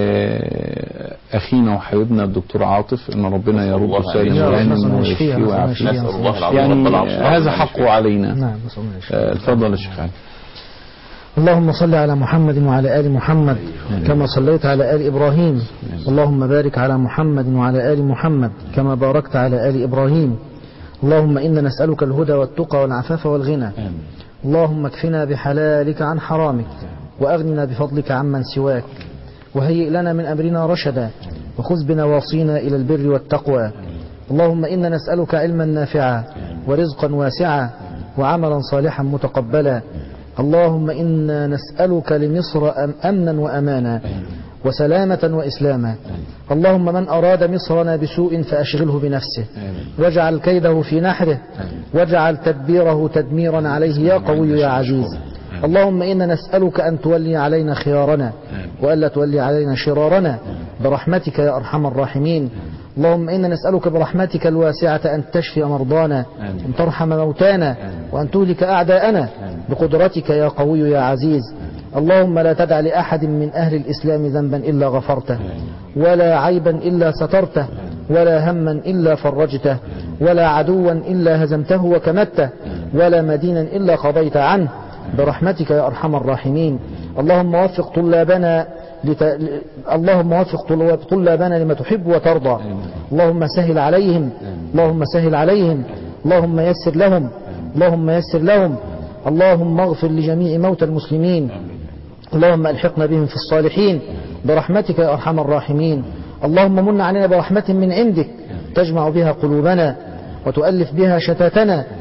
لأخينا وحبيبنا الدكتور عاطف إن ربنا يرد الله سالم أن وغانم يشفيه. ويشفيه نسأل ويعافيه نسال الله العظيم يعني رب العرش العظيم هذا أن حقه علينا نعم نسأل الله يشفيه. آه، اتفضل يا شيخ علي اللهم صل على محمد وعلى آل محمد كما صليت على آل إبراهيم اللهم بارك على محمد وعلى آل محمد كما باركت على آل إبراهيم اللهم إنا نسألك الهدى والتقى والعفاف والغنى اللهم اكفنا بحلالك عن حرامك وأغننا بفضلك عمن سواك وهيئ لنا من أمرنا رشدا وخذ بنواصينا إلى البر والتقوى اللهم إنا نسألك علما نافعا ورزقا واسعا وعملا صالحا متقبلا اللهم إنا نسألك لمصر أم- أمنا وأمانا وسلامة وإسلاما اللهم من أراد مصرنا بسوء فأشغله بنفسه واجعل كيده في نحره واجعل تدبيره تدميرا عليه يا قوي يا عزيز اللهم إنا نسألك أن تولي علينا خيارنا وألا تولي علينا شرارنا برحمتك يا أرحم الراحمين اللهم إنا نسألك برحمتك الواسعة أن تشفي مرضانا وأن ترحم موتانا وأن تهلك أعداءنا بقدرتك يا قوي يا عزيز اللهم لا تدع لأحد من أهل الإسلام ذنبا إلا غفرته ولا عيبا إلا سترته ولا هما إلا فرجته ولا عدوا إلا هزمته وكمته ولا مدينا إلا قضيت عنه برحمتك يا أرحم الراحمين اللهم وفق طلابنا لت... اللهم وفق طلاب- طلابنا لما تحب وترضى اللهم سهل عليهم اللهم سهل عليهم اللهم يسر لهم اللهم يسر لهم اللهم اغفر لجميع موتى المسلمين اللهم الحقنا بهم في الصالحين برحمتك يا ارحم الراحمين اللهم من علينا برحمة من عندك تجمع بها قلوبنا وتؤلف بها شتاتنا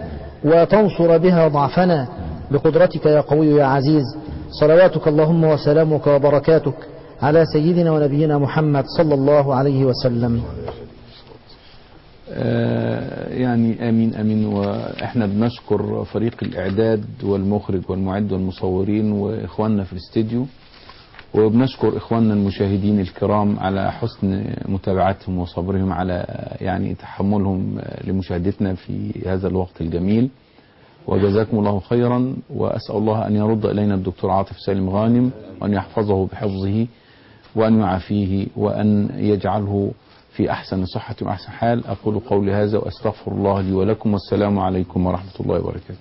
وتنصر بها ضعفنا بقدرتك يا قوي يا عزيز صلواتك اللهم وسلامك وبركاتك على سيدنا ونبينا محمد صلى الله عليه وسلم آه، يعني امين امين واحنا بنشكر فريق الاعداد والمخرج والمعد والمصورين واخواننا في الاستديو وبنشكر اخواننا المشاهدين الكرام على حسن متابعتهم وصبرهم على يعني تحملهم لمشاهدتنا في هذا الوقت الجميل وجزاكم الله خيرا واسال الله ان يرد الينا الدكتور عاطف سالم غانم وان يحفظه بحفظه وان يعافيه وان يجعله في احسن صحه واحسن حال اقول قولي هذا واستغفر الله لي ولكم والسلام عليكم ورحمه الله وبركاته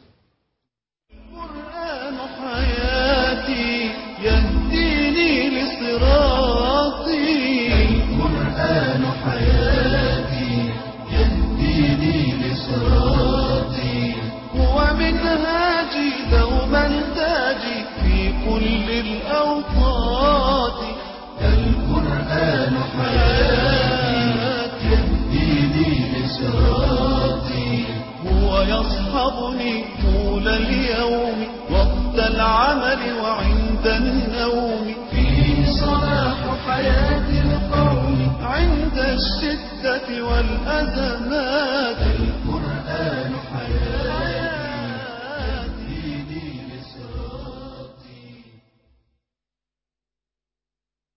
حياتي يهديني لصراطي القرآن حياتي يهديني لصراطي هو منهاجي دوما تاجي في كل الأوقات القرآن حياتي يهديني لصراطي هو يصحبني طول اليوم وقت العمل وعند النوم فيه صلاح حياة القوم عند الشدة والأزمات القرآن حياتي